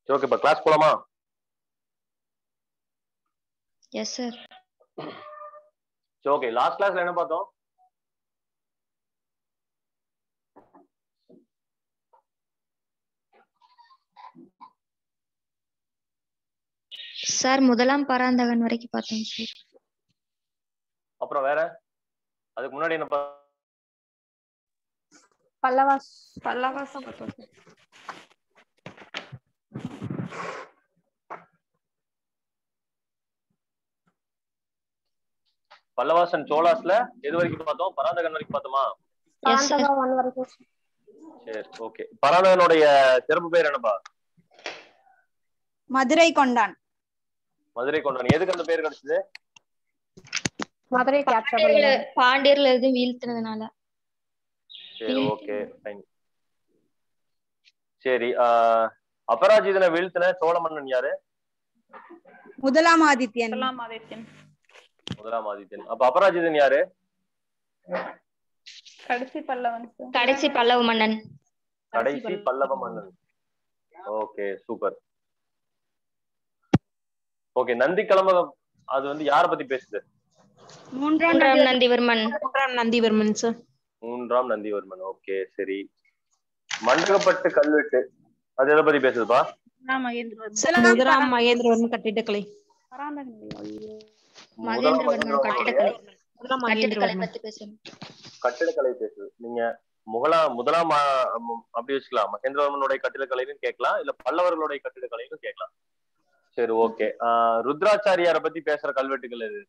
சரி ஓகே இப்ப கிளாஸ் போலாமா எஸ் சார் சரி ஓகே லாஸ்ட் கிளாஸ்ல என்ன பார்த்தோம் சார் முதலாம் பராந்தகன் வரைக்கும் பார்த்தோம் சார் அப்புறம் வேற அதுக்கு முன்னாடி என்ன பா- பல்லவாஸ் பல்லவாஸ் பார்த்தோம் சார் பல்லவாசன் சோலாஸ்ல எது வரைக்கும் பார்த்தோம் பராந்தகன் வரைக்கும் பார்த்தோமா எஸ் சார் பராந்தகா ஒன் வரைக்கும் sir. சரி ஓகே பராந்தகனுடைய சிறப்பு பேர் என்னப்பா மதுரை கொண்டான் மதுரை கொண்டான் எதுக்கு அந்த பேர் கிடைச்சது மதுரை கேப்சர் பாண்டியர்ல பாண்டியர்ல எதுவும் வீழ்த்தினதுனால சரி ஓகே ஃபைன் சரி ஆஹ் அபராஜிதனை வீழ்த்தின சோழ மன்னன் யாரு முதலாம் ஆதித்யன் முதலாம் ஆதித்யன் முதலாம் ஆதித்யன் அப்ப அபராஜிதன் யாரு கடைசி பல்லவன் சார் கடைசி பல்லவ மன்னன் கடைசி பல்லவ மன்னன் okay super okay Nandi Kalambakam அது வந்து யார பத்தி பேசுது மூன்றாம் மூன்றாம் நந்திவர்மன் மூன்றாம் நந்திவர்மன் சார் மூன்றாம் நந்திவர்மன் ஓகே சரி மண்டகப்பட்டு கல்வெட்டு அது எதை பத்தி பேசுதுப்பா முதலாம் மகேந்திரவர்மன் கட்டிடக்கலை முதலாம் மகேந்திரவர்மன் கட்டிடக்கலை முதலாம் கட்டிடக்கலை மகேந்திரவர்மன் பத்தி பேசணும் கட்டிடக்கலை பேசுது நீங்க முகலா முதலாம் ஆ- ம், அப்படி வச்சுக்கலாம் மகேந்திரவர்மனுடைய கட்டிடக்கலைன்னு கேட்கலாம் இல்ல பல்லவர்களுடைய கட்டிடக்கலைன்னு கேட்கலாம் சரி ஓகே ருத்ராச்சாரியார பத்தி பேசுற கல்வெட்டுகள் எது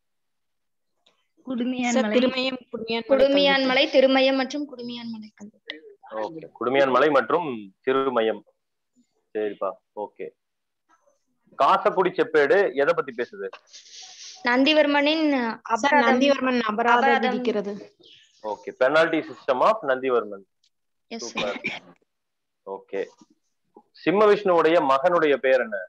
சார் திருமயம் குடுமியான் குடுமியான் மலை திருமயம் மற்றும் குடுமியான் மலை ஓகே குடுமியான் மலை மற்றும் திருமயம் சரிப்பா ஓகே காசக்குடி செப்பேடு எதை பத்தி பேசுது நந்திவர்மனின் சார் அபராதம் நந்திவர்மன் அபராதம் அபராதம். விதிக்கிறது okay penalty system of Nandivarman yes super okay Simha விஷ்ணுவுடைய மகனுடைய பேர் என்ன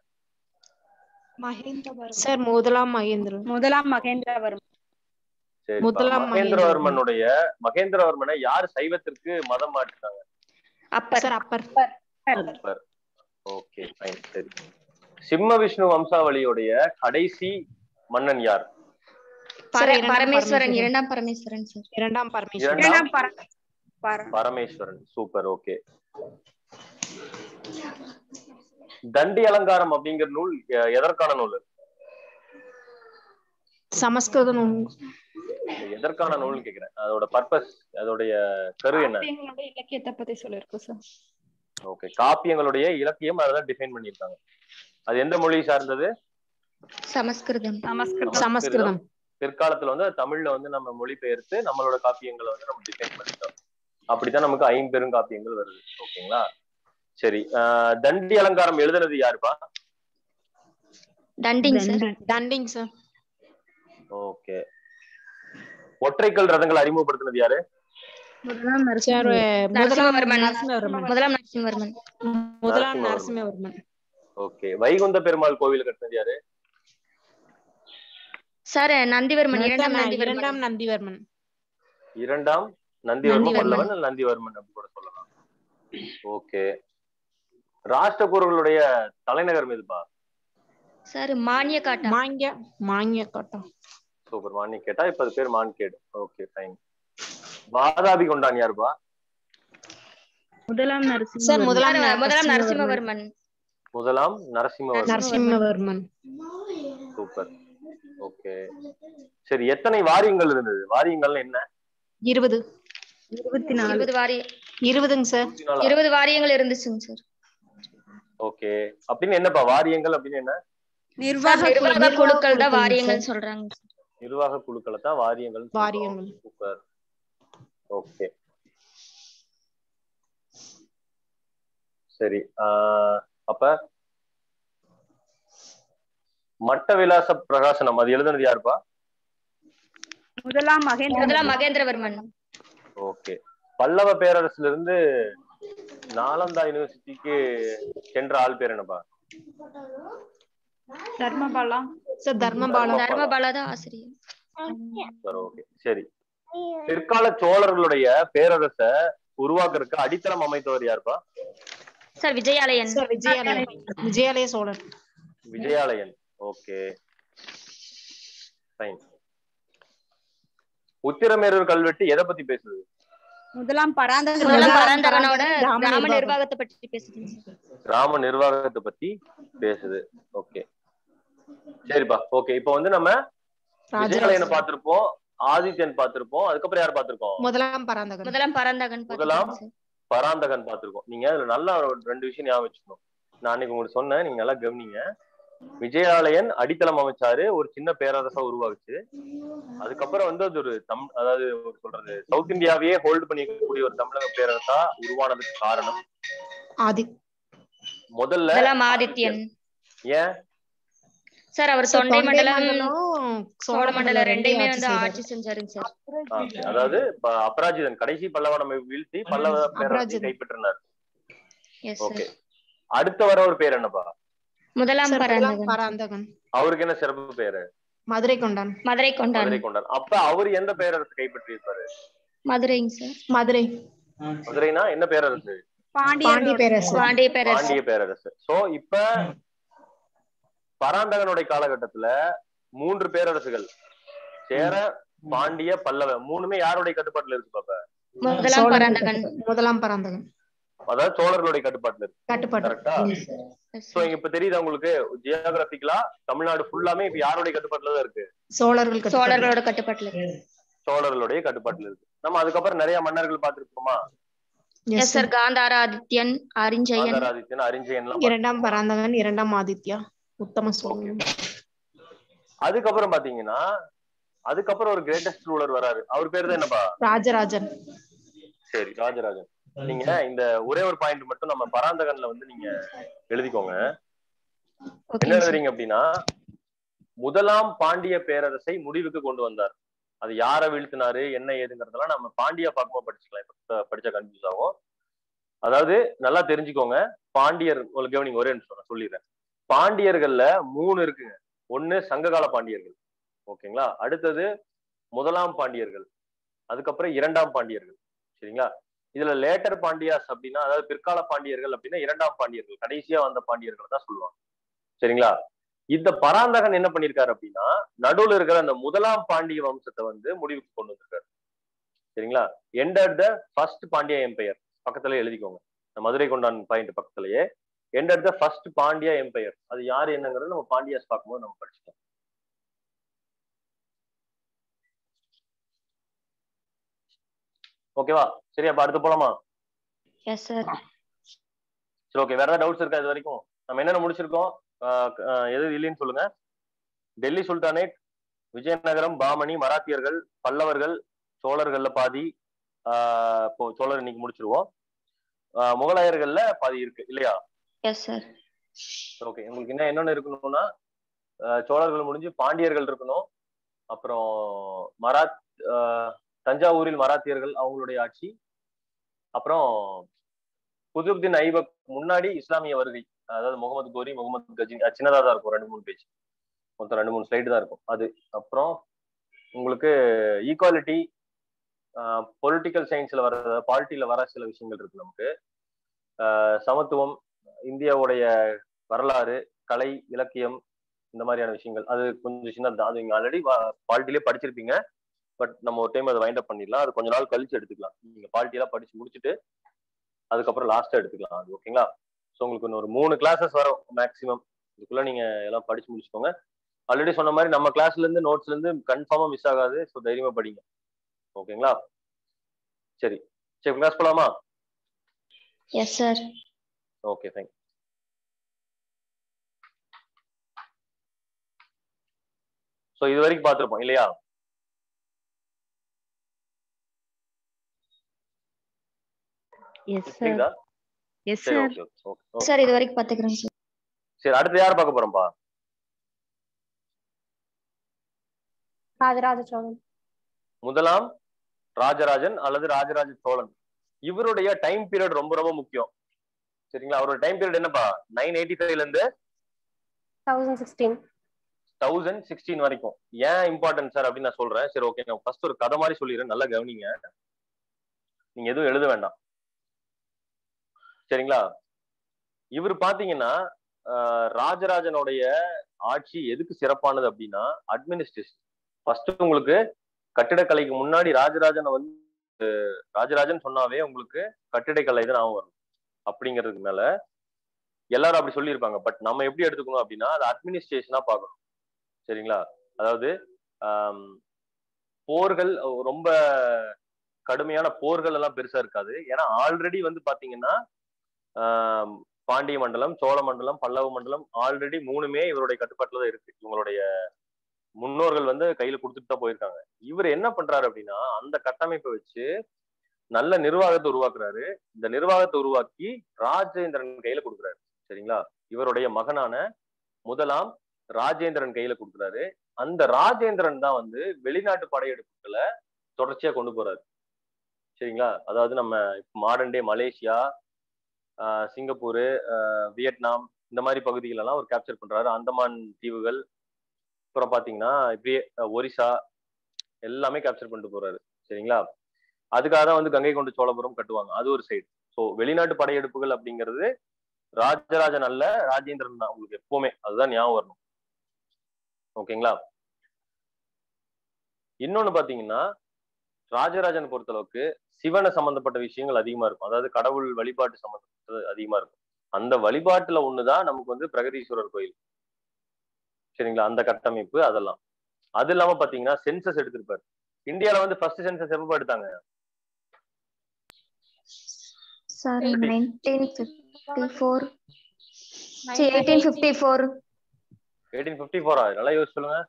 சார் முதலாம் மகேந்திரன் முதலாம் மகேந்திரவர்மன் சரி முதலாம் மகேந்திரவர்மனுடைய மகேந்திரவர்மனை யார் சைவத்திற்கு மதம் மாற்றினாங்க Appar sir Appar super okay fine சரி சிம்ம விஷ்ணு வம்சாவளியுடைய கடைசி மன்னன் யார் பர- சார், இரண்டாம் பரமேஸ்வரன் பரமேஸ்வரன். இரண்டாம் பரமேஸ்வரன் சார் இரண்டாம் பரமேஸ்வரன் இரண்டாம் இரண்டாம் பர- பர- பரமேஸ்வரன் சூப்பர் ஓகே தண்டி அலங்காரம் அப்படிங்கிற நூல் எ- எதற்கான நூல் சமஸ்கிருத நூல் எதற்கான நூல்னு கேக்குறேன் அதோட பர்பஸ் அதோடைய கரு என்ன எங்களுடைய இலக்கியத்தை பத்தி சொல்லியிருக்கோம் சார் ஓகே காப்பியங்களுடைய இலக்கியம் அதெல்லாம் டிஃபைன் பண்ணியிருக்காங்க அது எந்த மொழி சார்ந்தது சமஸ்கிருதம் சமஸ்கிருதம் சமஸ்கிருதம் பிற்காலத்துல வந்து அது தமிழ்ல வந்து நம்ம மொழிபெயர்த்து நம்மளோட காப்பியங்களை வந்து நம்ம டிஃபைன் பண்ணிட்டோம் அப்படித்தான் நமக்கு ஐம்பெரும் காப்பியங்கள் வருது ஓகேங்களா சரி ஆஹ் தண்டி அலங்காரம் எழுதுனது யாருப்பா Dandin sir Dandin sir okay ஒற்றைக்கல் ரதங்கள் அறிமுகப்படுத்தினது யாரு சார் முதலாம் நரசிம்மவர்மன். நரசிம்மவர்மன் முதலாம் நரசிம்மவர்மன் முதலாம் நரசிம்மவர்மன். நரசிம்மவர்மன் ஓகே வைகுந்த பெருமாள் கோவில் கட்டினது யாரு சார் நந்திவர்மன் இரண்டாம் சார், நந்திவர்மன் இரண்டாம் நந்திவர்மன் இரண்டாம் நந்திவர்மன் நந்திவர்மன். பல்லவன் அல்ல நந்திவர்மன் அப்படி கூட சொல்லலாம் ஓகே ராஷ்டிரகூர்களுடைய தலைநகர் எதுப்பா சார் மானிய காட்டா மாங்கிய மாங்கிய கோட்டம் சூப்பர் மானி கேட்டா இப்ப அது பேர் மான்கேடு ஓகே ஃபைன் வாதாபி கொண்டான் யாருப்பா முதலாம் சார் முதலாம் சார், முதலாம் நரசிம்மவர்மன். நரசிம்மவர்மன் முதலாம் நரசிம்மவர்மன் நரசிம்மவர்மன் சூப்பர் ஓகே சரி எத்தனை வாரியங்கள் இருந்தது வாரியங்கள்னு என்ன இருபது இருபத்தி நாலு இருபது வாரிய இருபதுங்க சார் இருபது வாரியங்கள் இருந்துச்சுங்க சார் ஓகே அப்படின்னு என்னப்பா வாரியங்கள் அப்படின்னு என்ன சார், நிர்வாக நிர்வாக குழுக்கள் தான் குழுக்கள் வாரியங்கள் சொல்றாங்க நிர்வாக குழுக்களை தான் வாரியங்கள் வாரியங்கள். சூப்பர் ஓகே சரி ஆஹ் அப்ப மட்ட விலாச பிரகாசனம் அது எழுதுனது யாருப்பா முதலாம் மகேந்திர முதலாம் மகேந்திரவர்மன் ஓகே பல்லவ பேரரசுல இருந்து நாலந்தா யூனிவர்சிட்டிக்கு சென்ற ஆள் பேர் என்னப்பா தர்மபாலா சார் தர்மபாலம் தர்மபாலா தான் ஆசிரியர் சரி ஓகே சரி பிற்கால சோழர்களுடைய பேரரச உருவாக்குறதுக்கு அடித்தளம் அமைத்தவர் யாருப்பா sir Vijayalayan sir Vijayalaya Vijayalaya Cholar Vijayalayan okay fine Uthiramerur கல்வெட்டு எதை பத்தி பேசுது முதலாம் பராந்தக முதலாம் பராந்தகனோட கிராம கிராம நிர்வாகம். நிர்வாகத்தை பற்றி பேசுதுங்க சார் கிராம நிர்வாகத்தை பத்தி பேசுது ஓகே சரிப்பா ஓகே இப்போ வந்து நம்ம விஜயாலயனை ராஜராஜ பார்த்திருப்போம் ஆதித்யன் பார்த்திருப்போம் அதுக்கப்புறம் யார் பார்த்திருக்கோம் முதலாம் பராந்தகன் முதலாம் பராந்தகன் முதலாம் பார்த்துக்கோங்க சார் பராந்தகன் பார்த்திருக்கோம் நீங்க அதுல நல்லா ஒரு ரெண்டு விஷயம் ஞாபகம் வச்சுக்கணும் நான் அன்னைக்கு உங்களுக்கு சொன்னேன் நீங்க நல்லா கவனிங்க விஜயாலயன் அடித்தளம் அமைச்சாரு ஒரு சின்ன பேரரசா உருவாகுச்சு அதுக்கப்புறம் வந்து அது ஒரு தம் அதாவது ஒரு சொல்றது சவுத் இந்தியாவையே ஹோல்டு பண்ணிக்கக்கூடிய ஒரு தமிழக பேரரசா உருவானதுக்கு காரணம் ஆதி முதல்ல முதலாம் ஆதித்யன் ஏன் சார் அவர் சார், தொண்டை மண்டலம் மண்டலம் சோழ மண்டலம் ரெண்டையுமே வந்து செய்தார். ஆட்சி செஞ்சாருங்க சார் ஆ, okay. அதாவது ப- அபராஜிதன் கடைசி பல்லவனை வீழ்த்தி பல்லவ பேரரசை அபராஜிதன். கைப்பற்றினார் எஸ் ஓகே சார் அடுத்த வர ஒரு பேர் என்னப்பா முதலாம் சார், முதலாம் பராந்தகன் பராந்தகன் அவருக்கு என்ன சிறப்பு பேரு மதுரை கொண்டான் மதுரை கொண்டான் மதுரை கொண்டார் அப்ப அவர் எந்த பேரரசு கைப்பற்றி இருப்பாரு மதுரைங்க சார் மதுரை மதுரைனா என்ன பேரரசு பாண்டிய பாண்டியர் பேரரசு பாண்டிய பேரரசு பாண்டிய பேரரசு சோ இப்ப பராந்தகனுடைய காலகட்டத்துல மூன்று பேரரசுகள் சேர பாண்டிய பல்லவ மூணுமே யாருடைய கட்டுப்பாட்டுல இருக்கு பாப்ப முதலாம் சோழர் பராந்தகன் முதலாம் பராந்தகன் அதாவது சோழர்களுடைய கட்டுப்பாட்டுல இருக்கு கட்டுப்பாடு கரெக்டா Yes, சோ இங்க இப்ப தெரியுதா உங்களுக்கு ஜியோகிராபிக்கலா தமிழ்நாடு ஃபுல்லாமே இப்ப யாருடைய கட்டுப்பாட்டுல தான் இருக்கு சோழர்கள் கட்டுப்பாடு. சோழர்களோட கட்டுப்பாட்டுல இருக்கு சோழர்களுடைய கட்டுப்பாட்டுல இருக்கு நம்ம அதுக்கப்புறம் நிறைய மன்னர்கள் பார்த்திருப்போமா Yes, yes sir Kandara Adityan Arinjayan Adharadityan Arinjayan எல்லாம் இரண்டாம் பராந்தகன் இரண்டாம் ஆதித்யா உத்தம சோழன் அதுக்கப்புறம் பாத்தீங்கன்னா அதுக்கப்புறம் ஒரு கிரேட்டஸ்ட் ரூலர் வராரு அவர் பேர் தான் என்னப்பா ராஜராஜன் சரி ராஜராஜன் நீங்க இந்த ஒரே ஒரு பாயிண்ட் மட்டும் நம்ம பராந்தகன்ல வந்து நீங்க எழுதிக்கோங்க என்ன ஓகே சார் எழுதுறீங்க அப்படின்னா முதலாம் பாண்டிய பேரரசை முடிவுக்கு கொண்டு வந்தார் அது யாரை வீழ்த்தினாரு என்ன ஏதுங்கிறதெல்லாம் நம்ம பாண்டியா பார்க்கும்போது படிச்சுக்கலாம் இப்ப படிச்சா கன்ஃபியூஸ் ஆகும் அதாவது நல்லா தெரிஞ்சுக்கோங்க பாண்டியர் உங்களுக்கு கவனிங்க ஒரே நிமிஷம் நான் சொல்லிடுறேன் பாண்டியர்கள்ல மூணு இருக்குங்க ஒண்ணு சங்ககால பாண்டியர்கள் ஓகேங்களா அடுத்தது முதலாம் பாண்டியர்கள் அதுக்கப்புறம் இரண்டாம் பாண்டியர்கள் சரிங்களா இதுல லேட்டர் பாண்டியாஸ் அப்படின்னா அதாவது பிற்கால பாண்டியர்கள் அப்படின்னா இரண்டாம் பாண்டியர்கள் கடைசியா வந்த பாண்டியர்கள் தான் சொல்லுவாங்க சரிங்களா இந்த பராந்தகன் என்ன பண்ணிருக்காரு அப்படின்னா நடுவுல இருக்கிற அந்த முதலாம் பாண்டிய வம்சத்தை வந்து முடிவுக்கு கொண்டு வந்திருக்காரு சரிங்களா enter the first Pandya empire பக்கத்துல எழுதிக்கோங்க இந்த மதுரை கொண்டான் பாயிண்ட் பக்கத்துலயே enter the first Pandya empire அது யாரு என்னங்கிறது நம்ம பாண்டியாஸ் பார்க்கும்போது நம்ம படிச்சுக்கலாம் ஓகேவா சரி அப்ப அடுத்து போலாமா எஸ் சார் சரி ஓகே வேற ஏதாவது டவுட்ஸ் இருக்கா இது வரைக்கும் நம்ம என்னென்ன முடிச்சிருக்கோம் ஆஹ் ஆஹ் எது இல்லைன்னு சொல்லுங்க டெல்லி சுல்தானேட் விஜயநகரம் பாமணி மராத்தியர்கள் பல்லவர்கள் சோழர்கள்ல பாதி ஆஹ் இப்போ சோழர் இன்னைக்கு முடிச்சிருவோம் ஆஹ் முகலாயர்கள்ல பாதி இருக்கு இல்லையா எஸ் சார் ஓகே உங்களுக்கு என்ன என்னென்ன இருக்கணும்னா ஆஹ் சோழர்கள் முடிஞ்சு பாண்டியர்கள் இருக்கணும் அப்புறம் மராத் ஆஹ் தஞ்சாவூரில் மராத்தியர்கள் அவங்களுடைய ஆட்சி அப்புறம் குதுப்தீன் ஐபக் முன்னாடி இஸ்லாமிய வருகை அதாவது முகமது கோரி முகமது கஜினி அது சின்னதா தான் இருக்கும் ரெண்டு மூணு பேஜ் மொத்தம் ரெண்டு மூணு ஸ்லைடு தான் இருக்கும் அது அப்புறம் உங்களுக்கு ஈக்குவாலிட்டி பொலிட்டிக்கல் சயின்ஸ்ல வர பாலிட்டியில வர சில விஷயங்கள் இருக்கு நமக்கு ஆஹ் சமத்துவம் இந்தியாவுடைய வரலாறு கலை இலக்கியம் இந்த மாதிரியான விஷயங்கள் அது கொஞ்சம் சின்னது அது நீங்க ஆல்ரெடி பாலிட்டிலே படிச்சிருப்பீங்க பட் நம்ம ஒரு டைம் அதை வைண்ட் அப் பண்ணிடலாம் அது கொஞ்ச நாள் கழிச்சு எடுத்துக்கலாம் நீங்க பாலிட்டியெல்லாம் படிச்சு முடிச்சுட்டு அதுக்கப்புறம் லாஸ்டா எடுத்துக்கலாம் அது ஓகேங்களா ஸோ உங்களுக்கு இன்னும் ஒரு மூணு கிளாஸஸ் வரும் மேக்ஸிமம் இதுக்குள்ள நீங்க எல்லாம் படிச்சு முடிச்சுக்கோங்க ஆல்ரெடி சொன்ன மாதிரி நம்ம கிளாஸ்ல இருந்து நோட்ஸ்ல இருந்து கன்ஃபார்மா மிஸ் ஆகாது ஸோ தைரியமா படிங்க ஓகேங்களா சரி சரி கிளாஸ் போலாமா yes sir okay thank so இது வரைக்கும் பார்த்துருப்போம் இல்லையா எஸ் சார் புரியுதா எஸ் சரி sir okay okay okay sir இது வரைக்கும் பாத்துக்கிறேன் சார் சரி அடுத்து யார் பார்க்க போறோம்ப்பா ராஜராஜ சோழன் முதலாம் ராஜராஜன் அல்லது ராஜராஜ சோழன் இவருடைய டைம் பீரியட் ரொம்ப ரொம்ப முக்கியம் சரிங்களா அவரோட டைம் பீரியட் என்னப்பா நைன் எயிட்டி ஃபைவ்ல இருந்து தௌசண்ட் சிக்ஸ்டீன் தௌசண்ட் சிக்ஸ்டீன் வரைக்கும் ஏன் இம்பார்ட்டன்ட் சார் அப்படின்னு நான் சொல்றேன் சரி ஓகே நான் ஃபர்ஸ்ட் ஒரு கதை மாதிரி சொல்லிடுறேன் நல்லா கவனிங்க நீங்க எதுவும் எழுத வேண்டாம் சரிங்களா இவர் பாத்தீங்கன்னா ஆஹ் ராஜராஜனுடைய ஆட்சி எதுக்கு சிறப்பானது அப்படின்னா அட்மினிஸ்ட்ரேஷன் ஃபர்ஸ்ட் உங்களுக்கு கட்டிடக்கலைக்கு முன்னாடி ராஜராஜனை வந்து அஹ் ராஜராஜன் சொன்னாவே உங்களுக்கு கட்டிடக்கலை தான் ஞாபகம் வரும் அப்படிங்கிறதுக்கு மேல எல்லாரும் அப்படி சொல்லியிருப்பாங்க பட் நம்ம எப்படி எடுத்துக்கணும் அப்படின்னா அது அட்மினிஸ்ட்ரேஷனா பார்க்கணும் சரிங்களா அதாவது ஆம், போர்கள் ரொம்ப கடுமையான போர்கள் எல்லாம் பெருசா இருக்காது ஏன்னா ஆல்ரெடி வந்து பாத்தீங்கன்னா ஆம், பாண்டிய மண்டலம் சோழ மண்டலம் பல்லவ மண்டலம் ஆல்ரெடி மூணுமே இவருடைய கட்டுப்பாட்டுல தான் இருக்கு இவங்களுடைய முன்னோர்கள் வந்து கையில கொடுத்துட்டு தான் போயிருக்காங்க இவர் என்ன பண்றாரு அப்படின்னா அந்த கட்டமைப்பை வச்சு நல்ல நிர்வாகத்தை உருவாக்குறாரு இந்த நிர்வாகத்தை உருவாக்கி ராஜேந்திரன் கையில கொடுக்குறாரு சரிங்களா இவருடைய மகனான முதலாம் ராஜேந்திரன் கையில கொடுக்குறாரு அந்த ராஜேந்திரன் தான் வந்து வெளிநாட்டு படையெடுப்புகளை தொடர்ச்சியா கொண்டு போறாரு சரிங்களா அதாவது நம்ம மாடர்ன் டே மலேசியா ஆஹ் சிங்கப்பூர் ஆஹ் வியட்நாம் இந்த மாதிரி பகுதிகள் எல்லாம் அவர் கேப்சர் பண்றாரு அந்தமான் தீவுகள் அப்புறம் பாத்தீங்கன்னா இப்படியே அஹ், ஒரிசா எல்லாமே கேப்சர் பண்ணிட்டு போறாரு சரிங்களா அதுக்காக தான் வந்து கங்கை கொண்ட சோழபுரம் கட்டுவாங்க அது ஒரு சைடு ஸோ வெளிநாட்டு படையெடுப்புகள் அப்படிங்கிறது ராஜராஜன் அல்ல ராஜேந்திரன் தான் உங்களுக்கு எப்பவுமே அதுதான் ஞாபகம் வரணும் ஓகேங்களா இன்னொன்னு பாத்தீங்கன்னா ராஜராஜன் பொறுத்தளவுக்கு சிவனை சம்பந்தப்பட்ட விஷயங்கள் அதிகமா இருக்கும் அதாவது கடவுள் வழிபாட்டு சம்பந்தப்பட்டது அதிகமா இருக்கும் அந்த வழிபாட்டுல ஒண்ணுதான் நமக்கு வந்து பிரகதீஸ்வரர் கோயில் சரிங்களா அந்த கட்டமைப்பு அதெல்லாம் அது இல்லாம பாத்தீங்கன்னா சென்சஸ் எடுத்திருப்பாரு இந்தியால வந்து ஃபர்ஸ்ட் சென்சஸ் எப்ப எடுத்தாங்க sir Eighteen. Nineteen fifty four eighteen fifty four eighteen fifty ஃபோரா நல்லா யோசிச்சு சொல்லுங்க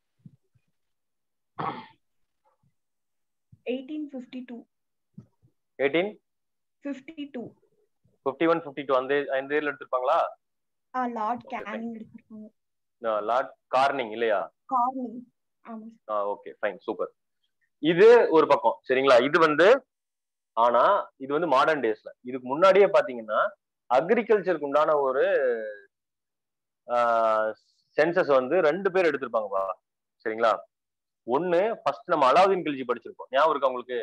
1852 eighteen 52 fifty one fifty two அந்த அந்த இயர்ல எடுத்திருப்பாங்களா ஆ லார்ட் Okay, fine. கேனிங் எடுத்திருக்காங்க லார்ட் கார்னிங் இல்லையா கார்னிங் ஆமா ஓகே ஃபைன் சூப்பர் இது ஒரு பக்கம் சரிங்களா இது வந்து ஆனா இது வந்து மாடர்ன் டேஸ்ல இதுக்கு முன்னாடியே பாத்தீங்கன்னா அக்ரிகல்ச்சருக்கு உண்டான ஒரு சென்சஸ் வந்து ரெண்டு பேர் எடுத்திருப்பாங்கப்பா சரிங்களா ஒண்ணு ஃபர்ஸ்ட் நம்ம அலாவுதீன் கில்ஜி படிச்சிருப்போம் ஞாபகம் இருக்கா உங்களுக்கு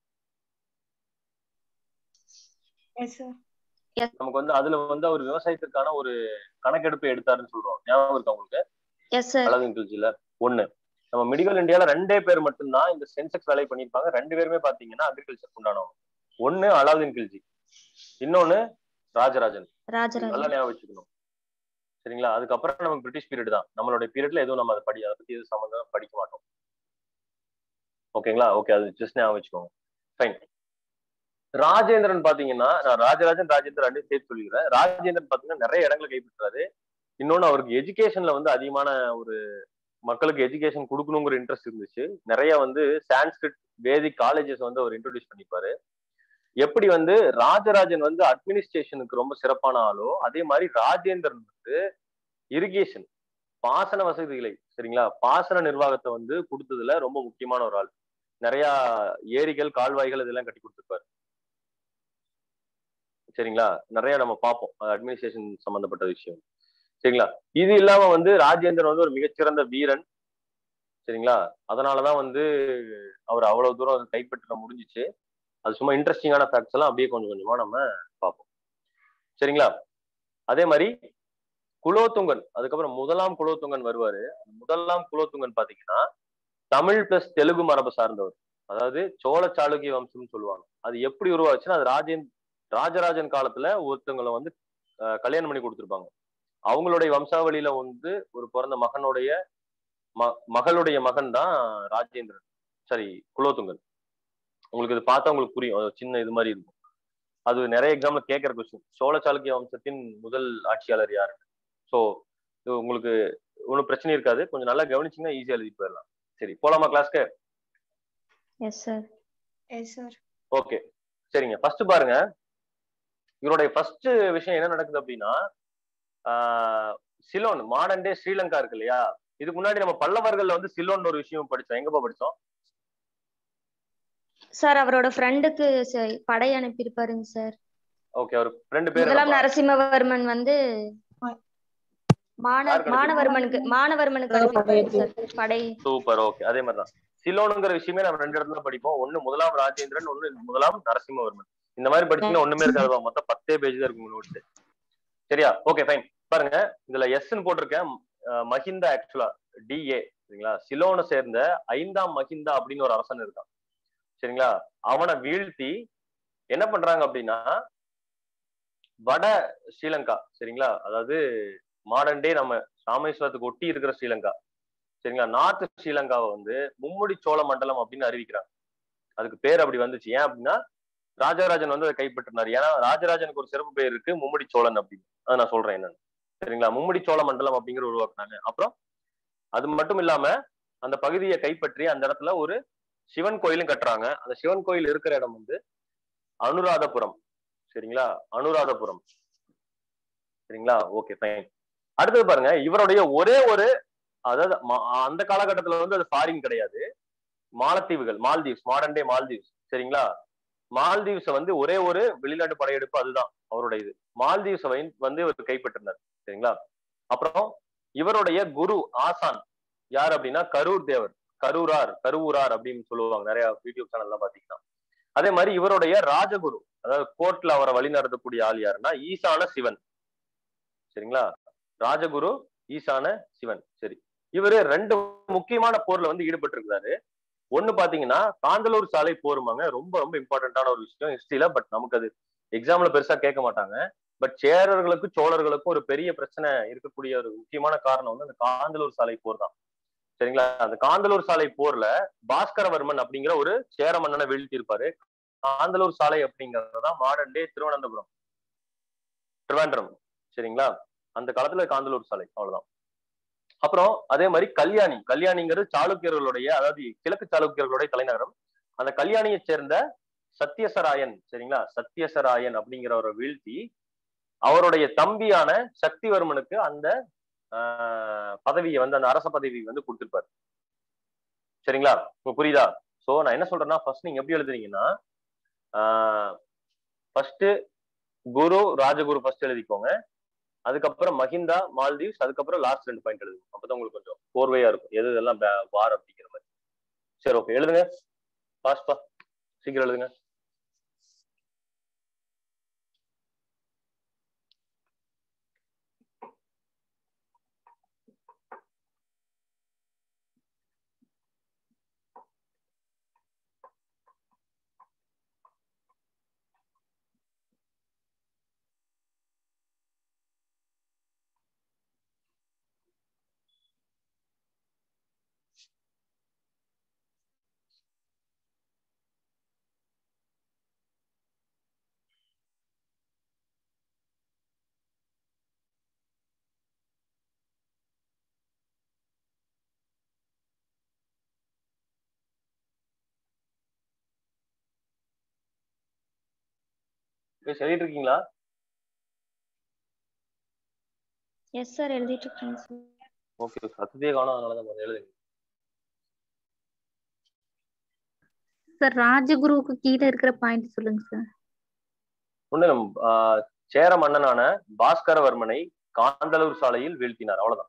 எஸ் சார் நமக்கு வந்து அதுல வந்து அவர் விவசாயத்திற்கான ஒரு கணக்கெடுப்பு எடுத்தாருன்னு சொல்றோம் ஞாபகம் இருக்கா உங்களுக்கு எஸ் சார் அலாவுதீன் கில்ஜில ஒண்ணு நம்ம மெடிக்கல் இந்தியால ரெண்டே பேர் மட்டும்தான் இந்த சென்செக்ஸ் வேலையை பண்ணியிருப்பாங்க ரெண்டு பேருமே பாத்தீங்கன்னா அக்ரிகல்ச்சர் உண்டானவங்க ஒண்ணு அலாவுதீன் கில்ஜி இன்னொன்னு ராஜராஜன் நல்லா ராஜராஜன் ஞாபகம் வச்சுக்கணும் சரிங்களா அதுக்கப்புறம் நமக்கு பிரிட்டிஷ் பீரியட் தான் நம்மளுடைய பீரியட்ல எதுவும் நம்ம அதை படி அதை பத்தி எதுவும் சம்மந்தம் படிக்க மாட்டோம் ஓகேங்களா ஓகே அது ஜஸ்ட் ஞாபகம் வச்சுக்கோங்க ஃபைன் ராஜேந்திரன் பாத்தீங்கன்னா நான் ராஜராஜன் ராஜேந்திரன் ரெண்டு சேர்த்து சொல்லிக்கிறேன் ராஜேந்திரன் பாத்தீங்கன்னா நிறைய இடங்களை கைப்பற்றாரு இன்னொன்னு அவருக்கு எஜுகேஷன்ல வந்து அதிகமான ஒரு மக்களுக்கு எஜுகேஷன் கொடுக்கணுங்கிற இன்ட்ரெஸ்ட் இருந்துச்சு நிறைய வந்து சான்ஸ்கிரிட் வேதிக் காலேஜஸ் வந்து அவர் இன்ட்ரோடியூஸ் பண்ணிப்பாரு எப்படி வந்து ராஜராஜன் வந்து அட்மினிஸ்ட்ரேஷனுக்கு ரொம்ப சிறப்பான ஆளோ அதே மாதிரி ராஜேந்திரன் வந்து இரிகேஷன் பாசன வசதிகளை சரிங்களா பாசன நிர்வாகத்தை வந்து கொடுத்ததுல ரொம்ப முக்கியமான ஒரு ஆள் நிறைய ஏரிகள் கால்வாய்கள் இதெல்லாம் கட்டி கொடுத்துருப்பாரு சரிங்களா நிறைய நம்ம பார்ப்போம் அட்மினிஸ்ட்ரேஷன் சம்பந்தப்பட்ட விஷயம் சரிங்களா இது இல்லாம வந்து ராஜேந்திரன் வந்து ஒரு மிகச்சிறந்த வீரன் சரிங்களா அதனாலதான் வந்து அவர் அவ்வளவு தூரம் கைப்பற்ற முடிஞ்சிச்சு அது சும்மா இன்ட்ரெஸ்டிங்கான ஃபேக்ட்ஸ் எல்லாம் அப்படியே கொஞ்சம் கொஞ்சமா நம்ம பார்ப்போம் சரிங்களா அதே மாதிரி குலோத்துங்கன் அதுக்கப்புறம் முதலாம் குலோத்துங்கன் வருவாரு அந்த முதலாம் குலோத்துங்கன் பாத்தீங்கன்னா தமிழ் பிளஸ் தெலுங்கு மரபு சார்ந்தவர் அதாவது சோழ சாளுக்கிய வம்சம்னு சொல்லுவாங்க அது எப்படி உருவாச்சுன்னா அது ராஜேன் ராஜராஜன் காலத்துல ஒருத்தவங்களை வந்து அஹ், கல்யாணம் பண்ணி கொடுத்துருப்பாங்க அவங்களுடைய வம்சாவளியில வந்து ஒரு பிறந்த மகனுடைய ம மகளுடைய மகன் தான் ராஜேந்திரன் சரி குலோத்துங்கன் உங்களுக்கு இது பார்த்தா உங்களுக்கு புரியும் அது சின்ன இது மாதிரி இருக்கும் அது நிறைய எக்ஸாம்ல கேட்கற கொஸ்டின் சோழ சாளுக்கிய வம்சத்தின் முதல் ஆட்சியாளர் யாரு ஸோ உங்களுக்கு ஒன்றும் பிரச்சனை இருக்காது கொஞ்சம் நல்லா கவனிச்சீங்கன்னா ஈஸியா எழுதிட்டு போயிடலாம் சரி போலாமா கிளாஸ்க்கு yes sir yes sir okay சரிங்க ஃபர்ஸ்ட் பாருங்க இவருடைய ஃபர்ஸ்ட் விஷயம் என்ன நடக்குது அப்படின்னா ஆஹ் சிலோன் மாடர்ன் டே ஸ்ரீலங்கா இருக்கு இல்லையா இதுக்கு முன்னாடி நம்ம பல்லவர்கள்ல வந்து சிலோன் ஒரு விஷயம் படிச்சோம் எங்கப்பா படிச்சோம் சார் அவரோட ஃப்ரெண்டுக்கு படை அனுப்பியிருப்பாருங்க சார் ஓகே அவர் ரெண்டு பேர் முதலாம் நரசிம்மவர்மன் வந்து மான யாருக்கு மானவர்மனுக்கு மானவர்மனுக்கு அனுப்பியிருப்பாரு சார் படை சூப்பர் ஓகே அதே மாதிரிதான் சிலோனுங்கிற விஷயமே நம்ம ரெண்டு இடத்துல படிப்போம் ஒண்ணு முதலாம் ராஜேந்திரன் ஒண்ணு முதலாம் நரசிம்மவர்மன் இந்த மாதிரி படிச்சீங்கன்னா ஒண்ணுமே இருக்காது மொத்தம் பத்தே பேஜ் தான் இருக்கும் நோட்ஸ் சரியா ஓகே ஃபைன் பாருங்க இதுல எஸ்ன்னு போட்டிருக்கேன் அஹ் மஹிந்தா ஆக்சுவலா டிஏ சரிங்களா சிலோனை சேர்ந்த ஐந்தாம் மஹிந்தா அப்படின்னு ஒரு அரசன் இருக்கான் சரிங்களா அவனை வீழ்த்தி என்ன பண்றாங்க அப்படின்னா வட ஸ்ரீலங்கா சரிங்களா அதாவது மாடர்ன் டே நம்ம ராமேஸ்வரத்துக்கு ஒட்டி இருக்கிற ஸ்ரீலங்கா சரிங்களா நார்த் ஸ்ரீலங்காவை வந்து மும்முடி சோழ மண்டலம் அப்படின்னு அறிவிக்கிறாங்க அதுக்கு பேர் அப்படி வந்துச்சு ஏன் அப்படின்னா ராஜராஜன் வந்து அதை கைப்பற்றினார் ஏன்னா ராஜராஜனுக்கு ஒரு சிறப்பு பேர் இருக்கு மும்முடி சோழன் அப்படின்னு அதை நான் சொல்றேன் என்னன்னு சரிங்களா மும்முடி சோழ மண்டலம் அப்படிங்கிற உருவாக்குனாங்க அப்புறம் அது மட்டும் இல்லாம அந்த பகுதியை கைப்பற்றி அந்த இடத்துல ஒரு சிவன் கோயிலும் கட்டுறாங்க அந்த சிவன் கோயில் இருக்கிற இடம் வந்து அனுராதபுரம் சரிங்களா அனுராதபுரம் சரிங்களா ஓகே ஃபைன் அடுத்தது பாருங்க இவருடைய ஒரே ஒரு அதாவது ம- அந்த காலகட்டத்துல வந்து அது ஃபாரின் கிடையாது மாலத்தீவுகள் மால்தீவ்ஸ் மாடர்ன் டே மால்தீவ்ஸ் சரிங்களா மால்தீவ்ஸை வந்து ஒரே ஒரு வெளிநாட்டு படையெடுப்பு அதுதான் அவருடைய இது மால்தீவ்ஸை வை- வந்து இவர் கைப்பற்றினார் சரிங்களா அப்புறம் இவருடைய குரு ஆசான் யார் அப்படின்னா கரூர் தேவர் கரூரார் கருவூரார் அப்படின்னு சொல்லுவாங்க நிறைய யூடியூப் சேனல்லாம் பாத்தீங்கன்னா அதே மாதிரி இவருடைய ராஜகுரு அதாவது கோர்ட்ல அவரை வழி நடத்தக்கூடிய ஆள் யாருன்னா ஈசான சிவன் சரிங்களா ராஜகுரு ஈசான சிவன் சரி இவரு ரெண்டு முக்கியமான போர்ல வந்து ஈடுபட்டு இருக்கிறாரு ஒண்ணு பாத்தீங்கன்னா காந்தலூர் சாலை போருமாங்க ரொம்ப ரொம்ப இம்பார்ட்டன்டான ஒரு விஷயம் ஹிஸ்டரியில பட் நமக்கு அது எக்ஸாம்ல பெருசா கேட்க மாட்டாங்க பட் சேரர்களுக்கும் சோழர்களுக்கும் ஒரு பெரிய பிரச்சனை இருக்கக்கூடிய ஒரு முக்கியமான காரணம் வந்து அந்த காந்தலூர் சாலை போர் தான் சரிங்களா அந்த காந்தலூர் சாலை போர்ல பாஸ்கரவர்மன் அப்படிங்கிற ஒரு சேர மன்னனை வீழ்த்தி இருப்பாரு காந்தலூர் சாலை அப்படிங்கறதுதான் மாடர்ன் டே திருவனந்தபுரம் திருவேண்டரம் சரிங்களா அந்த காலத்துல காந்தலூர் சாலை அவ்வளவுதான் அப்புறம் அதே மாதிரி கல்யாணி கல்யாணிங்கிறது சாளுக்கியர்களுடைய அதாவது கிழக்கு சாளுக்கியர்களுடைய தலைநகரம் அந்த கல்யாணியை சேர்ந்த சத்தியசராயன் சரிங்களா சத்தியசராயன் அப்படிங்கிறவரை வீழ்த்தி அவருடைய தம்பியான சக்திவர்மனுக்கு அந்த ஆஹ், பதவியை வந்து அந்த அரச பதவி வந்து கொடுத்திருப்பாரு சரிங்களா உங்களுக்கு புரியுதா சோ நான் என்ன சொல்றேன்னா ஃபர்ஸ்ட் நீங்க எப்படி எழுதுறீங்கன்னா ஃபர்ஸ்ட் குரு ராஜகுரு ஃபர்ஸ்ட் எழுதிக்கோங்க அதுக்கப்புறம் மஹிந்தா மால்தீவ்ஸ் அதுக்கப்புறம் லாஸ்ட் ரெண்டு பாயிண்ட் எழுதுங்க அப்பதான் உங்களுக்கு கொஞ்சம் கோர்வையா இருக்கும் எது இதெல்லாம் பே- வார் அப்படிங்கிற மாதிரி சரி ஓகே எழுதுங்க பாஸ்பா சீக்கிரம் எழுதுங்க போய் சொல்லிட்டு இருக்கீங்களா எஸ் சார் எழுதிட்டு இருக்கேன் சார் ஓகே சத்தத்தையே காணும் அதனாலதான் முதல்ல எழுதுங்க சார் ராஜகுருவுக்கு கீழே இருக்கிற பாயிண்ட் சொல்லுங்க சார் ஒண்ணு நம்ம, ஆஹ், சேர மன்னனான பாஸ்கரவர்மனை காந்தலூர் சாலையில் வீழ்த்தினார் அவ்வளவுதான்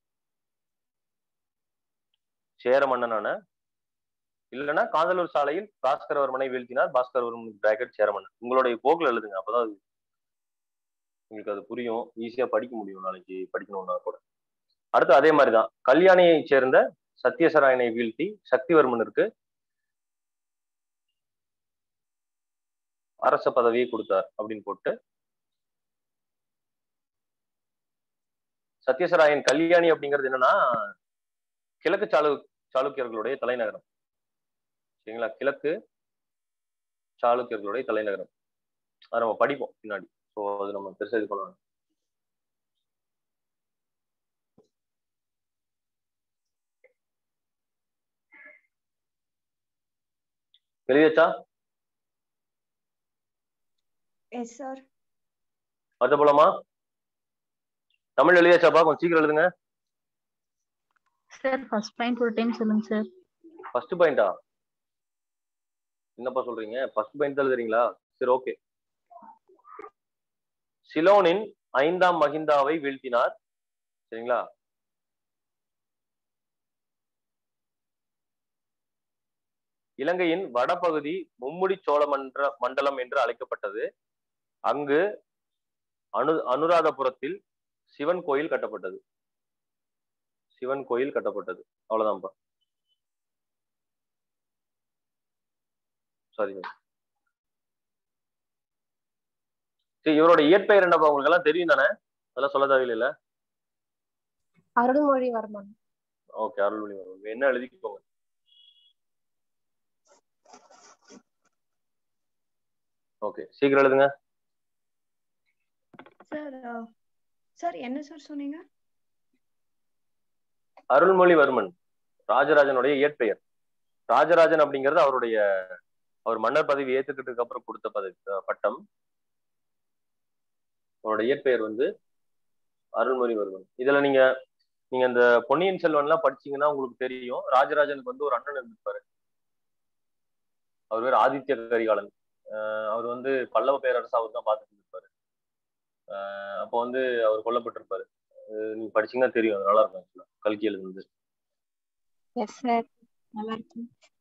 சேர மன்னனான இல்லைன்னா காந்தலூர் சாலையில் பாஸ்கரவர்மனை வீழ்த்தினார் பாஸ்கரவர்மன் பிராக்கெட் சேர மன்னன் உங்களுடைய போக்குல எழுதுங்க அப்பதான் அது உங்களுக்கு அது புரியும் ஈஸியா படிக்க முடியும் நாளைக்கு படிக்கணும்னா கூட அடுத்து அதே மாதிரிதான் கல்யாணியை சேர்ந்த சத்தியசராயனை வீழ்த்தி சக்திவர்மனுக்கு அரச பதவியை கொடுத்தார் அப்படின்னு போட்டு சத்யசராயன் கல்யாணி அப்படிங்கிறது என்னன்னா கிழக்கு சாளு சாளுக்கியர்களுடைய தலைநகரம் சரிங்களா கிழக்கு சாளுக்கியர்களுடைய தலைநகரம் அதை நம்ம படிப்போம் பின்னாடி ஸோ அது நம்ம பெருசா இது பண்ணலாம் எழுதியாச்சா எஸ் சார் அடுத்த போலாமா தமிழ் எழுதியாச்சாப்பா கொஞ்சம் சீக்கிரம் எழுதுங்க சார் ஃபர்ஸ்ட் பாயிண்ட் ஒரு டைம் சொல்லுங்க சார் ஃபர்ஸ்ட் பாயிண்டா என்னப்பா சொல்றீங்க ஃபர்ஸ்ட் பாயிண்ட் தான் எழுதுறீங்களா சரி ஓகே சிலோனின் ஐந்தாம் மகிந்தாவை வீழ்த்தினார் சரிங்களா இலங்கையின் வடபகுதி மும்முடி சோழ மன்ற மண்டலம் என்று அழைக்கப்பட்டது அங்கு அனு அனுராதபுரத்தில் சிவன் கோயில் கட்டப்பட்டது சிவன் கோயில் கட்டப்பட்டது அவ்வளவுதான்ப்பா சாரி சரி இவரோட இயற்பெயர் என்னப்பா உங்களுக்கு எல்லாம் தெரியும் தானே அதெல்லாம் சொல்ல தேவையில்லை அருள்மொழிவர்மன் ஓகே அருள்மொழிவர்மன் என்ன எழுதிக்கோங்க ஓகே சீக்கிரம் எழுதுங்க சார் சார் என்ன சார் சொன்னீங்க அருள்மொழிவர்மன் ராஜராஜனுடைய இயற்பெயர் ராஜராஜன் அப்படிங்கிறது அவருடைய அவர் மன்னர் பதவி ஏத்துக்கிட்டதுக்கு அப்புறம் கொடுத்த பதவி அஹ் பட்டம் அவரோட இயற்பெயர் வந்து அருள்மொழிவர்மன் இதுல நீங்க நீங்க இந்த பொன்னியின் செல்வன் எல்லாம் படிச்சீங்கன்னா உங்களுக்கு தெரியும் ராஜராஜனுக்கு வந்து ஒரு அண்ணன் இருந்திருப்பாரு அவர் பேர் ஆதித்ய கரிகாலன் அஹ் அவர் வந்து பல்லவ பேரரசு அவர் தான் பார்த்துட்டு இருப்பாரு அஹ் அப்போ வந்து அவர் கொல்லப்பட்டிருப்பாரு அஹ் நீங்க படிச்சீங்கன்னா தெரியும் அது நல்லா இருக்கும் actually. கல்கி எழுதுனது எஸ் சார் நல்லா இருக்கு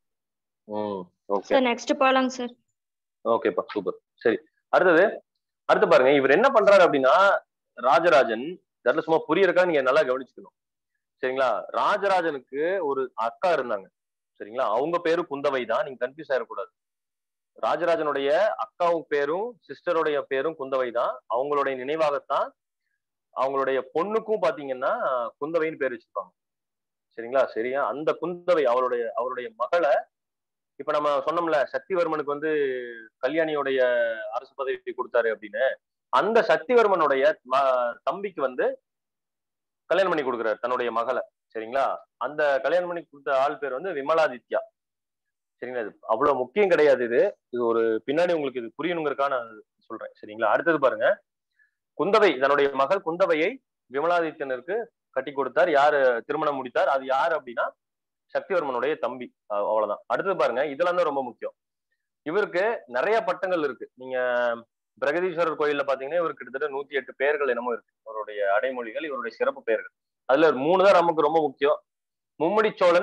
ம் ஓகே சார் நெக்ஸ்ட் போலாங்க சார் ஓகேப்பா சூப்பர் சரி அடுத்தது அடுத்து பாருங்க இவர் என்ன பண்றாரு அப்படின்னா ராஜராஜன் இதெல்லாம் சும்மா புரியறக்கா நீங்க நல்லா கவனிச்சுக்கணும் சரிங்களா ராஜராஜனுக்கு ஒரு அக்கா இருந்தாங்க சரிங்களா அவங்க பேரும் குந்தவை தான் நீங்க கன்ஃபியூஸ் ஆயிடக்கூடாது ராஜராஜனுடைய அக்காவும் பேரும் சிஸ்டருடைய பேரும் குந்தவை தான் அவங்களுடைய நினைவாகத்தான் அவங்களுடைய பொண்ணுக்கும் பாத்தீங்கன்னா குந்தவைன்னு பேர் வச்சிருப்பாங்க சரிங்களா சரியா அந்த குந்தவை அவருடைய அவருடைய மகளை இப்ப நம்ம சொன்னோம்ல சக்திவர்மனுக்கு வந்து கல்யாணியோடைய அரசு பதவி கொடுத்தாரு அப்படின்னு அந்த சக்திவர்மனுடைய ம- தம்பிக்கு வந்து கல்யாணம் பண்ணி கொடுக்குறாரு தன்னுடைய மகளை சரிங்களா அந்த கல்யாணம் பண்ணி கொடுத்த ஆள் பேர் வந்து விமலாதித்யா சரிங்களா இது அவ்வளவு முக்கியம் கிடையாது இது இது ஒரு பின்னாடி உங்களுக்கு இது புரியணுங்கிறதுக்காக நான் சொல்றேன் சரிங்களா அடுத்தது பாருங்க குந்தவை தன்னுடைய மகள் குந்தவையை விமலாதித்யனருக்கு கட்டி கொடுத்தார் யாரு திருமணம் முடித்தார் அது யாரு அப்படின்னா சக்திவர்மனுடைய தம்பி அஹ் அவ்வளவுதான் அடுத்தது பாருங்க இதெல்லாம் தான் ரொம்ப முக்கியம் இவருக்கு நிறைய பட்டங்கள் இருக்கு நீங்க பிரகதீஸ்வரர் கோயில்ல பாத்தீங்கன்னா இவருக்கு கிட்டத்தட்ட நூத்தி எட்டு பெயர்கள் என்னமோ இருக்கு அவருடைய அடைமொழிகள் இவருடைய சிறப்பு பெயர்கள் அதுல ஒரு மூணு தான் நமக்கு ரொம்ப முக்கியம் மும்முடி சோழன்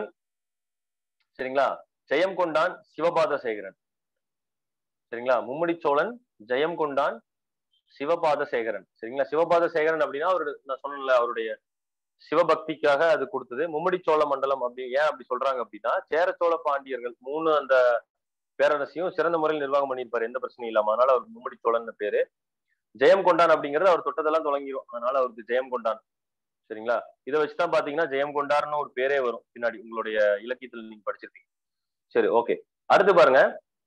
சரிங்களா ஜெயம் கொண்டான் சிவபாத சேகரன் சரிங்களா மும்முடி சோழன் ஜெயம் கொண்டான் சிவபாத சேகரன் சரிங்களா சிவபாத சேகரன் அப்படின்னா அவரு நான் சொன்னேன்ல அவருடைய சிவபக்திக்காக அது கொடுத்தது மும்முடி சோழ மண்டலம் அப்படி ஏன் அப்படி சொல்றாங்க அப்படின்னா சேர சோழ பாண்டியர்கள் மூணு அந்த பேரரசையும் சிறந்த முறையில் நிர்வாகம் பண்ணியிருப்பாரு எந்த பிரச்சனையும் இல்லாம அதனால அவர் மும்முடி சோழன் பேரு ஜெயம் கொண்டான் அப்படிங்கிறது அவர் தொட்டதெல்லாம் தொடங்கிரும் அதனால அவருக்கு ஜெயம் கொண்டான் சரிங்களா இதை வச்சுதான் பாத்தீங்கன்னா ஜெயம் கொண்டார்னு ஒரு பேரே வரும் பின்னாடி உங்களுடைய இலக்கியத்தில் நீங்க படிச்சிருப்பீங்க சரி ஓகே அடுத்து பாருங்க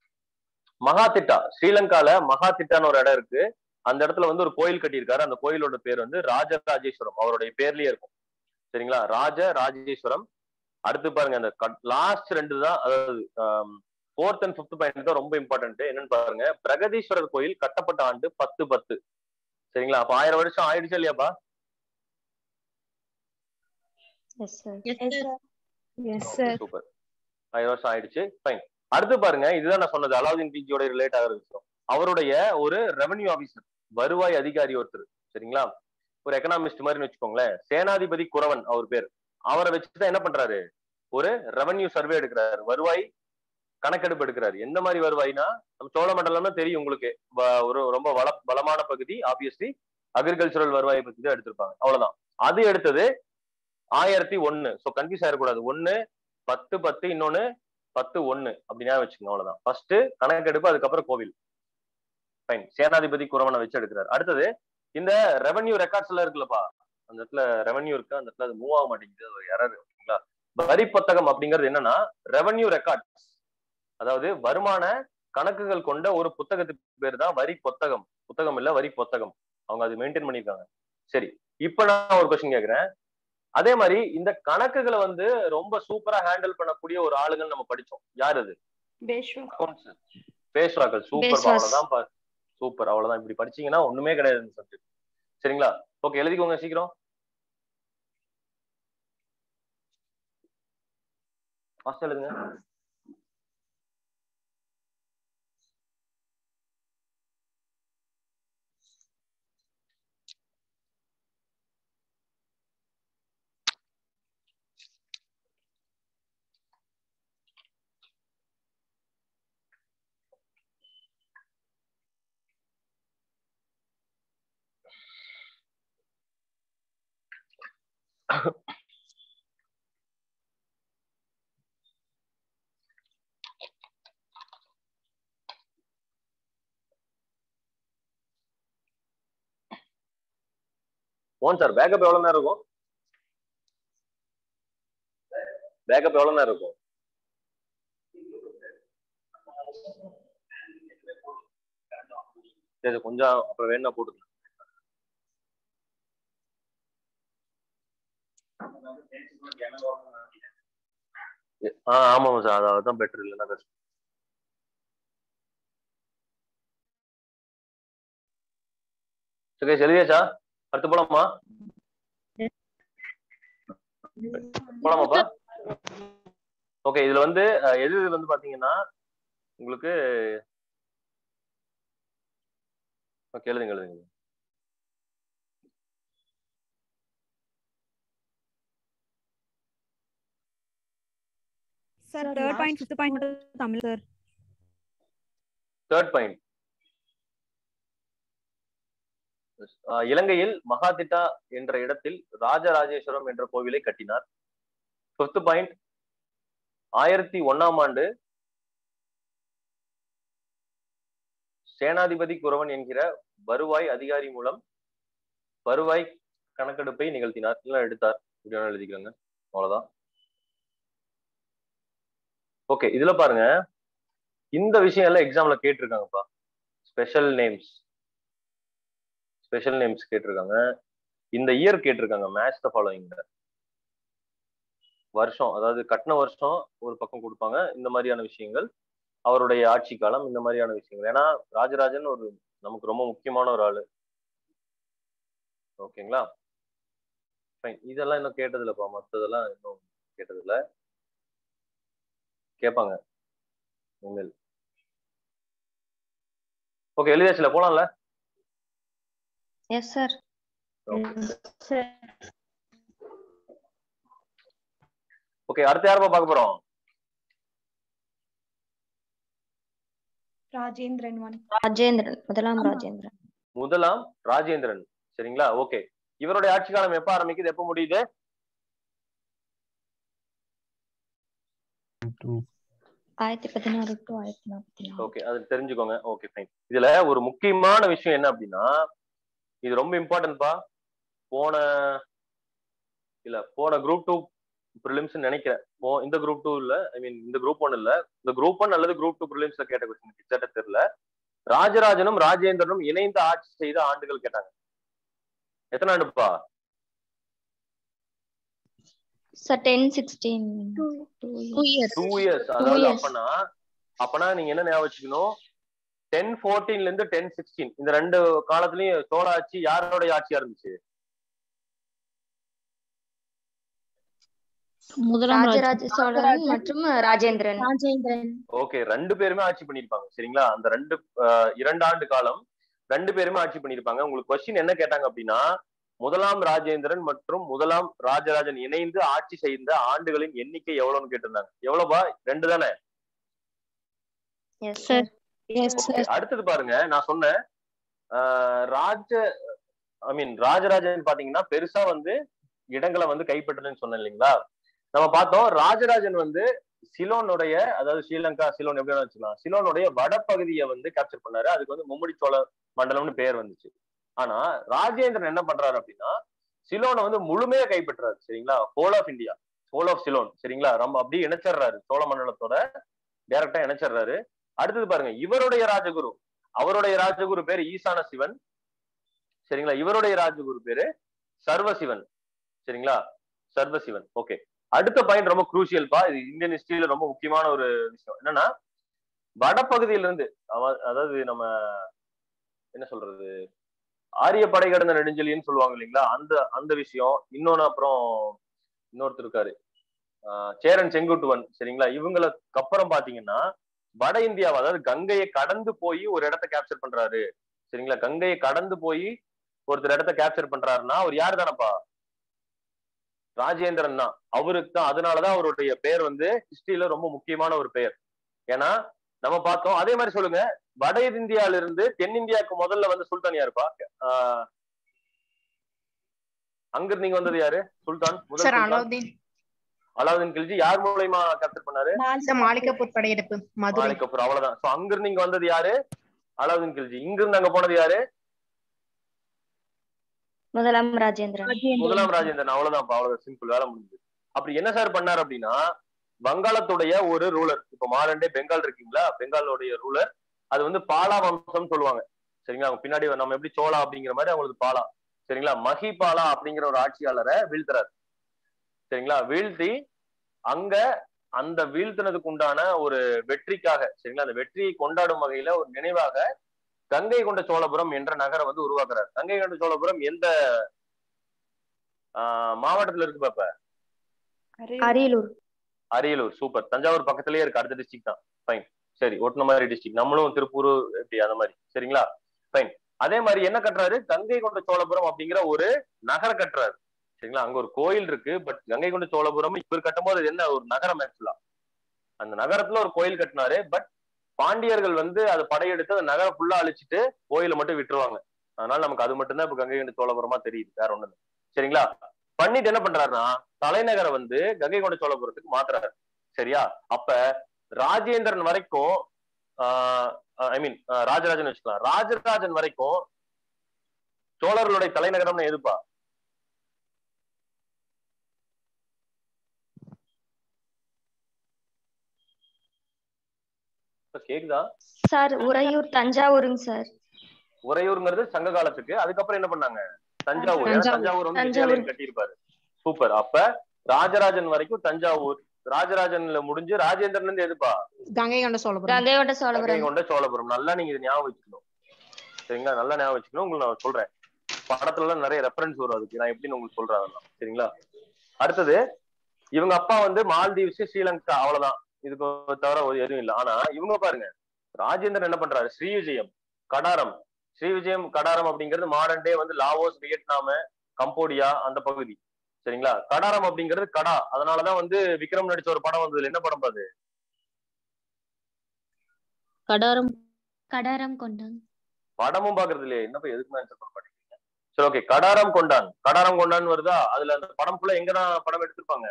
மகாதிட்டா ஸ்ரீலங்கால மகாதிட்டான்னு ஒரு இடம் இருக்கு அந்த இடத்துல வந்து ஒரு கோயில் கட்டியிருக்காரு அந்த கோயிலோட பேர் வந்து ராஜராஜேஸ்வரம் அவருடைய பேர்லயே இருக்கும் சரிங்களா ராஜ ராஜேஸ்வரம் அடுத்து பாருங்க அந்த லாஸ்ட் ரெண்டு தான் அதாவது ஃபோர்த் அண்ட் ஃபிஃப்த் பாயிண்ட் தான் ரொம்ப இம்பார்ட்டன்ட் என்னன்னு பாருங்க பிரகதீஸ்வரர் கோயில் கட்டப்பட்ட ஆண்டு பத்து பத்து சரிங்களா அப்ப ஆயிரம் வருஷம் ஆயிடுச்சு இல்லையாப்பா yes sir yes sir super ஆயிரம் வருஷம் ஆயிடுச்சு ஃபைன் அடுத்து பாருங்க இதுதான் நான் சொன்னது அலாவுதீன் கில்ஜியோட ரிலேட் ஆகிற விஷயம் அவருடைய ஒரு ரெவன்யூ ஆபீசர் வருவாய் அதிகாரி ஒருத்தர் சரிங்களா ஒரு எக்கனாமிஸ்ட் மாதிரி வச்சுக்கோங்களேன் சேனாதிபதி குறவன் அவர் பேர் அவரை வச்சுதான் என்ன பண்றாரு ஒரு ரெவன்யூ சர்வே எடுக்கிறாரு வருவாய் கணக்கெடுப்பு எடுக்கிறாரு எந்த மாதிரி வருவாய்னா நம்ம சோழ மண்டலம்னா தெரியும் உங்களுக்கு வ- ஒரு ரொம்ப வள வளமான பகுதி ஆப்வியஸ்லி அக்ரிகல்ச்சரல் வருவாயை பத்தி தான் எடுத்திருப்பாங்க அவ்வளவுதான் அது எடுத்தது ஆயிரத்தி ஒண்ணு ஸோ கன்ஃபியூஸ் ஆயிடக்கூடாது ஒண்ணு பத்து பத்து இன்னொன்னு பத்து ஒண்ணு அப்படின்னா வச்சுக்கோங்க அவ்வளவுதான் ஃபர்ஸ்ட் கணக்கெடுப்பு அதுக்கப்புறம் கோவில் ஃபைன் சேனாதிபதி குரவனை வச்சு எடுக்கிறாரு அடுத்தது இந்த ரெவன்யூ ரெக்கார்ட்ஸ் எல்லாம் இருக்குல்லப்பா அந்த இடத்துல ரெவன்யூ இருக்கு அந்த இடத்துல அது மூவ் ஆக மாட்டேங்குது அது ஒரு எரர் ஓகேங்களா வரி புத்தகம் அப்படிங்கிறது என்னன்னா ரெவன்யூ ரெக்கார்ட்ஸ் அதாவது வருமான கணக்குகள் கொண்ட ஒரு புத்தகத்துக்கு பேர் தான் வரி புத்தகம் புத்தகம் இல்ல வரி புத்தகம் அவங்க அது மெயின்டைன் பண்ணிருக்காங்க சரி இப்ப நான் ஒரு கொஸ்டின் கேக்குறேன் அதே மாதிரி இந்த கணக்குகளை வந்து ரொம்ப சூப்பரா ஹேண்டில் பண்ணக்கூடிய ஒரு ஆளுகள் நம்ம படிச்சோம் யார் அது பேஷ்வா பேசுவாக்கள் சூப்பர் பேசுவாஸ். அவ்வளவுதான் சூப்பர் அவ்வளவுதான் இப்படி படிச்சீங்கன்னா ஒண்ணுமே கிடையாது இந்த சப்ஜெக்ட் சரிங்களா ஓகே எழுதிக்கோங்க சீக்கிரம் ஃபர்ஸ்ட் எழுதுங்க மோகன் சார் பேக்கப் எவ்வளவு நேரம் இருக்கும் பேக்கப் எவ்வளவு நேரம் இருக்கும் சரி கொஞ்சம் அப்புறம் வேணா போட்டுக்கலாம் ஆ ஆமாம் சார் அதான் பெட்டர் இல்லைன்னா கஷ்டம் சுகேஷ் எழுதியாச்சா அடுத்து போலாமா போலாமாப்பா ஓகே இதுல வந்து அஹ், எது எது வந்து பாத்தீங்கன்னா உங்களுக்கு ஓகே எழுதுங்க எழுதுங்க sir Sir, third last point fifth point மட்டும் தமிழ் சார் தேர்ட் பாயிண்ட் இலங்கையில் மகாதிட்டா என்ற இடத்தில் ராஜராஜேஸ்வரம் என்ற கோவிலை கட்டினார் ஃபிஃப்த் பாயிண்ட் ஆயிரத்தி ஒன்னாம் ஆண்டு சேனாதிபதி குரவன் என்கிற வருவாய் அதிகாரி மூலம் வருவாய் கணக்கெடுப்பை நிகழ்த்தினார் இல்ல எடுத்தார் இப்படி வேணா எழுதிக்கோங்க அவ்வளவுதான் ஓகே இதுல பாருங்க இந்த விஷயம் எல்லாம் எக்ஸாம்ல கேட்டிருக்காங்கப்பா ஸ்பெஷல் நேம்ஸ் ஸ்பெஷல் நேம்ஸ் கேட்டிருக்காங்க இந்த இயர் கேட்டிருக்காங்க மேட்ச் த ஃபாலோயிங் வருஷம் அதாவது கட்டின வருஷம் ஒரு பக்கம் கொடுப்பாங்க இந்த மாதிரியான விஷயங்கள் அவருடைய ஆட்சி காலம் இந்த மாதிரியான விஷயங்கள் ஏன்னா ராஜராஜன் ஒரு நமக்கு ரொம்ப முக்கியமான ஒரு ஆளு ஓகேங்களா ஃபைன் இதெல்லாம் இன்னும் கேட்டதில்லப்பா மற்றதெல்லாம் இன்னும் கேட்டதில்ல கேட்பாங்க இனிமேல் ஓகே எழுதியாச்சுல போலாம்ல எஸ் சார் ஓகே அடுத்து யாருப்பா பார்க்க போறோம் ராஜேந்திரன் ஒன் ராஜேந்திரன் முதலாம் ராஜேந்திரன் முதலாம் ராஜேந்திரன் சரிங்களா ஓகே இவருடைய ஆட்சி காலம் எப்ப ஆரம்பிக்குது எப்ப முடியுது ஆயிரத்தி பதினாறு டு ஆயிரத்தி நாற்பத்தி நாலு ஓகே அது தெரிஞ்சுக்கோங்க ஓகே ஃபைன் இதுல ஒரு முக்கியமான விஷயம் என்ன அப்படின்னா இது ரொம்ப இம்பார்ட்டன்ட்பா போன இல்ல போன குரூப் டூ ப்ரிலிம்ஸ் நினைக்கிறேன் போ இந்த குரூப் டூ இல்ல ஐ மீன் இந்த குரூப் ஒன் இல்ல இந்த குரூப் ஒன் அல்லது குரூப் டூ ப்ரிலிம்ஸ்ல கேட்ட கொஸ்டின் எக்ஸாக்டா தெரியல ராஜராஜனும் ராஜேந்திரனும் இணைந்து ஆட்சி செய்த ஆண்டுகள் கேட்டாங்க எத்தனை ஆண்டுப்பா sir ten sixteen two years two years அதாவது years. அப்பனா அப்பனா நீங்க என்ன ஞாபகம் வச்சுக்கணும் டென் ஃபோர்டீன்ல இருந்து டென் சிக்ஸ்டீன் இந்த ரெண்டு காலத்துலயும் சோழ ஆட்சி யாரோடைய ஆட்சியா இருந்துச்சு முதலாம் ராஜ ராஜராஜ சோழன் மற்றும் ராஜேந்திரன் ராஜேந்திரன் ஓகே ரெண்டு பேருமே ஆட்சி பண்ணிருப்பாங்க சரிங்களா அந்த ரெண்டு அஹ், இரண்டு ஆண்டு காலம் ரெண்டு பேருமே ஆட்சி பண்ணிருப்பாங்க உங்களுக்கு கொஸ்டின் என்ன கேட்டாங்க அப்படின்னா முதலாம் ராஜேந்திரன் மற்றும் முதலாம் ராஜராஜன் இணைந்து ஆட்சி செய்த ஆண்டுகளின் எண்ணிக்கை எவ்வளவுன்னு கேட்டிருந்தாங்க எவ்வளவுபா ரெண்டு தானே yes Sir. Sir yes Okay, அடுத்தது பாருங்க நான் சொன்னேன் ஆஹ் ராஜ ஐ மீன் ராஜராஜன் பாத்தீங்கன்னா பெருசா வந்து இடங்களை வந்து கைப்பற்றலன்னு சொன்னேன் இல்லைங்களா நம்ம பார்த்தோம் ராஜராஜன் வந்து சிலோனுடைய அதாவது ஸ்ரீலங்கா சிலோன் எப்படி வேணா வச்சுக்கலாம் சிலோனுடைய வடபகுதியை வந்து கேப்சர் பண்ணாரு அதுக்கு வந்து மும்முடி சோழ மண்டலம்னு பேர் வந்துச்சு ஆனா ராஜேந்திரன் என்ன பண்றாரு அப்படின்னா சிலோனை வந்து முழுமையா கைப்பற்றாரு சரிங்களா whole of India whole of Ceylon சரிங்களா ரொம்ப அப்படியே இணைச்சிடுறாரு சோழ மண்டலத்தோட டைரக்டா இணைச்சிடுறாரு அடுத்தது பாருங்க இவருடைய ராஜகுரு அவருடைய ராஜகுரு பேரு ஈசான சிவன் சரிங்களா இவருடைய ராஜகுரு பேரு சர்வசிவன் சரிங்களா சர்வசிவன் ஓகே அடுத்த பாயிண்ட் ரொம்ப குரூசியல்பா இது இந்தியன் ஹிஸ்டரியில ரொம்ப முக்கியமான ஒரு விஷயம் என்னன்னா வடபகுதியில இருந்து அவ- அதாவது நம்ம என்ன சொல்றது ஆரிய படை கடந்த நெடுஞ்செலின்னு சொல்லுவாங்க இல்லைங்களா அந்த அந்த விஷயம் இன்னொன்னு அப்புறம் இன்னொருத்தர் இருக்காரு ஆஹ் சேரன் செங்குட்டுவன் சரிங்களா இவங்களுக்கு அப்புறம் பாத்தீங்கன்னா வட இந்தியாவை அதாவது கங்கையை கடந்து போய் ஒரு இடத்த கேப்சர் பண்றாரு சரிங்களா கங்கையை கடந்து போய் ஒருத்தர் இடத்த கேப்சர் பண்றாருன்னா அவர் யாரு தானப்பா ராஜேந்திரன் தான் அவருக்கு தான் அதனாலதான் அவருடைய பேர் வந்து ஹிஸ்டரியில ரொம்ப முக்கியமான ஒரு பெயர் ஏன்னா நம்ம பார்த்தோம் அதே மாதிரி சொல்லுங்க வட இந்தியால இருந்து தென்னிந்தியாவுக்கு முதல்ல வந்து சுல்தான் யாருப்பா ஆஹ் அங்க இருந்து இங்க வந்தது யாரு சுல்தான் முதல் சார் சுல்தான் அலாவுதீன் அலாவுதீன் கில்ஜி யார் மூலயமா கேப்சர் பண்ணாரு சார் மாலிகப்பூர் படையெடுப்பு மதுரை மாலிக் கபூர் அவ்வளவுதான் சோ அங்க இருந்து இங்க வந்தது யாரு அலாவுதீன் கில்ஜி இங்க இருந்து அங்க போனது யாரு முதலாம் ராஜேந்திரன் முதலாம் ராஜேந்திரன் அவ்வளவுதான் அவ்வளவு சிம்பிள் வேலை முடிஞ்சது அப்படி என்ன சார் பண்ணார் அப்படின்னா வங்காளத்துடைய ஒரு ரூலர் இப்ப மாலண்டே பெங்கால் இருக்கீங்களா பெங்காலோடைய ரூலர் அது வந்து பாலா வம்சம் சொல்லுவாங்க சரிங்களா அவங்க பின்னாடி நம்ம எப்படி சோளா அப்படிங்கிற மாதிரி அவங்களுக்கு பாலா சரிங்களா மஹிபாலா அப்படிங்கிற ஒரு ஆட்சியாளரை வீழ்த்துறாரு சரிங்களா வீழ்த்தி அங்க அந்த வீழ்த்தினதுக்கு உண்டான ஒரு வெற்றிக்காக சரிங்களா அந்த வெற்றியை கொண்டாடும் வகையில ஒரு நினைவாக கங்கை கொண்ட சோழபுரம் என்ற நகரை வந்து உருவாக்குறாரு கங்கை கொண்ட சோழபுரம் எந்த ஆஹ் மாவட்டத்துல இருக்கு பாப்ப அரியலூர் அரியலூர் சூப்பர் தஞ்சாவூர் பக்கத்துலயே இருக்கு அடுத்த டிஸ்ட்ரிக்ட் தான் ஃபைன் சரி ஒட்டுன மாதிரி டிஸ்ட்ரிக்ட் நம்மளும் திருப்பூர் எப்படி அந்த மாதிரி சரிங்களா ஃபைன் அதே மாதிரி என்ன கட்டுறாரு கங்கை கொண்ட சோழபுரம் அப்படிங்கிற ஒரு நகர கட்டுறாரு சரிங்களா அங்க ஒரு கோயில் இருக்கு பட் கங்கை கொண்ட சோழபுரம் இவர் கட்டும் போது அது என்ன ஒரு நகரம் ஆக்சுவலா அந்த நகரத்துல ஒரு கோயில் கட்டினாரு பட் பாண்டியர்கள் வந்து அதை படையெடுத்து அந்த நகரம் ஃபுல்லா அழிச்சிட்டு கோயிலை மட்டும் விட்டுருவாங்க அதனால நமக்கு அது மட்டும்தான் இப்ப கங்கை கொண்ட சோழபுரமா தெரியுது வேற ஒண்ணு இல்ல. சரிங்களா பண்ணிட்டு என்ன பண்றாருன்னா தலைநகரை வந்து கங்கை கொண்ட சோழபுரத்துக்கு மாத்துறாரு சரியா அப்ப ராஜேந்திரன் வரைக்கும் ஐ மீன் ராஜராஜன் வச்சுக்கலாம் ராஜராஜன் வரைக்கும் சோழர்களுடைய தலைநகரம்னு எதுப்பா இப்ப கேக்குதா சார் உறையூர் தஞ்சாவூருங்க சார் உறையூருங்கிறது சங்க காலத்துக்கு அதுக்கப்புறம் என்ன பண்ணாங்க தஞ்சாவூர் ஏன்னா தஞ்சாவூர். தஞ்சாவூர் வந்து தஞ்சாவூர். விஜயாலயம் கட்டியிருப்பாரு சூப்பர் அப்ப ராஜராஜன் வரைக்கும் தஞ்சாவூர் ராஜராஜன்ல முடிஞ்சு ராஜேந்திரன்ல இருந்து எதுப்பா கங்கை கொண்ட சோழபுரம் கங்கை கொண்ட கங்கை சோழபுரம் கொண்ட சோழபுரம் நல்லா நீங்க இதை ஞாபகம் வச்சுக்கணும் சரிங்களா நல்லா ஞாபகம் வச்சுக்கணும் உங்களுக்கு நான் சொல்றேன் படத்துல எல்லாம் நிறைய ரெஃபரன்ஸ் வரும் அதுக்கு நான் எப்படின்னு உங்களுக்கு சொல்றேன் அதெல்லாம் சரிங்களா அடுத்தது இவங்க அப்பா வந்து மால்தீவ்ஸ் ஸ்ரீலங்கா அவ்வளவுதான் இதுக்கு தவிர ஒரு எதுவும் இல்லை ஆனா இவங்க பாருங்க ராஜேந்திரன் என்ன பண்றாரு ஸ்ரீவிஜயம் கடாரம் ஸ்ரீவிஜயம் கடாரம் அப்படிங்கிறது மாடர்ன் டே வந்து லாவோஸ் வியட்நாம கம்போடியா அந்த பகுதி சரிங்களா கடாரம் அப்படிங்கிறது கடா அதனாலதான் வந்து விக்ரம் நடிச்ச ஒரு படம் வந்தது என்ன படம் அது கடாரம் கடாரம் கொண்டான் படமும் பாக்குறது இல்லையே என்ன போய் எதுக்கு ஆன்சர் பண்ண மாட்டேங்கிறீங்க சரி ஓகே கடாரம் கொண்டான் கடாரம் கொண்டான் வருதா அதுல அந்த படம் ஃபுல்லா எங்கதான் படம் எடுத்திருப்பாங்க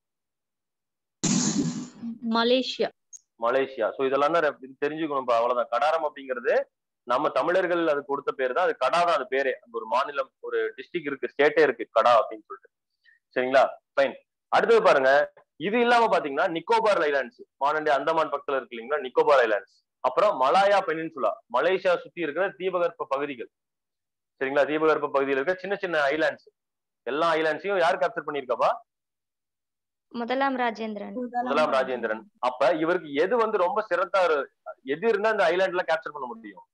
மலேசியா மலேசியா சோ இதெல்லாம் தான் ரெப்- இது தெரிஞ்சுக்கணும்ப்பா அவ்வளவுதான் கடாரம் அப்படிங்கிறது நம்ம தமிழர்கள் அது கொடுத்த பேர் தான் அது கடா தான் அது பேரே அந்த ஒரு மாநிலம் ஒரு டிஸ்ட்ரிக்ட் இருக்கு ஸ்டேட்டே இருக்கு கடா அப்படின்னு சொல்லிட்டு சரிங்களா ஃபைன் அடுத்தது பாருங்க இது இல்லாம பாத்தீங்கன்னா நிக்கோபார் ஐலாண்ட்ஸ் மானண்டே அந்தமான் பக்கத்துல இருக்கு இல்லைங்களா நிக்கோபார் ஐலாண்ட்ஸ் அப்புறம் மலாயா பெனின்சுலா மலேசியா சுத்தி இருக்கிற தீபகற்ப பகுதிகள் சரிங்களா தீபகற்ப பகுதியில் இருக்க சின்ன சின்ன ஐலாண்ட்ஸ் எல்லா ஐலாண்ட்ஸையும் யார் கேப்சர் பண்ணியிருக்காப்பா முதலாம் ராஜேந்திரன் முதலாம் ராஜேந்திரன் அப்ப இவருக்கு எது வந்து ரொம்ப சிறந்தா இரு- எது இருந்தா இந்த ஐலாண்ட்ல கேப்சர் பண்ண முடியும்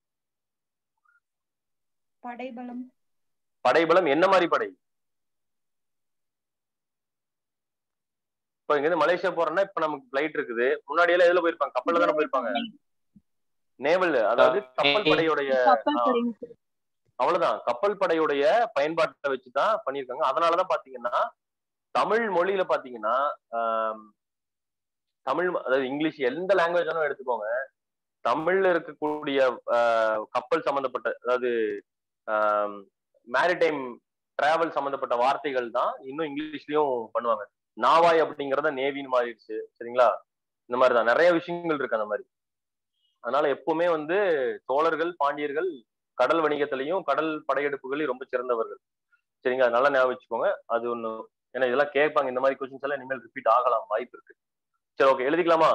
படைபலம் படைபலம் என்ன மாதிரி படை இப்ப இங்க இருந்து மலேசியா போறோம்னா இப்ப நமக்கு பிளைட் இருக்குது முன்னாடி எல்லாம் எதுல போயிருப்பாங்க கப்பல்ல தானே போயிருப்பாங்க நேவல் அதாவது கப்பல் படையுடைய கப்பல் ஆ. படை அவ்வளவுதான் கப்பல் படையுடைய பயன்பாட்டை வச்சுதான் பண்ணியிருக்காங்க அதனாலதான் பாத்தீங்கன்னா தமிழ் மொழியில பாத்தீங்கன்னா ஆம், தமிழ் அதாவது இங்கிலீஷ் எந்த லாங்குவேஜ் வேணாலும் எடுத்துக்கோங்க தமிழ்ல இருக்கக்கூடிய ஆஹ், கப்பல் சம்பந்தப்பட்ட அதாவது மேரிடைம் டிராவல் சம்பந்தப்பட்ட வார்த்தைகள் தான் இன்னும் இங்கிலீஷ்லயும் பண்ணுவாங்க நாவாய் அப்படிங்கறத நேவின்னு மாறிடுச்சு சரிங்களா இந்த மாதிரிதான் நிறைய விஷயங்கள் இருக்கு அந்த மாதிரி அதனால எப்பவுமே வந்து சோழர்கள் பாண்டியர்கள் கடல் வணிகத்திலையும் கடல் படையெடுப்புகளையும் ரொம்ப சிறந்தவர்கள் சரிங்க அது நல்லா ஞாபகம் வச்சுக்கோங்க அது ஒண்ணு ஏன்னா இதெல்லாம் கேட்பாங்க இந்த மாதிரி கொஸ்டின்ஸ் எல்லாம் இனிமேல் ரிப்பீட் ஆகலாம் வாய்ப்பு இருக்கு சரி ஓகே எழுதிக்கலாமா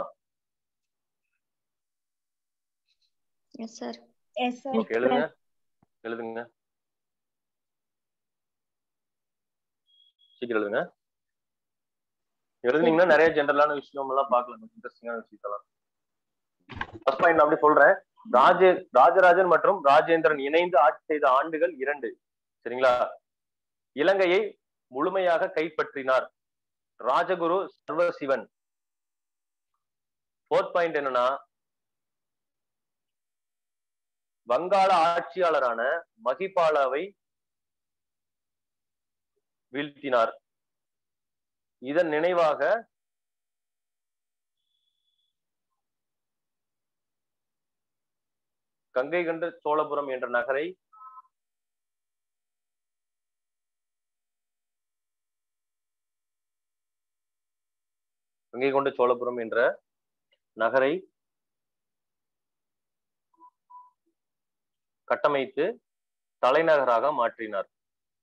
yes sir yes sir okay எழுதுங்க எழுதுங்க சீக்கிரம் எழுதுங்க எழுதுனீங்கன்னா நிறைய ஜென்ரலான விஷயம் எல்லாம் பார்க்கலாம் இன்ட்ரெஸ்டிங்கான விஷயத்தெல்லாம் ஃபர்ஸ்ட் பாயிண்ட் அப்படி சொல்றேன் ராஜே ராஜராஜன் மற்றும் ராஜேந்திரன் இணைந்து ஆட்சி செய்த ஆண்டுகள் இரண்டு சரிங்களா இலங்கையை முழுமையாக கைப்பற்றினார் ராஜகுரு சர்வசிவன் ஃபோர்த் பாயிண்ட் என்னன்னா வங்காள ஆட்சியாளரான மகிபாலாவை வீழ்த்தினார் இதன் நினைவாக கங்கை கண்ட சோழபுரம் என்ற நகரை கங்கை கொண்ட சோழபுரம் என்ற நகரை கட்டமைத்து தலைநகராக மாற்றினார்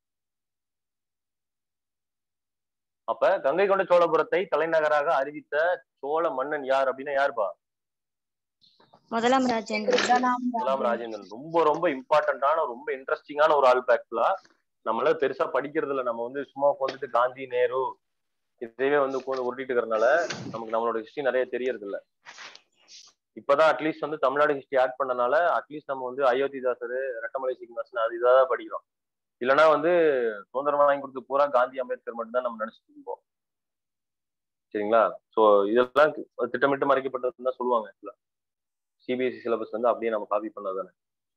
அப்ப கங்கை கொண்ட சோழபுரத்தை தலைநகராக அறிவித்த சோழ மன்னன் யார் அப்படின்னா யாருப்பா முதலாம் ராஜேந்திரன் முதலாம் ராஜேந்திரன் ரொம்ப ரொம்ப இம்பார்ட்டன்டான ரொம்ப இன்ட்ரெஸ்டிங்கான ஒரு ஆள் ஆக்சுவலா நம்மள பெருசா படிக்கிறது இல்ல நம்ம வந்து சும்மா உட்காந்துட்டு காந்தி நேரு இதுவே வந்து உட்காந்து உருட்டிட்டு இருக்கிறதுனால நமக்கு நம்மளோட ஹிஸ்டரி நிறைய தெரியறது இல்ல இப்பதான் அட்லீஸ்ட் வந்து தமிழ்நாடு ஹிஸ்டரி ஆட் பண்ணனால அட்லீஸ்ட் நம்ம வந்து அயோத்திதாசர் ரெட்டமலை சீனிவாசன் அது இதான் படிக்கிறோம் இல்லைன்னா வந்து சுதந்திரம் வாங்கி கொடுத்து பூரா காந்தி அம்பேத்கர் மட்டும் தான் நம்ம நினைச்சிட்டு இருப்போம் சரிங்களா சோ இதெல்லாம் திட்டமிட்டு மறைக்கப்பட்டதுன்னு தான் சொல்லுவாங்க ஆக்சுவலா சிபிஎஸ்சி சிலபஸ் வந்து அப்படியே நம்ம காப்பி பண்ணாதானே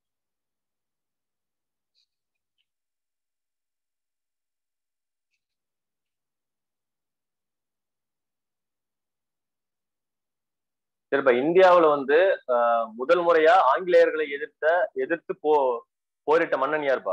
சரிப்பா இந்தியாவுல வந்து ஆஹ், முதல் முறையா ஆங்கிலேயர்களை எதிர்த்த எதிர்த்து போ போரிட்ட மன்னன் யாருப்பா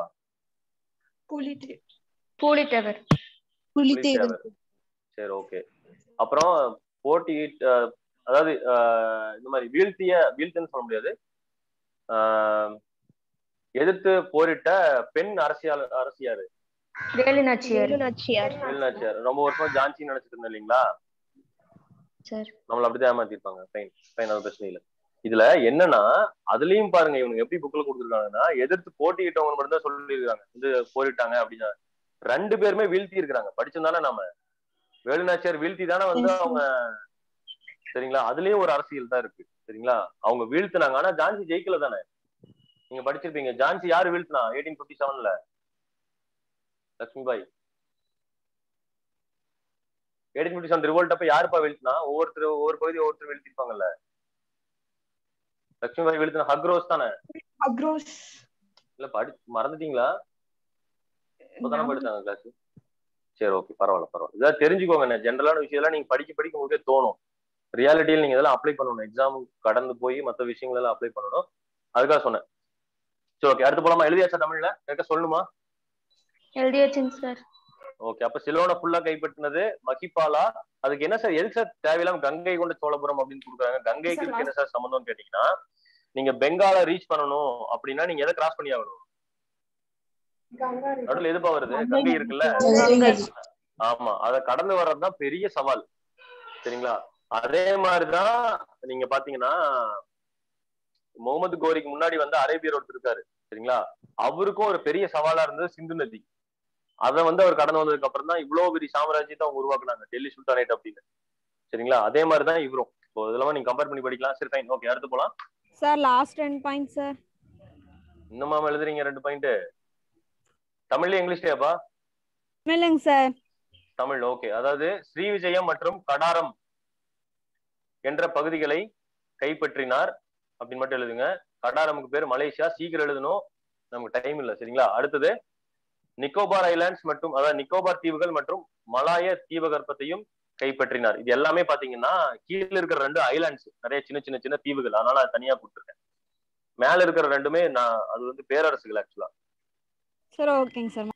பூலித்தேவர் புலித்தேவர் சரி ஓகே அப்புறம் போட்டி ஆஹ், அதாவது ஆஹ், இந்த மாதிரி வீழ்த்திய வீழ்த்துன்னு சொல்ல முடியாது ஆஹ், எதிர்த்து போரிட்ட பெண் அரசியல் அரசியாரு வேலுநாச்சியார் நாச்சியார் வேலுநாச்சியார் ரொம்ப வருஷம் ஜான்சின்னு நினைச்சிட்டு இருந்தேன் இல்லைங்களா சார் நம்மள அப்படிதான் ஏமாத்திருப்பாங்க ஃபைன் ஃபைன் அது பிரச்சனை இல்ல இதுல என்னன்னா அதுலயும் பாருங்க இவனுங்க எப்படி புக்ல கொடுத்துருக்காங்கன்னா எதிர்த்து போட்டியிட்டவங்க மட்டும் தான் சொல்லியிருக்காங்க வந்து போரிட்டாங்க அப்படின்னா ரெண்டு பேருமே வீழ்த்தி இருக்கிறாங்க படிச்சிருந்தானே நாம வேலுநாச்சியார் வீழ்த்தி தானே வந்து அவங்க சரிங்களா அதுலயும் ஒரு அரசியல் தான் இருக்கு சரிங்களா அவங்க வீழ்த்தினாங்க ஆனா ஜான்சி ஜெயிக்கல தானே நீங்க படிச்சிருப்பீங்க ஜான்சி யாரு வீழ்த்தினா எயிட்டீன் பிப்டி செவன்ல Lakshmibai eighteen fifty seven revolt அப்ப யாருப்பா வீழ்த்தினா ஒவ்வொருத்தர் ஒவ்வொரு பகுதி ஒவ்வொருத்தர் வீழ்த்திருப்பாங்கல்ல லட்சுமிபாய் வீழ்த்தின ஹக்ரோஸ் தானே அக்ரோஸ் இல்ல படி மறந்துட்டீங்களா இப்பதானே படிச்சாங்க கிளாஸ் சரி ஓகே பரவாயில்ல பரவாயில்ல இதாவது தெரிஞ்சுக்கோங்க ஜென்ரலான விஷயம் எல்லாம் நீங்க படிக்க படிக்க உங்களுக்கே தோணும் ரியாலிட்டியில் நீங்க இதெல்லாம் அப்ளை பண்ணணும் எக்ஸாம் கடந்து போய் மற்ற விஷயங்கள் எல்லாம் அப்ளை பண்ணணும் அதுக்காக சொன்னேன் சரி ஓகே அடுத்து போலாமா எழுதியாச்சா தமிழ்ல கேட்க சொல்லணுமா எழுதியாச்சுங்க சார் ஓகே அப்ப சிலோனை ஃபுல்லா கைப்பற்றினது மகிபாலா அதுக்கு என்ன சார் எதுக்கு சார் தேவையில்லாம கங்கை கொண்ட சோழபுரம் அப்படின்னு கொடுக்குறாங்க கங்கைக்கு இதுக்கு என்ன சார் சம்பந்தம் கேட்டீங்கன்னா நீங்க பெங்கால ரீச் பண்ணணும் அப்படின்னா நீங்க எதை கிராஸ் பண்ணி ஆகணும் நடுவில் எதுப்பா வருது கங்கை இருக்குல்ல கங்கை ஆமா அத கடந்து வர்றதுதான் பெரிய சவால் சரிங்களா அதே மாதிரிதான் நீங்க பாத்தீங்கன்னா முகமது கோரிக்கு முன்னாடி வந்து அரேபியர் ஒருத்தர் இருக்காரு சரிங்களா அவருக்கும் ஒரு பெரிய சவாலா இருந்தது சிந்து நதி அதை வந்து அவர் கடந்து வந்ததுக்கு அப்புறம் தான் இவ்வளவு பெரிய சாம்ராஜ்யத்தை அவங்க உருவாக்குனாங்க டெல்லி சுல்தானேட் அப்படின்னு சரிங்களா அதே மாதிரிதான் இவரும் இப்போ இதெல்லாம் நீங்க கம்பேர் பண்ணி படிக்கலாம் சரி ஃபைன் ஓகே அடுத்து போலாம் sir last ten point sir இன்னுமா எழுதுறீங்க ரெண்டு பாயிண்ட் தமிழ்ல இங்கிலீஷ்லயாப்பா இல்லைங்க சார் தமிழ் ஓகே அதாவது ஸ்ரீவிஜயம் மற்றும் கடாரம் என்ற பகுதிகளை கைப்பற்றினார் அப்படின்னு மட்டும் எழுதுங்க கடாரமுக்கு பேர் மலேசியா சீக்கிரம் எழுதணும் நமக்கு டைம் இல்ல சரிங்களா அடுத்தது நிக்கோபார் ஐலாண்ட்ஸ் மற்றும் அதாவது நிக்கோபார் தீவுகள் மற்றும் மலாய தீபகற்பத்தையும் கைப்பற்றினார் இது எல்லாமே பாத்தீங்கன்னா கீழே இருக்கிற ரெண்டு ஐலாண்ட்ஸ் நிறைய சின்ன சின்ன சின்ன தீவுகள் அதனால அது தனியா கொடுத்துருக்கேன் மேல இருக்கிற ரெண்டுமே நான் அது வந்து பேரரசுகள் ஆக்சுவலா சார் ஓகேங்க சார்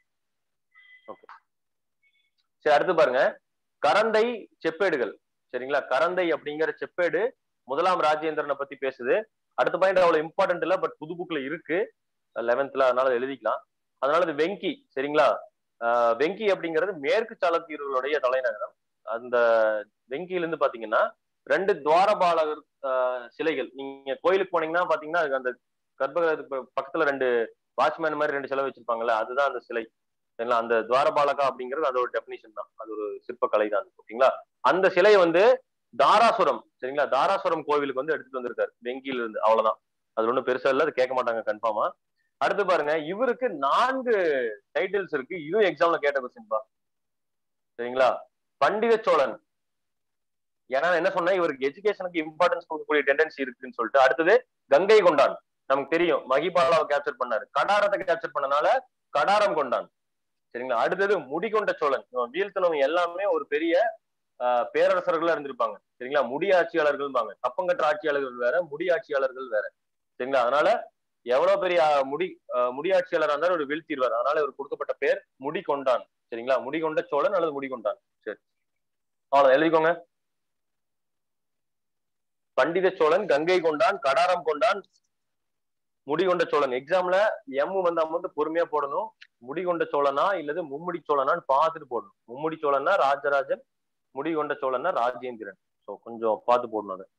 சரி அடுத்து பாருங்க கரந்தை செப்பேடுகள் சரிங்களா கரந்தை அப்படிங்கிற செப்பேடு முதலாம் ராஜேந்திரனை பத்தி பேசுது அடுத்த பாயிண்ட் அவ்வளவு இம்பார்ட்டன்ட் இல்ல பட் புது புக்ல இருக்கு லெவன்த்ல அதனால எழுதிக்கலாம் அதனால இது வெங்கி சரிங்களா ஆஹ் வெங்கி அப்படிங்கிறது மேற்கு சாளக்கியர்களுடைய தலைநகரம் அந்த வெங்கியில இருந்து பாத்தீங்கன்னா ரெண்டு துவாரபாலகர் ஆஹ் சிலைகள் நீங்க கோயிலுக்கு போனீங்கன்னா பாத்தீங்கன்னா அதுக்கு அந்த கர்ப்பகிரகத்துக்கு பக்கத்துல ரெண்டு வாட்ச்மேன் மாதிரி ரெண்டு சிலை வச்சிருப்பாங்கல்ல அதுதான் அந்த சிலை சரிங்களா அந்த துவாரபாலகா அப்படிங்கிறது அதோட டெபினிஷன் தான் அது ஒரு சிற்பக்கலை தான் ஓகேங்களா அந்த சிலையை வந்து தாராசுரம் சரிங்களா தாராசுரம் கோவிலுக்கு வந்து எடுத்துட்டு வந்திருக்காரு வெங்கியில இருந்து அவ்வளவுதான் அது ஒண்ணும் பெருசா இல்ல அது கேட்க மாட்டாங்க கன்ஃபார்மா அடுத்து பாருங்க இவருக்கு நான்கு டைட்டில்ஸ் இருக்கு இதுவும் எக்ஸாம்ல கேட்ட கொஸ்டின் பா சரிங்களா பண்டித சோழன் ஏன்னா நான் என்ன சொன்னேன் இவருக்கு எஜுகேஷனுக்கு இம்பார்ட்டன்ஸ் கொடுக்கக்கூடிய டெண்டன்சி இருக்குன்னு சொல்லிட்டு அடுத்தது கங்கை கொண்டான் நமக்கு தெரியும் மகிபாலாவை கேப்சர் பண்ணாரு கடாரத்தை கேப்சர் பண்ணனால கடாரம் கொண்டான் சரிங்களா அடுத்தது முடிகொண்ட சோழன் இவன் வீழ்த்தினவங்க எல்லாமே ஒரு பெரிய ஆஹ், பேரரசர்களா இருந்திருப்பாங்க சரிங்களா முடி ஆட்சியாளர்கள் கப்பங்கற்ற ஆட்சியாளர்கள் வேற முடி ஆட்சியாளர்கள் வேற சரிங்களா அதனால எவ்வளவு பெரிய ஆஹ், முடி ஆஹ், முடியாட்சியாளரா இருந்தாலும் ஒரு வீழ்த்திடுவார் அதனால இவர் கொடுக்கப்பட்ட பேர் முடி கொண்டான் சரிங்களா முடி கொண்ட சோழன் அல்லது முடி கொண்டான் சரி அவ்வளவு எழுதிக்கோங்க பண்டித சோழன் கங்கை கொண்டான் கடாரம் கொண்டான் முடிகொண்ட சோழன் எக்ஸாம்ல எம் வந்து அவங்க வந்து பொறுமையா போடணும் முடிகொண்ட சோழனா இல்லது மும்முடி சோழனான்னு பார்த்துட்டு போடணும் மும்முடி சோழன்னா ராஜராஜன் முடிகொண்ட சோழன்னா ராஜேந்திரன் ஸோ கொஞ்சம் பார்த்து போடணும் அதை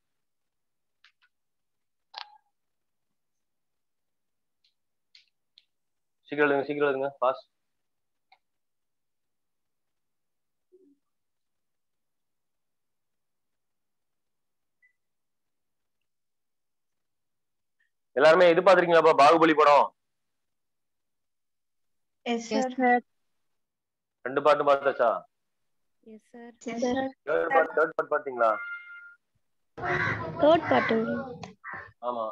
சீக்கிரம் எழுதுங்க சீக்கிரம் எழுதுங்க பாஸ் எல்லாருமே இது பாத்திருக்கீங்களாப்பா பாகுபலி படம் எஸ் சார் ரெண்டு பாட்டு பார்த்தாச்சா yes sir third part third part பாத்தீங்களா தேர்ட் பாட்டு ஆமா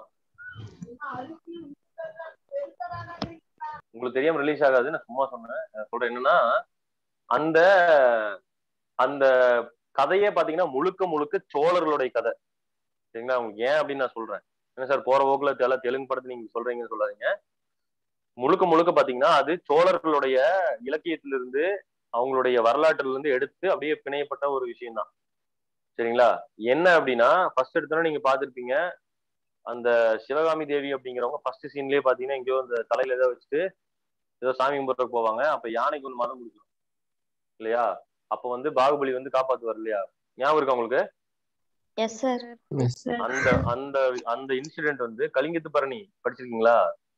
உங்களுக்கு தெரியாம ரிலீஸ் ஆகாது நான் சும்மா சொன்னேன் நான் சொல்றேன் என்னன்னா அந்த அந்த கதையே பாத்தீங்கன்னா முழுக்க முழுக்க சோழர்களுடைய கதை சரிங்களா அவங்க ஏன் அப்படின்னு நான் சொல்றேன் என்ன சார் போற போக்குல தெல தெலுங்கு படத்தை நீங்க சொல்றீங்கன்னு சொல்லாதீங்க முழுக்க முழுக்க பாத்தீங்கன்னா அது சோழர்களுடைய இலக்கியத்திலிருந்து அவங்களுடைய வரலாற்றுல இருந்து எடுத்து அப்படியே பிணையப்பட்ட ஒரு விஷயம் தான் சரிங்களா என்ன அப்படின்னா ஃபர்ஸ்ட் எடுத்தோன்னா நீங்க பாத்திருப்பீங்க அந்த சிவகாமி தேவி அப்படிங்கிறவங்க ஃபர்ஸ்ட் சீன்லயே பாத்தீங்கன்னா எங்கேயோ அந்த தலையில ஏதோ வச்சுட்டு ஏதோ சாமி கும்பிட்றதுக்கு போவாங்க அப்ப யானைக்கு வந்து மதம் கொடுக்கும் இல்லையா அப்ப வந்து பாகுபலி வந்து காப்பாத்துவார் இல்லையா ஞாபகம் இருக்கா உங்களுக்கு எஸ் சார் அந்த அந்த அந்த இன்சிடென்ட் வந்து கலிங்கத்து பரணி படிச்சிருக்கீங்களா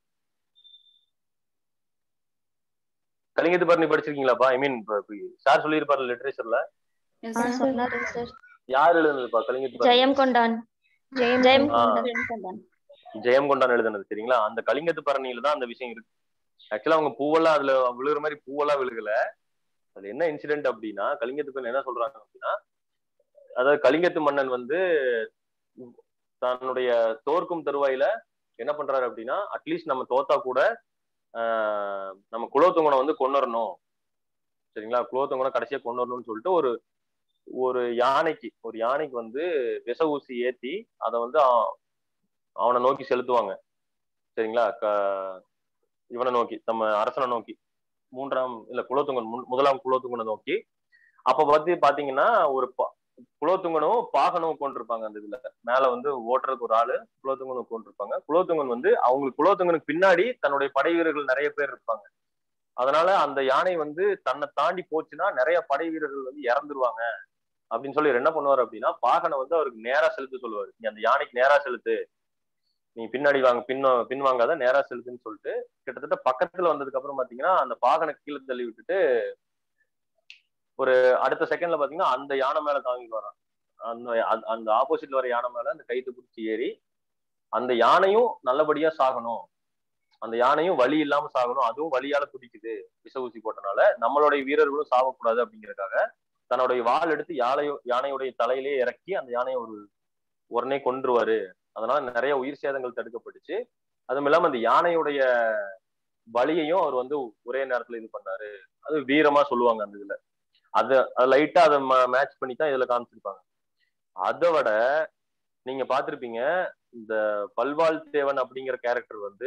கலிங்கத்து பரணி படிச்சிருக்கீங்களாப்பா ஐ மீன் சார் சொல்லியிருப்பாரு லிட்டரேச்சர்ல ஆ சொன்னாரு சார் யார் எழுதுனதுப்பா கலிங்கத்து பரணி ஜெயம் கொண்டான் ஜெயம் ஆ. கொண்டான் ஜெயம் கொண்டான் எழுதுனது சரிங்களா அந்த கலிங்கத்து பரணியில தான் அந்த விஷயம் இருக்கு ஆக்சுவலா அவங்க பூவெல்லாம் அதுல விழுகிற மாதிரி பூவெல்லாம் விழுகல அது என்ன இன்சிடென்ட் அப்படின்னா கலிங்கத்து பரணி என்ன சொல்றாங்க அப்படின்னா அதாவது கலிங்கத்து மன்னன் வந்து தன்னுடைய தோற்கும் தருவாயில என்ன பண்றாரு அப்படின்னா அட்லீஸ்ட் நம்ம தோத்தா கூட ஆஹ் நம்ம குலோத்துங்கனை வந்து கொண்டுறணும் சரிங்களா குலோத்துங்கனை கடைசியா கொண்டுறணும்னு சொல்லிட்டு ஒரு ஒரு யானைக்கு ஒரு யானைக்கு வந்து விச ஊசி ஏத்தி அதை வந்து அவ- அவனை நோக்கி செலுத்துவாங்க சரிங்களா க- இவனை நோக்கி நம்ம அரசனை நோக்கி மூன்றாம் இல்ல குலோத்துங்கன் முன்- முதலாம் குலோத்துங்கனை நோக்கி அப்ப பார்த்து பாத்தீங்கன்னா ஒரு பா- குலோத்துங்கனும் பாகனும் கொண்டிருப்பாங்க அந்த இதுல மேல வந்து ஓட்டுறதுக்கு ஒரு ஆளு குலோத்துங்கனும் கொண்டிருப்பாங்க குலோத்துங்கன் வந்து அவங்களுக்கு குலோத்துங்கனுக்கு பின்னாடி தன்னுடைய படை வீரர்கள் நிறைய பேர் இருப்பாங்க அதனால அந்த யானை வந்து தன்னை தாண்டி போச்சுன்னா நிறைய படை வீரர்கள் வந்து இறந்துருவாங்க அப்படின்னு சொல்லி இவர் என்ன பண்ணுவார் அப்படின்னா பாகனை வந்து அவருக்கு நேரா செலுத்த சொல்லுவாரு நீ அந்த யானைக்கு நேரா செலுத்து நீ பின்னாடி வாங்க பின் பின் வாங்காத நேரா செலுத்துன்னு சொல்லிட்டு கிட்டத்தட்ட பக்கத்துல வந்ததுக்கு அப்புறம் பாத்தீங்கன்னா அந்த பாகனை கீழே தள்ளி விட்டுட்டு ஒரு அடுத்த செகண்ட்ல பாத்தீங்கன்னா அந்த யானை மேல தாங்கி வரான் அந்த அந்த- அந்த ஆப்போசிட்ல வர யானை மேல அந்த கைத்து பிடிச்சி ஏறி அந்த யானையும் நல்லபடியா சாகணும் அந்த யானையும் வலி இல்லாம சாகணும் அதுவும் வலியால துடிக்குது விஷ ஊசி போட்டனால நம்மளுடைய வீரர்களும் சாகக்கூடாது அப்படிங்கறதுக்காக தன்னுடைய வாள் எடுத்து யானையோ யானையுடைய தலையிலே இறக்கி அந்த யானையை ஒரு உடனே கொன்றுவாரு அதனால நிறைய உயிர் சேதங்கள் தடுக்கப்பட்டுச்சு அதுவும் இல்லாம அந்த யானையுடைய வலியையும் அவர் வந்து ஒரே நேரத்துல இது பண்ணாரு அது வீரமா சொல்லுவாங்க அந்த இதுல அது லைட்டா அதை மேட்ச் பண்ணி தான் இதுல காமிச்சிருப்பாங்க அதை விட நீங்க பார்த்திருப்பீங்க இந்த பல்வாள் தேவன் அப்படிங்கிற கேரக்டர் வந்து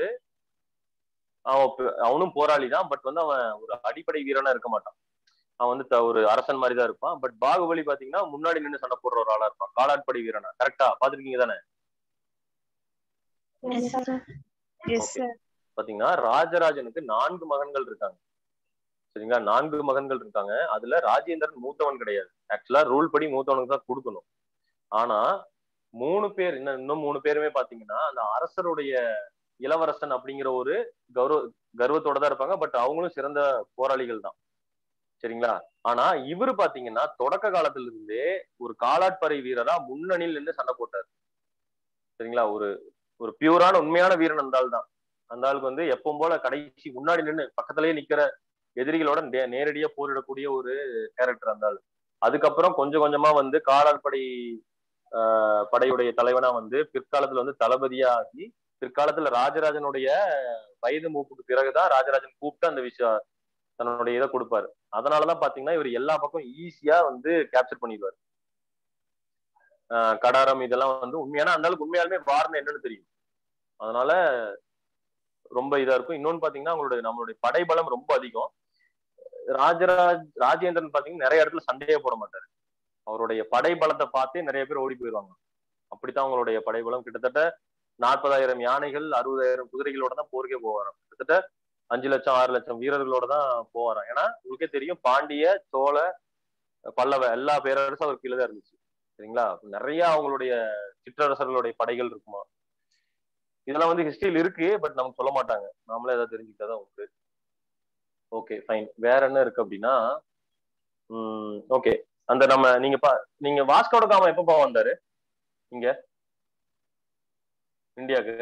அவன் ப- அவனும் போராளி தான் பட் வந்து அவன் ஒரு அடிப்படை வீரனா இருக்க மாட்டான் அவன் வந்து த- ஒரு அரசன் மாதிரி தான் இருப்பான் பட் பாகுபலி பாத்தீங்கன்னா முன்னாடி நின்று சண்டை போடுற ஒரு ஆளா இருப்பான் காலாட்படை வீரனா கரெக்டா பாத்திருக்கீங்க தானே எஸ் சார் எஸ் சார் பாத்தீங்கன்னா ராஜராஜனுக்கு நான்கு மகன்கள் இருக்காங்க சரிங்களா நான்கு மகன்கள் இருக்காங்க அதுல ராஜேந்திரன் மூத்தவன் கிடையாது ஆக்சுவலா ரூல் படி மூத்தவனுக்கு தான் கொடுக்கணும் ஆனா மூணு பேர் இன்னும் இன்னும் மூணு பேருமே பாத்தீங்கன்னா அந்த அரசருடைய இளவரசன் அப்படிங்கிற ஒரு கௌரவ கர்வத்தோட தான் இருப்பாங்க பட் அவங்களும் சிறந்த போராளிகள் தான் சரிங்களா ஆனா இவரு பாத்தீங்கன்னா தொடக்க காலத்துல இருந்தே ஒரு காலாட்படை வீரரா முன்னணியில் நின்று சண்டை போட்டார் சரிங்களா ஒரு ஒரு பியூரான உண்மையான வீரன் அந்த ஆள் தான் அந்த ஆளுக்கு வந்து எப்பவும் போல கடைசி முன்னாடி நின்று பக்கத்திலேயே நிக்கிற எதிரிகளோட நே- நேரடியா போரிடக்கூடிய ஒரு கேரக்டர் அந்த ஆள் அதுக்கப்புறம் கொஞ்சம் கொஞ்சமா வந்து காலாட்படை ஆஹ், படையுடைய தலைவனா வந்து பிற்காலத்துல வந்து தளபதியா ஆகி பிற்காலத்துல ராஜராஜனுடைய வயது மூப்புக்கு பிறகுதான் ராஜராஜன் கூப்பிட்டு அந்த விஷயம் தன்னுடைய இதை கொடுப்பாரு அதனாலதான் பாத்தீங்கன்னா இவர் எல்லா பக்கம் ஈஸியா வந்து கேப்சர் பண்ணிடுவாரு ஆஹ், கடாரம் இதெல்லாம் வந்து உண்மையான அந்த அளவுக்கு உண்மையாலுமே வார்னு என்னன்னு தெரியும் அதனால ரொம்ப இதா இருக்கும் இன்னொன்னு பாத்தீங்கன்னா அவங்களுடைய நம்மளுடைய படைபலம் ரொம்ப அதிகம் ராஜராஜ் ராஜேந்திரன் பாத்தீங்கன்னா நிறைய இடத்துல சண்டையே போட மாட்டாரு அவருடைய படைபலத்தை பார்த்தே நிறைய பேர் ஓடி போயிடுவாங்க அப்படித்தான் அவங்களுடைய படைபலம் கிட்டத்தட்ட நாற்பதாயிரம் யானைகள் அறுபதாயிரம் குதிரைகளோட தான் போருக்கே போவாராம் கிட்டத்தட்ட அஞ்சு லட்சம் ஆறு லட்சம் வீரர்களோட தான் போவாராம் ஏன்னா உங்களுக்கே தெரியும் பாண்டிய சோழ பல்லவ எல்லா பேரரசும் அவர் கீழே தான் இருந்துச்சு சரிங்களா நிறைய அவங்களுடைய சிற்றரசர்களுடைய படைகள் இருக்குமா இதெல்லாம் வந்து ஹிஸ்டரியில் இருக்கு பட் நமக்கு சொல்ல மாட்டாங்க நாமளே ஏதாவது தெரிஞ்சுக்கிட்டாதான் உண்டு ஓகே ஃபைன் வேற என்ன இருக்கு அப்படின்னா ஓகே அந்த நம்ம நீங்க பா நீங்க வாஸ்கோட காமா எப்பப்பா வந்தாரு இங்க இந்தியாவுக்கு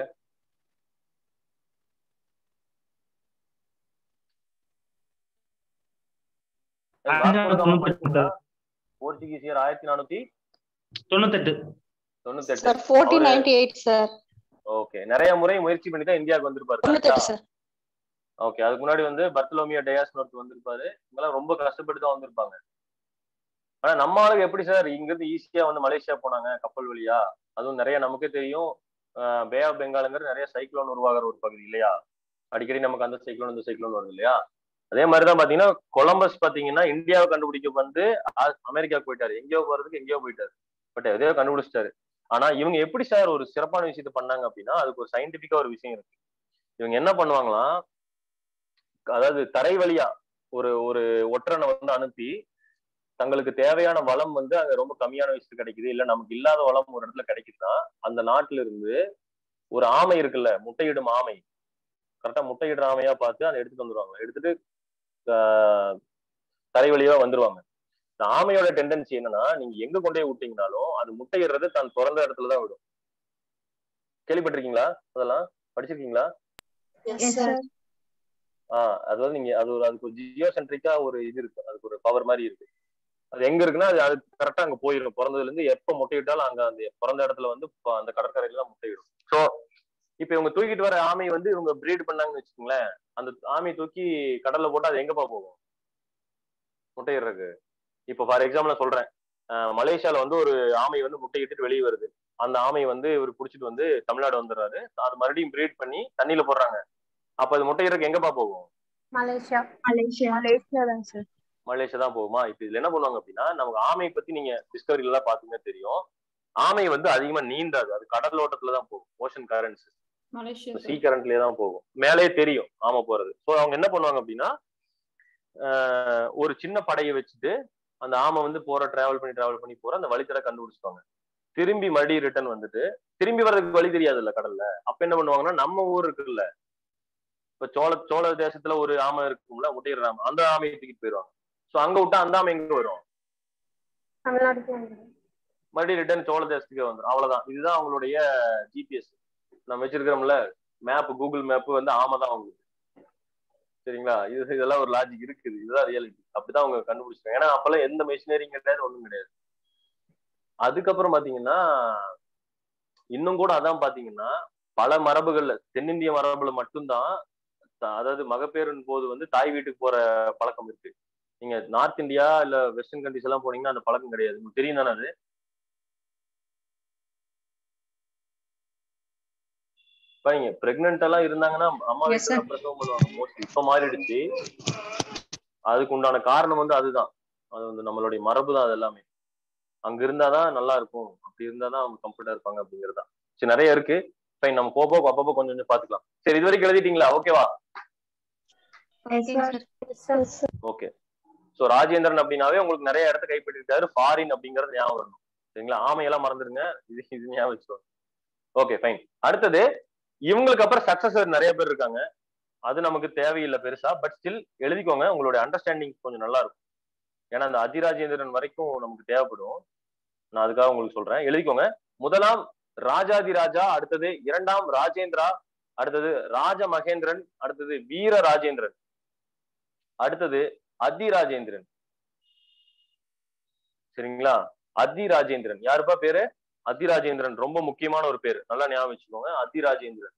வாஸ்கோ ட காமா படிச்சீங்களா? போர்ச்சுகீசியர் ஆயிரத்தி நானூத்தி தொண்ணூத்தெட்டு தொண்ணூத்தி sir fourteen ninety eight sir okay நிறைய முறை முயற்சி பண்ணி தான் இந்தியாவுக்கு வந்திருப்பாரு தொண்ணூத்தெட்டு சார் ஓகே அதுக்கு முன்னாடி வந்து பர்த்தலோமியோ டயாஸ் ஒருத்தர் வந்திருப்பாரு இவங்கெல்லாம் ரொம்ப கஷ்டப்பட்டு தான் வந்திருப்பாங்க ஆனா நம்ம ஆளுங்க எப்படி சார் இங்க இருந்து ஈஸியா வந்து மலேசியா போனாங்க கப்பல் வழியா அதுவும் நிறைய நமக்கே தெரியும் பே ஆஃப் பெங்காலுங்கிற நிறைய சைக்ளோன் உருவாகிற ஒரு பகுதி இல்லையா அடிக்கடி நமக்கு அந்த சைக்ளோன் இந்த சைக்ளோன் வருது இல்லையா அதே மாதிரிதான் பாத்தீங்கன்னா கொலம்பஸ் பாத்தீங்கன்னா இந்தியாவை கண்டுபிடிக்க வந்து அ- அமெரிக்காவுக்கு போயிட்டாரு எங்கேயோ போறதுக்கு எங்கேயோ போயிட்டாரு பட் எதையோ கண்டுபிடிச்சிட்டாரு ஆனா இவங்க எப்படி சார் ஒரு சிறப்பான விஷயத்த பண்ணாங்க அப்படின்னா அதுக்கு ஒரு சயின்டிபிக்கா ஒரு விஷயம் இருக்கு இவங்க என்ன பண்ணுவாங்களாம் அதாவது தரை வழியா ஒரு ஒரு ஒற்றனை வந்து அனுப்பி தங்களுக்கு தேவையான வளம் வந்து அங்க ரொம்ப கம்மியான விஷயத்து கிடைக்குது இல்ல நமக்கு இல்லாத வளம் ஒரு இடத்துல கிடைக்குதுன்னா அந்த நாட்டுல இருந்து ஒரு ஆமை இருக்குல்ல முட்டையிடும் ஆமை கரெக்டா முட்டையிடுற ஆமையா பார்த்து அதை எடுத்துட்டு வந்துருவாங்க எடுத்துட்டு ஆஹ், தரை வழியா வந்துருவாங்க இந்த ஆமையோட டெண்டன்சி என்னன்னா நீங்க எங்க கொண்டு போய் விட்டீங்கனாலும் அது முட்டையிடுறது தான் பிறந்த இடத்துல தான் விடும் கேள்விப்பட்டிருக்கீங்களா அதெல்லாம் படிச்சிருக்கீங்களா எஸ் சார் ஆஹ் அதாவது நீங்க அது ஒரு அதுக்கு ஒரு ஜியோ சென்ட்ரிக்கா ஒரு இது இருக்கு அதுக்கு ஒரு பவர் மாதிரி இருக்கு அது எங்க இருக்குன்னா அது அது கரெக்டா அங்க போயிடும் பிறந்ததுல இருந்து எப்ப முட்டையிட்டாலும் அங்க அந்த பிறந்த இடத்துல வந்து ப- அந்த கடற்கரையில தான் முட்டையிடும் ஸோ இப்ப இவங்க தூக்கிட்டு வர ஆமை வந்து இவங்க பிரீட் பண்ணாங்கன்னு வச்சுக்கோங்களேன் அந்த ஆமையை தூக்கி கடல்ல போட்டா அது எங்கப்பா போகும் முட்டையிடுறதுக்கு இப்ப ஃபார் எக்ஸாம்பிள் நான் சொல்றேன் அஹ் மலேசியால வந்து ஒரு ஆமை வந்து முட்டையிட்டு வெளியே வருது அந்த ஆமை வந்து இவர் புடிச்சிட்டு வந்து தமிழ்நாடு வந்துடுறாரு அது மறுபடியும் பிரீட் பண்ணி தண்ணியில போடுறாங்க அப்ப அது முட்டையிறதுக்கு எங்கப்பா போகும் மலேசியா மலேசியா மலேசியா தான் சார் மலேசியா தான் போகுமா இப்ப இதுல என்ன பண்ணுவாங்க அப்படின்னா நமக்கு ஆமையை பத்தி நீங்க டிஸ்கவரில எல்லாம் பாத்தீங்கன்னா தெரியும் ஆமை வந்து அதிகமா நீந்தாது அது கடல் ஓட்டத்துல தான் போகும் ஓஷன் கரண்ட்ஸ் மலேசியா சீ கரண்ட்லயே தான் போகும் மேலே தெரியும் ஆமை போறது ஸோ அவங்க என்ன பண்ணுவாங்க அப்படின்னா ஆஹ் ஒரு சின்ன படையை வச்சுட்டு அந்த ஆமை வந்து போற டிராவல் பண்ணி டிராவல் பண்ணி போற அந்த வழித்தட கண்டுபிடிச்சிருவாங்க திரும்பி மறுபடியும் ரிட்டர்ன் வந்துட்டு திரும்பி வர்றதுக்கு வழி தெரியாதுல்ல கடல்ல அப்ப என்ன பண்ணுவாங்கன்னா நம்ம ஊர் இருக்குல்ல இப்ப சோழ சோழ தேசத்துல ஒரு ஆமை இருக்கும்ல முட்டையிற ஆமை அந்த ஆமையை தூக்கிட்டு போயிடுவாங்க ஸோ அங்க விட்டா அந்த ஆமை எங்க வரும் தமிழ்நாட்டுக்கு வந்துடும் மறுபடியும் ரிட்டர்ன் சோழ தேசத்துக்கே வந்துடும் அவ்வளவுதான் இதுதான் அவங்களுடைய ஜிபிஎஸ் நம்ம வச்சிருக்கிறோம்ல மேப் கூகுள் மேப் வந்து ஆமை தான் அவங்களுக்கு சரிங்களா இது இதெல்லாம் ஒரு லாஜிக் இருக்குது இதுதான் ரியாலிட்டி அப்படிதான் அவங்க கண்டுபிடிச்சாங்க ஏன்னா அப்பெல்லாம் எந்த மெஷினரியும் கிடையாது ஒண்ணும் கிடையாது அதுக்கப்புறம் பாத்தீங்கன்னா இன்னும் கூட அதான் பாத்தீங்கன்னா பல மரபுகள்ல தென்னிந்திய மரபுல மட்டும்தான் த- அதாவது மகப்பேறின் போது வந்து தாய் வீட்டுக்கு போற பழக்கம் இருக்கு நீங்க நார்த் இந்தியா இல்ல வெஸ்டர்ன் கண்ட்ரிஸ் எல்லாம் போனீங்கன்னா அந்த பழக்கம் கிடையாது உங்களுக்கு தெரியும் தானே அது பாருங்க பிரெக்னென்ட் எல்லாம் இருந்தாங்கன்னா அம்மா Yes, வீட்டுல sir. தான் பிரசவம் பண்ணுவாங்க மோஸ்ட்லி இப்ப மாறிடுச்சு அதுக்கு உண்டான காரணம் வந்து அதுதான் அது வந்து நம்மளுடைய மரபு தான் அது எல்லாமே அங்க இருந்தாதான் நல்லா இருக்கும் அப்படி இருந்தாதான் அவங்க கம்ஃபர்டா இருப்பாங்க அப்படிங்கறதா சரி நிறைய இருக்கு ஃபைன் நம்ம போக போக அப்பப்போ கொஞ்சம் கொஞ்சம் பாத்துக்கலாம் சரி இது வரைக்கும் எழுதிட்டீங்களா ஓகேவா ஓகே சோ ராஜேந்திரன் அப்படின்னாவே உங்களுக்கு நிறைய இடத்த கைப்பற்றிருக்காரு ஃபாரின் அப்படிங்கறது ஞாபகம் வரணும் சரிங்களா ஆமையெல்லாம் மறந்துடுங்க இது இது ஞாபகம் வச்சுக்கோங்க ஓகே ஃபைன் அடுத்தது இவங்களுக்கு அப்புறம் சக்சஸர் நிறைய பேர் இருக்காங்க அது நமக்கு தேவையில்லை பெருசா பட் ஸ்டில் எழுதிக்கோங்க உங்களுடைய அண்டர்ஸ்டாண்டிங் கொஞ்சம் நல்லா இருக்கும் ஏன்னா அந்த அதிராஜேந்திரன் வரைக்கும் நமக்கு தேவைப்படும் நான் அதுக்காக உங்களுக்கு சொல்றேன் எழுதிக்கோங்க முதலாம் ராஜாதி ராஜா அடுத்தது இரண்டாம் ராஜேந்திரா அடுத்தது ராஜ மகேந்திரன் அடுத்தது வீர ராஜேந்திரன் அடுத்தது அதி ராஜேந்திரன் சரிங்களா அதி ராஜேந்திரன் யாருப்பா பேரு அதி ராஜேந்திரன் ரொம்ப முக்கியமான ஒரு பேர் நல்லா ஞாபகம் வச்சுக்கோங்க அதி ராஜேந்திரன்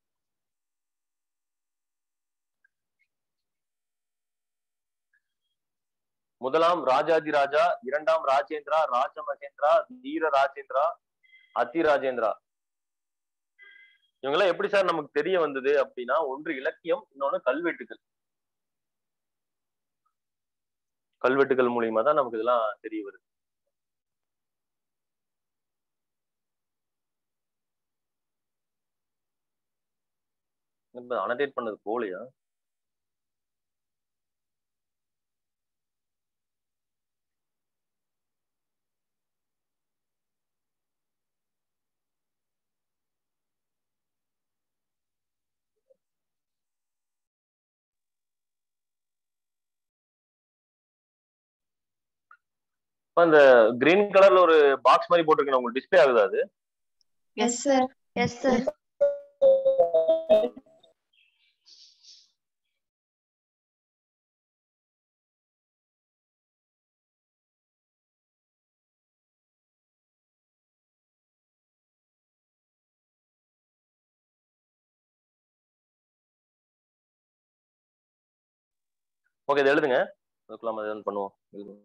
முதலாம் ராஜாதி ராஜா இரண்டாம் ராஜேந்திரா ராஜ மகேந்திரா வீர ராஜேந்திரா அதி ராஜேந்திரா இவங்கெல்லாம் எப்படி சார் நமக்கு தெரிய வந்தது அப்படின்னா ஒன்று இலக்கியம் இன்னொன்னு கல்வெட்டுகள் கல்வெட்டுகள் மூலியமா தான் நமக்கு இதெல்லாம் தெரிய வருது அனடேட் பண்ணது போலியா இப்ப அந்த கிரீன் கலர்ல ஒரு பாக்ஸ் மாதிரி போட்டிருக்கேன் உங்களுக்கு டிஸ்ப்ளே ஆகுதா அது yes sir yes sir okay இதை எழுதுங்க அதுக்குள்ள நம்ம எதாவது பண்ணுவோம் எழுதுங்க.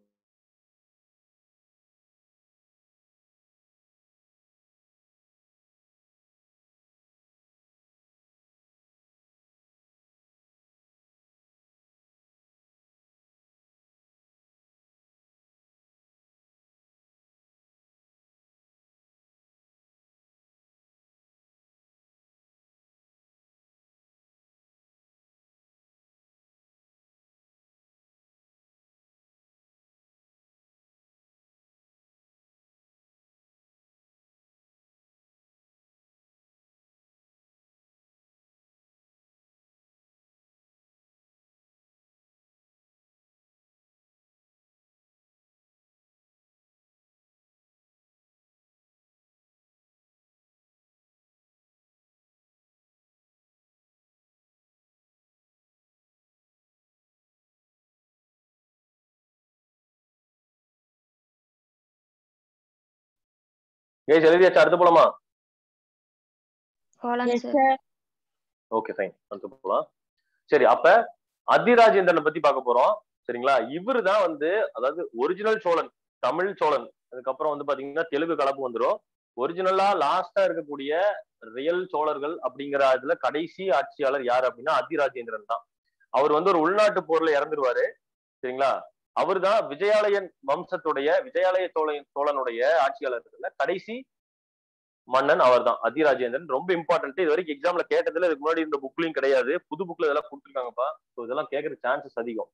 ஏய் எழுதியாச்சா அடுத்து போலாமா போலாங்க yes sir sir okay fine அடுத்து போலாம் சரி அப்ப அதிராஜேந்திரனை பத்தி பார்க்க போறோம் சரிங்களா இவரு தான் வந்து அதாவது ஒரிஜினல் சோழன் தமிழ் சோழன் அதுக்கப்புறம் வந்து பாத்தீங்கன்னா தெலுங்கு கலப்பு வந்துரும் ஒரிஜினலா லாஸ்டா இருக்கக்கூடிய ரியல் சோழர்கள் அப்படிங்கிற இதுல கடைசி ஆட்சியாளர் யார் அப்படின்னா அதிராஜேந்திரன் தான் அவர் வந்து ஒரு உள்நாட்டு போர்ல இறந்துருவாரு சரிங்களா அவர் தான் விஜயாலயன் வம்சத்துடைய விஜயாலய சோழன் சோழனுடைய ஆட்சியாளர்கள்ல கடைசி மன்னன் அவர் தான் அதிராஜேந்திரன் ரொம்ப இம்பார்ட்டன்ட் இது வரைக்கும் எக்ஸாம்ல கேட்டதுல இதுக்கு முன்னாடி இந்த புக்லயும் கிடையாது புது புக்ல இதெல்லாம் கொடுத்துருக்காங்கப்பா ஸோ இதெல்லாம் கேட்கற சான்சஸ் அதிகம்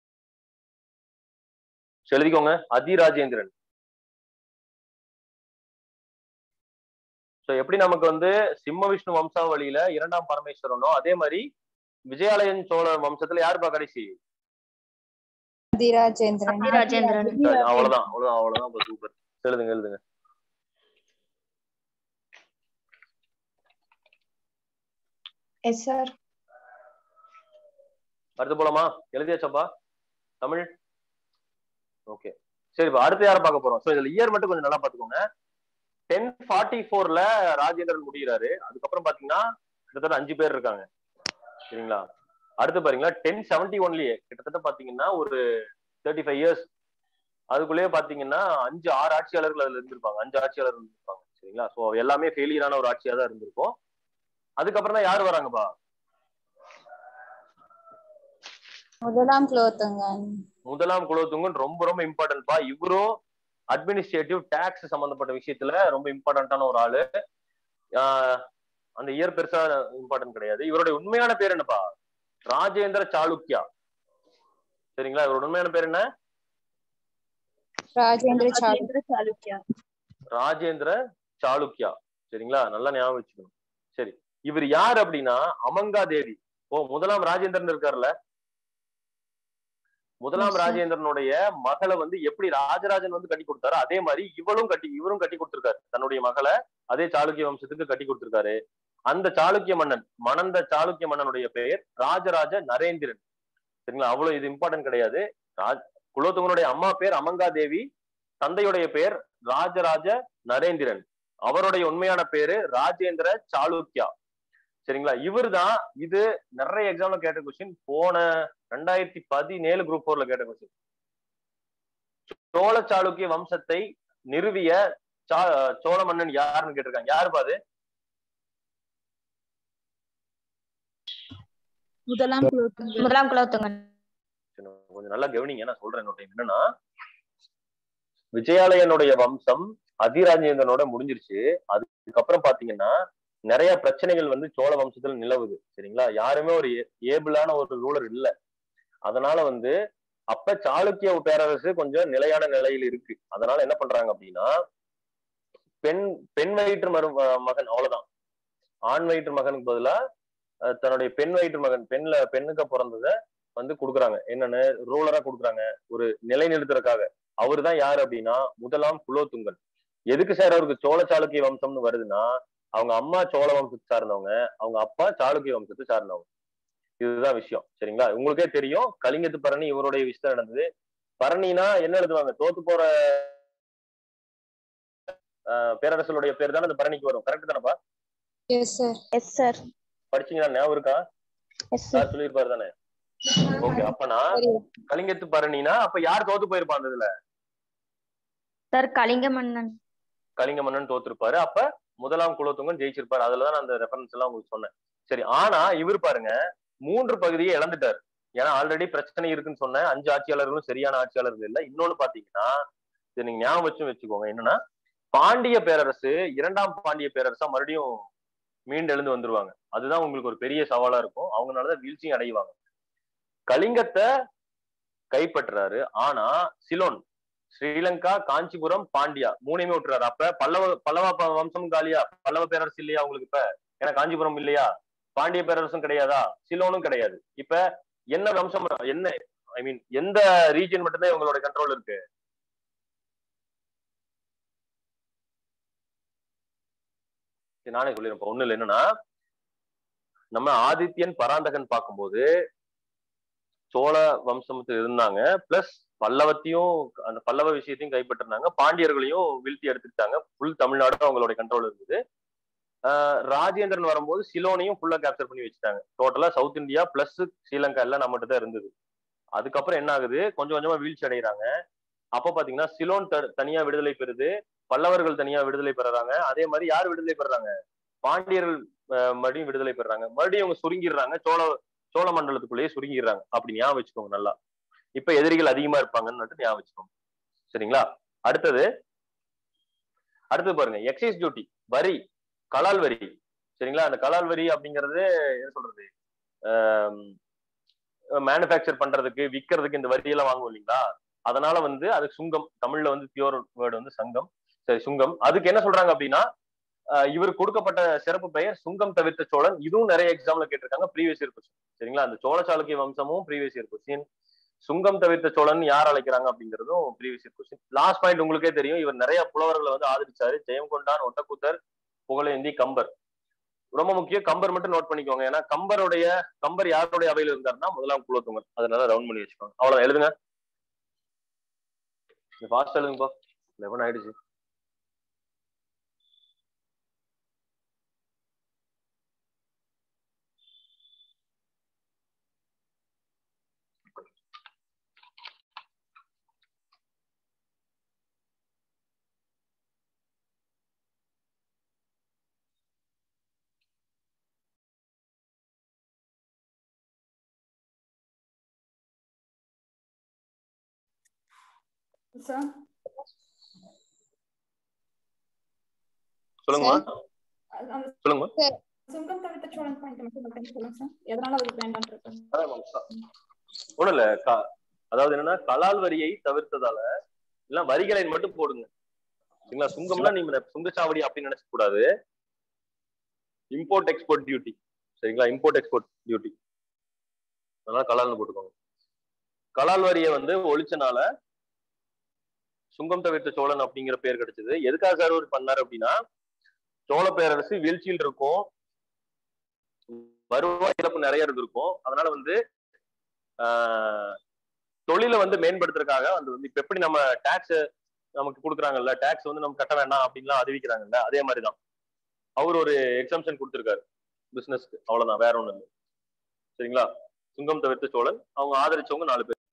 சரி, எழுதிக்கோங்க அதிராஜேந்திரன் ஸோ எப்படி நமக்கு வந்து சிம்ம விஷ்ணு வம்சாவளியில இரண்டாம் பரமேஸ்வரனோ அதே மாதிரி விஜயாலயன் சோழ வம்சத்துல யாருப்பா கடைசி அதிராஜேந்திரன் அதிராஜேந்திரன் சரி, அவ்வளவுதான் அவ்வளவுதான் அவ்வளவுதான் சூப்பர் எழுதுங்க எழுதுங்க எஸ் சார் அடுத்து போலாமா எழுதியாச்சாப்பா தமிழ் ஓகே சரிப்பா அடுத்து யாரை பார்க்க போறோம் ஸோ இதுல இயர் மட்டும் கொஞ்சம் நல்லா பாத்துக்கோங்க டென் ஃபார்ட்டி ஃபோர்ல ராஜேந்திரன் முடிகிறாரு அதுக்கப்புறம் பாத்தீங்கன்னா கிட்டத்தட்ட அஞ்சு பேர் இருக்காங்க சரிங்களா அடுத்து பாத்தீங்கன்னா டென் செவன்டி ஒன்லயே கிட்டத்தட்ட பாத்தீங்கன்னா ஒரு தேர்ட்டி ஃபைவ் இயர்ஸ் அதுக்குள்ளேயே பாத்தீங்கன்னா அஞ்சு ஆறு ஆட்சியாளர்கள் அதுல இருந்திருப்பாங்க அஞ்சு ஆட்சியாளர் இருந்திருப்பாங்க சரிங்களா ஸோ எல்லாமே ஃபெயிலியரான ஒரு ஆட்சியா தான் இருந்திருக்கும் அதுக்கப்புறம் தான் யார் வராங்கப்பா முதலாம் குலோத்துங்கன் முதலாம் குலோத்துங்கன் ரொம்ப ரொம்ப இம்பார்ட்டன்ட்பா இவரும் அட்மினிஸ்ட்ரேட்டிவ் டாக்ஸ் சம்பந்தப்பட்ட விஷயத்துல ரொம்ப இம்பார்ட்டன்டான ஒரு ஆளு ஆஹ் அந்த இயர் பெருசா இம்பார்ட்டன்ட் கிடையாது இவருடைய உண்மையான பேர் என்னப்பா ராஜேந்திர சாளுக்கியா சரிங்களா இவரோட உண்மையான பேர் என்ன ராஜேந்திர சாளுக்கியா ராஜேந்திர சாளுக்கியா சரிங்களா நல்லா ஞாபகம் வச்சுக்கணும் சரி இவர் யார் அப்படின்னா அமங்கா தேவி ஓ முதலாம் ராஜேந்திரன் இருக்காருல்ல முதலாம் Yes, sir. ராஜேந்திரனுடைய மகளை வந்து எப்படி ராஜராஜன் வந்து கட்டி கொடுத்தாரோ அதே மாதிரி இவளும் கட்டி இவரும் கட்டி கொடுத்திருக்காரு தன்னுடைய மகளை அதே சாளுக்கிய வம்சத்துக்கு கட்டி கொடுத்திருக்காரு அந்த சாளுக்கிய மன்னன் மணந்த சாளுக்கிய மன்னனுடைய பெயர் ராஜராஜ நரேந்திரன் சரிங்களா அவ்வளவு இது இம்பார்ட்டன்ட் கிடையாது ராஜ் குலோத்துங்கனுடைய அம்மா பேர் அமங்கா தேவி தந்தையுடைய பேர் ராஜராஜ நரேந்திரன் அவருடைய உண்மையான பேரு ராஜேந்திர சாளுக்கியா சரிங்களா இவர் தான் இது நிறைய எக்ஸாம்ல கேட்ட கொஸ்டின் போன ரெண்டாயிரத்தி பதினேழு குரூப் போர்ல கேட்ட கொஸ்டின் சோழ சாளுக்கிய வம்சத்தை நிறுவிய சா- சோழ மன்னன் யாருன்னு கேட்டிருக்காங்க யாரு பாது முதலாம் குலோத்துங்கன் முதலாம் குலோத்துங்கன் கொஞ்சம் நல்லா கவனிங்க நான் சொல்றேன் என்னோட என்னன்னா விஜயாலயனுடைய வம்சம் அதிராஜேந்திரனோட முடிஞ்சிருச்சு அதுக்கப்புறம் பாத்தீங்கன்னா நிறைய பிரச்சனைகள் வந்து சோழ வம்சத்துல நிலவுது சரிங்களா யாருமே ஒரு ஏபிளான ஒரு ரூலர் இல்ல அதனால வந்து அப்ப சாளுக்கிய பேரரசு கொஞ்சம் நிலையான நிலையில் இருக்கு அதனால என்ன பண்றாங்க அப்படின்னா பெண் பெண் வயிற்று மரு மகன் அவ்வளவுதான் ஆண் வயிற்று மகனுக்கு பதிலா அஹ், தன்னுடைய பெண் வயிற்று மகன் பெண்ல பெண்ணுக்கு பிறந்தத வந்து கொடுக்குறாங்க என்னன்னு ரூலரா கொடுக்குறாங்க ஒரு நிலைநிறுத்துறதுக்காக அவரு தான் யாரு அப்படின்னா முதலாம் குலோத்துங்கன் எதுக்கு சார் அவருக்கு சோழ சாளுக்கிய வம்சம்னு வருதுன்னா அவங்க அம்மா சோழ வம்சத்தை சார்ந்தவங்க அவங்க அப்பா சாளுக்கிய வம்சத்தை சார்ந்தவங்க இதுதான் விஷயம் சரிங்களா உங்களுக்கே தெரியும் கலிங்கத்து பரணி இவருடைய விஷயம் நடந்தது பரணினா என்ன எழுதுவாங்க தோத்து போற ஆஹ், பேரரசருடைய பேர் தானே அந்த பரணிக்கு வரும் கரெக்ட் தானப்பா எஸ் சார் எஸ் சார் படிச்சீங்களா ஞாபகம் இருக்கா எஸ் சார் சார் சொல்லியிருப்பாரு தானே ஓகே அப்பனா கலிங்கத்து பரணினா அப்ப யார் தோத்து போயிருப்பா அந்த இதுல சார் கலிங்க மன்னன் கலிங்க மன்னன் தோத்திருப்பாரு அப்ப முதலாம் குலோத்துங்கன் ஜெயிச்சிருப்பாரு அதுலதான் நான் அந்த ரெஃபரன்ஸ் எல்லாம் உங்களுக்கு சொன்னேன் சரி ஆனா இவர் பாருங்க மூன்று பகுதியை இழந்துட்டாரு ஏன்னா ஆல்ரெடி பிரச்சனை இருக்குன்னு சொன்னேன் அஞ்சு ஆட்சியாளர்களும் சரியான ஆட்சியாளர்கள் இல்ல இன்னொன்னு பாத்தீங்கன்னா இதை நீங்க ஞாபகம் வச்சும் வச்சுக்கோங்க என்னன்னா பாண்டிய பேரரசு இரண்டாம் பாண்டிய பேரரசா மறுபடியும் மீண்டு எழுந்து வந்துருவாங்க அதுதான் உங்களுக்கு ஒரு பெரிய சவாலா இருக்கும் அவங்களாலதான் வீழ்ச்சியும் அடைவாங்க கலிங்கத்தை கைப்பற்றுறாரு ஆனா சிலோன் ஸ்ரீலங்கா காஞ்சிபுரம் பாண்டியா மூணையுமே விட்டுறாரு அப்ப பல்லவ பல்லவ ப- வம்சம் காலியா பல்லவ பேரரசு இல்லையா உங்களுக்கு இப்ப ஏன்னா காஞ்சிபுரம் இல்லையா பாண்டிய பேரரசும் கிடையாதா சிலோனும் கிடையாது இப்ப என்ன வம்சம் என்ன ஐ மீன் எந்த ரீஜன் மட்டும்தான் இவங்களோட கண்ட்ரோல் இருக்கு சரி, நானே சொல்லிருப்பேன் ஒண்ணு இல்லை என்னன்னா நம்ம ஆதித்யன் பராந்தகன் பார்க்கும்போது சோழ வம்சத்துல இருந்தாங்க பிளஸ் பல்லவத்தையும் அந்த பல்லவ விஷயத்தையும் கைப்பற்றினாங்க பாண்டியர்களையும் வீழ்த்தி எடுத்துக்கிட்டாங்க ஃபுல் தமிழ்நாடும் அவங்களோட கண்ட்ரோல் இருந்தது ஆஹ் ராஜேந்திரன் வரும்போது சிலோனையும் ஃபுல்லா கேப்சர் பண்ணி வச்சுட்டாங்க டோட்டலா சவுத் இந்தியா பிளஸ் ஸ்ரீலங்கா எல்லாம் நம்மகிட்ட தான் இருந்தது அதுக்கப்புறம் என்ன ஆகுது கொஞ்சம் கொஞ்சமா வீழ்ச்சி அடைகிறாங்க அப்ப பாத்தீங்கன்னா சிலோன் த- தனியா விடுதலை பெறுது பல்லவர்கள் தனியா விடுதலை பெறுறாங்க அதே மாதிரி யார் விடுதலை பெறுறாங்க பாண்டியர்கள் ஆஹ் மறுபடியும் விடுதலை பெறுறாங்க மறுபடியும் அவங்க சுருங்கிடுறாங்க சோழ சோழ மண்டலத்துக்குள்ளேயே சுருங்கிடுறாங்க அப்படி ஞாபகம் வச்சுக்கோங்க நல்லா இப்ப எதிரிகள் அதிகமா இருப்பாங்கன்னு மட்டும் ஞாபகம் வச்சுக்கோங்க சரிங்களா அடுத்தது அடுத்தது பாருங்க எக்ஸைஸ் டியூட்டி வரி கலால் வரி சரிங்களா அந்த கலால் வரி அப்படிங்கிறது என்ன சொல்றது மேனுஃபேக்சர் பண்றதுக்கு விற்கிறதுக்கு இந்த வரி எல்லாம் வாங்குவோம் இல்லைங்களா அதனால வந்து அது சுங்கம் தமிழ்ல வந்து பியூர் வேர்டு வந்து சங்கம் சரி சுங்கம் அதுக்கு என்ன சொல்றாங்க அப்படின்னா அஹ் இவர் கொடுக்கப்பட்ட சிறப்பு பெயர் சுங்கம் தவிர்த்த சோழன் இதுவும் நிறைய எக்ஸாம்ல கேட்டிருக்காங்க ப்ரீவியஸ் இயர் கொஸ்டின் சரிங்களா அந்த சோழ சாளுக்கிய வம்சமும் ப்ரீவியஸ் இயர் கொஸ்டின் சுங்கம் தவிர்த்த சோழன் யார் அழைக்கிறாங்க அப்படிங்கிறதும் previous year question last point உங்களுக்கே தெரியும் இவர் நிறைய புலவர்களை வந்து ஆதரிச்சாரு ஜெயங்கொண்டான் ஒட்டக்கூத்தர் புகழேந்தி கம்பர் ரொம்ப முக்கியம் கம்பர் மட்டும் நோட் பண்ணிக்கோங்க ஏன்னா கம்பருடைய கம்பர் யாருடைய அவையில் இருந்தாருன்னா முதலாம் குலோத்துங்கன் அதனால ரவுண்ட் பண்ணி வச்சுக்கோங்க அவ்வளவுதான் எழுதுங்க ஃபாஸ்ட் எழுதுங்கப்பா லெவன் ஆயிடுச்சு சார் சொல்லுங்கம்மா அந்த சொல்லுங்கம்மா சுங்கம் தவிர்த்த சோழன் பாயிண்ட் மட்டும் ஒரு time சொல்லுங்க சார் எதனால அது வேண்டாம் இருக்கு ஒண்ணும் இல்ல க- அதாவது என்னன்னா கலால் வரியை தவிர்த்ததால இல்ல வரிகளை மட்டும் போடுங்க சரிங்களா சுங்கம்னா நீங்க சுங்கச்சாவடி அப்படின்னு நினைச்ச கூடாது இம்போர்ட் எக்ஸ்போர்ட் டியூட்டி சரிங்களா இம்போர்ட் எக்ஸ்போர்ட் டியூட்டி அதனால கலால்னு போட்டுக்கோங்க கலால் வரியை வந்து ஒழிச்சனால சுங்கம் தவிர்த்த சோழன் அப்படிங்கிற பேர் கிடைச்சது எதுக்காக சார் அவர் பண்ணாரு அப்படின்னா சோழ பேரரசு வீழ்ச்சியில் இருக்கும் வருவாய் இழப்பு நிறைய இருந்திருக்கும் அதனால வந்து ஆஹ், தொழிலை வந்து மேம்படுத்துறதுக்காக அது வந்து இப்ப எப்படி நம்ம டாக்ஸ் நமக்கு கொடுக்குறாங்கல்ல டாக்ஸ் வந்து நம்ம கட்ட வேண்டாம் அப்படின்லாம் அறிவிக்கிறாங்கல்ல அதே மாதிரிதான் அவர் ஒரு எக்ஸம்ஷன் கொடுத்திருக்காரு பிசினஸ்க்கு அவ்வளவுதான் வேற ஒண்ணும் இல்லை சரிங்களா சுங்கம் தவிர்த்த சோழன் அவங்க ஆதரிச்சவங்க நாலு பேர்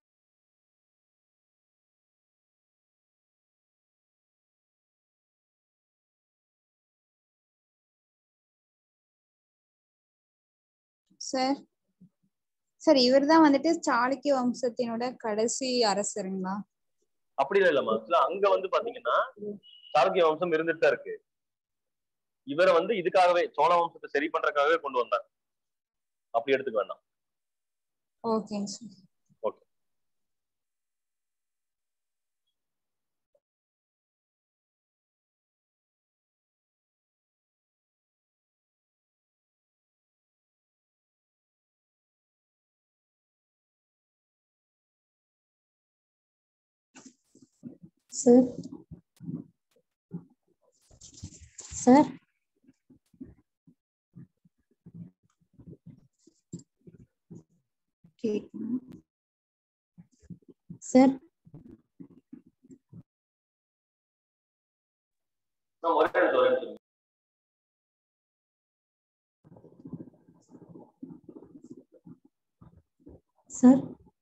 சார் சார் இவர்தான் வந்துட்டு சாளுக்கிய வம்சத்தினோட கடைசி அரசருங்களா அப்படி இல்ல இல்லம்மா actually அங்க வந்து பாத்தீங்கன்னா சாளுக்கிய வம்சம் இருந்துட்டு தான் இருக்கு இவரை வந்து இதுக்காகவே சோழ வம்சத்தை சரி பண்றதுக்காகவே கொண்டு வந்தாங்க அப்படி எடுத்துக்க வேண்டாம் ஓகேங்க சார் சார் சார் கேட்கணும் சார் நான் ஒரே நிமிஷம், ஒரே நிமிஷம். சார்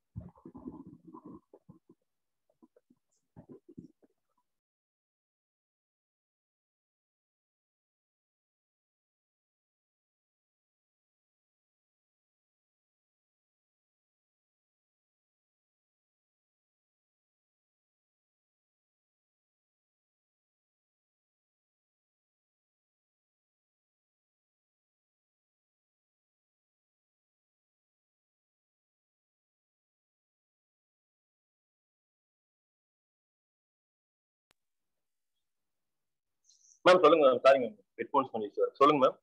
மேம் சொல்லுங்க சாரி மேம் ஹெட்போன்ஸ் பண்ணி சொல்லுங்க மேம்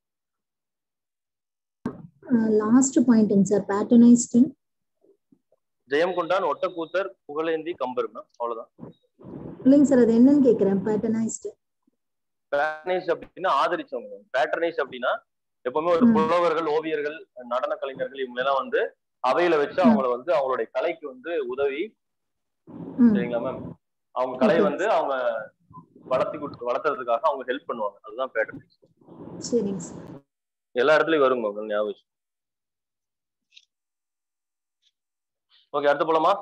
லாஸ்ட் பாயிண்ட்டுங்க சார் பேட்டர்னைஸ்டு ஜெயம் கொண்டான் ஒட்டக்கூத்தர் புகழேந்தி கம்பர் மேம் அவ்வளவுதான் இல்லைங்க சார் அது என்னன்னு கேட்குறேன் பேட்டர்னைஸ்டு பேட்டர்னைஸ் அப்படின்னா ஆதரிச்சவங்க பேட்டர்னைஸ் அப்படின்னா எப்பவுமே ஒரு ம். புலவர்கள் ஓவியர்கள் நடன கலைஞர்கள் இவங்க எல்லாம் வந்து அவையில வச்சு அவங்கள வந்து அவங்களுடைய கலைக்கு வந்து உதவி ம் சரிங்களா மேம் அவங்க கலையை Okay. வந்து அவங்க வளர்த்தி கொடுத்து வளர்த்துறதுக்காக அவங்க ஹெல்ப் பண்ணுவாங்க அதுதான் பேட்டர்னைஸ் சரிங்க சார் எல்லா இடத்துலயும் வருங்க மேம் ஞாபகம் வச்சு ஓகே அடுத்து போலாமா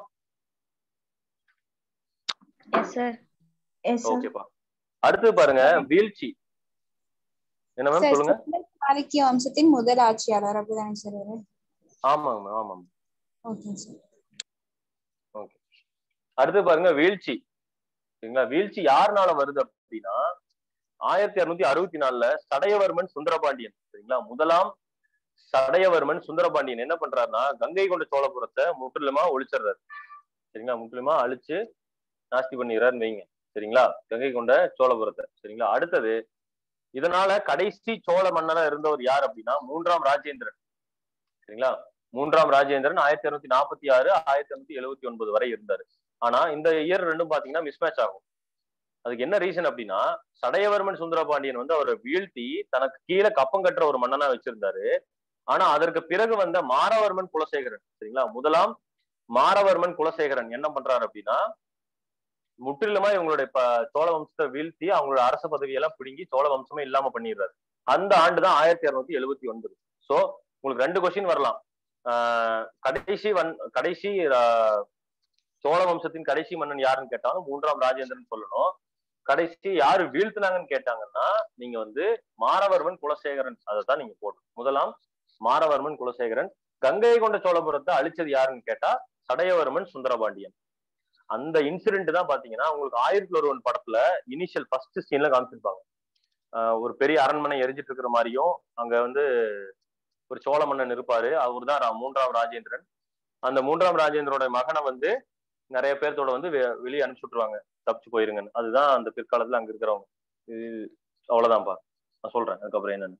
எஸ் சார் எஸ் சார் ஓகேப்பா அடுத்து பாருங்க வீழ்ச்சி என்ன மேம் சார் சொல்லுங்க சாளுக்கிய வம்சத்தின் முதல் ஆட்சியாளர் அப்படிதானே சார் அவரு ஆமாங்க மேம் ஆமாங்க ஓகேங்க சார் ஓகே அடுத்து பாருங்க வீழ்ச்சி சரிங்களா வீழ்ச்சி யாருனால வருது அப்படின்னா ஆயிரத்தி அறுநூத்தி அறுபத்தி நாலுல சடையவர்மன் சுந்தரபாண்டியன் சரிங்களா முதலாம் சடையவர்மன் சுந்தரபாண்டியன் என்ன பண்றாருன்னா கங்கை கொண்ட சோழபுரத்தை முற்றிலுமா ஒழிச்சிடுறாரு சரிங்களா முற்றிலுமா அழிச்சு நாஸ்தி பண்ணிடுறாருன்னு வைங்க சரிங்களா கங்கை கொண்ட சோழபுரத்தை சரிங்களா அடுத்தது இதனால கடைசி சோழ மன்னரா இருந்தவர் யார் அப்படின்னா மூன்றாம் ராஜேந்திரன் சரிங்களா மூன்றாம் ராஜேந்திரன் ஆயிரத்தி அறுநூத்தி நாற்பத்தி ஆறு ஆயிரத்தி அறுநூத்தி எழுபத்தி ஒன்பது வரை இருந்தாரு ஆனா இந்த இயர் ரெண்டும் பாத்தீங்கன்னா மிஸ்மேட்ச் ஆகும் அதுக்கு என்ன ரீசன் அப்படின்னா சடையவர்மன் சுந்தரபாண்டியன் வந்து அவரை வீழ்த்தி தனக்கு கீழே கப்பம் கட்டுற ஒரு மன்னனா வச்சிருந்தாரு ஆனா அதற்கு பிறகு வந்த மாரவர்மன் குலசேகரன் சரிங்களா முதலாம் மாரவர்மன் குலசேகரன் என்ன பண்றாரு அப்படின்னா முற்றிலுமா இவங்களுடைய ப- சோழ வம்சத்தை வீழ்த்தி அவங்களோட அரச பதவியெல்லாம் பிடுங்கி சோழ வம்சமே இல்லாம பண்ணிடுறாரு அந்த ஆண்டு தான் ஆயிரத்தி அறுநூத்தி எழுபத்தி ஒன்பது சோ உங்களுக்கு ரெண்டு கொஸ்டின் வரலாம் ஆஹ் கடைசி வன் கடைசி ஆஹ் சோழ வம்சத்தின் கடைசி மன்னன் யாருன்னு கேட்டாலும் மூன்றாம் ராஜேந்திரன் சொல்லணும் கடைசி யாரு வீழ்த்தினாங்கன்னு கேட்டாங்கன்னா நீங்க வந்து மாரவர்மன் குலசேகரன் அதை தான் நீங்க போடணும் முதலாம் மாரவர்மன் குலசேகரன் கங்கை கொண்ட சோழபுரத்தை அழிச்சது யாருன்னு கேட்டா சடையவர்மன் சுந்தரபாண்டியன் அந்த இன்சிடென்ட் தான் பாத்தீங்கன்னா உங்களுக்கு ஆயிரத்தி ஒருவன் படத்துல இனிஷியல் ஃபர்ஸ்ட் சீன்ல காமிச்சிருப்பாங்க ஆஹ் ஒரு பெரிய அரண்மனை எரிஞ்சிட்டு இருக்கிற மாதிரியும் அங்க வந்து ஒரு சோழ மன்னன் இருப்பாரு அவர் தான் மூன்றாம் ராஜேந்திரன் அந்த மூன்றாம் ராஜேந்திரோட மகனை வந்து நிறைய பேர்த்தோட வந்து வெ- வெளியே அனுப்பிச்சு விட்டுருவாங்க தப்பிச்சு போயிருங்கன்னு அதுதான் அந்த பிற்காலத்துல அங்க இருக்கிறவங்க இது அவ்வளவுதான்ப்பா நான் சொல்றேன் அதுக்கப்புறம் என்னன்னு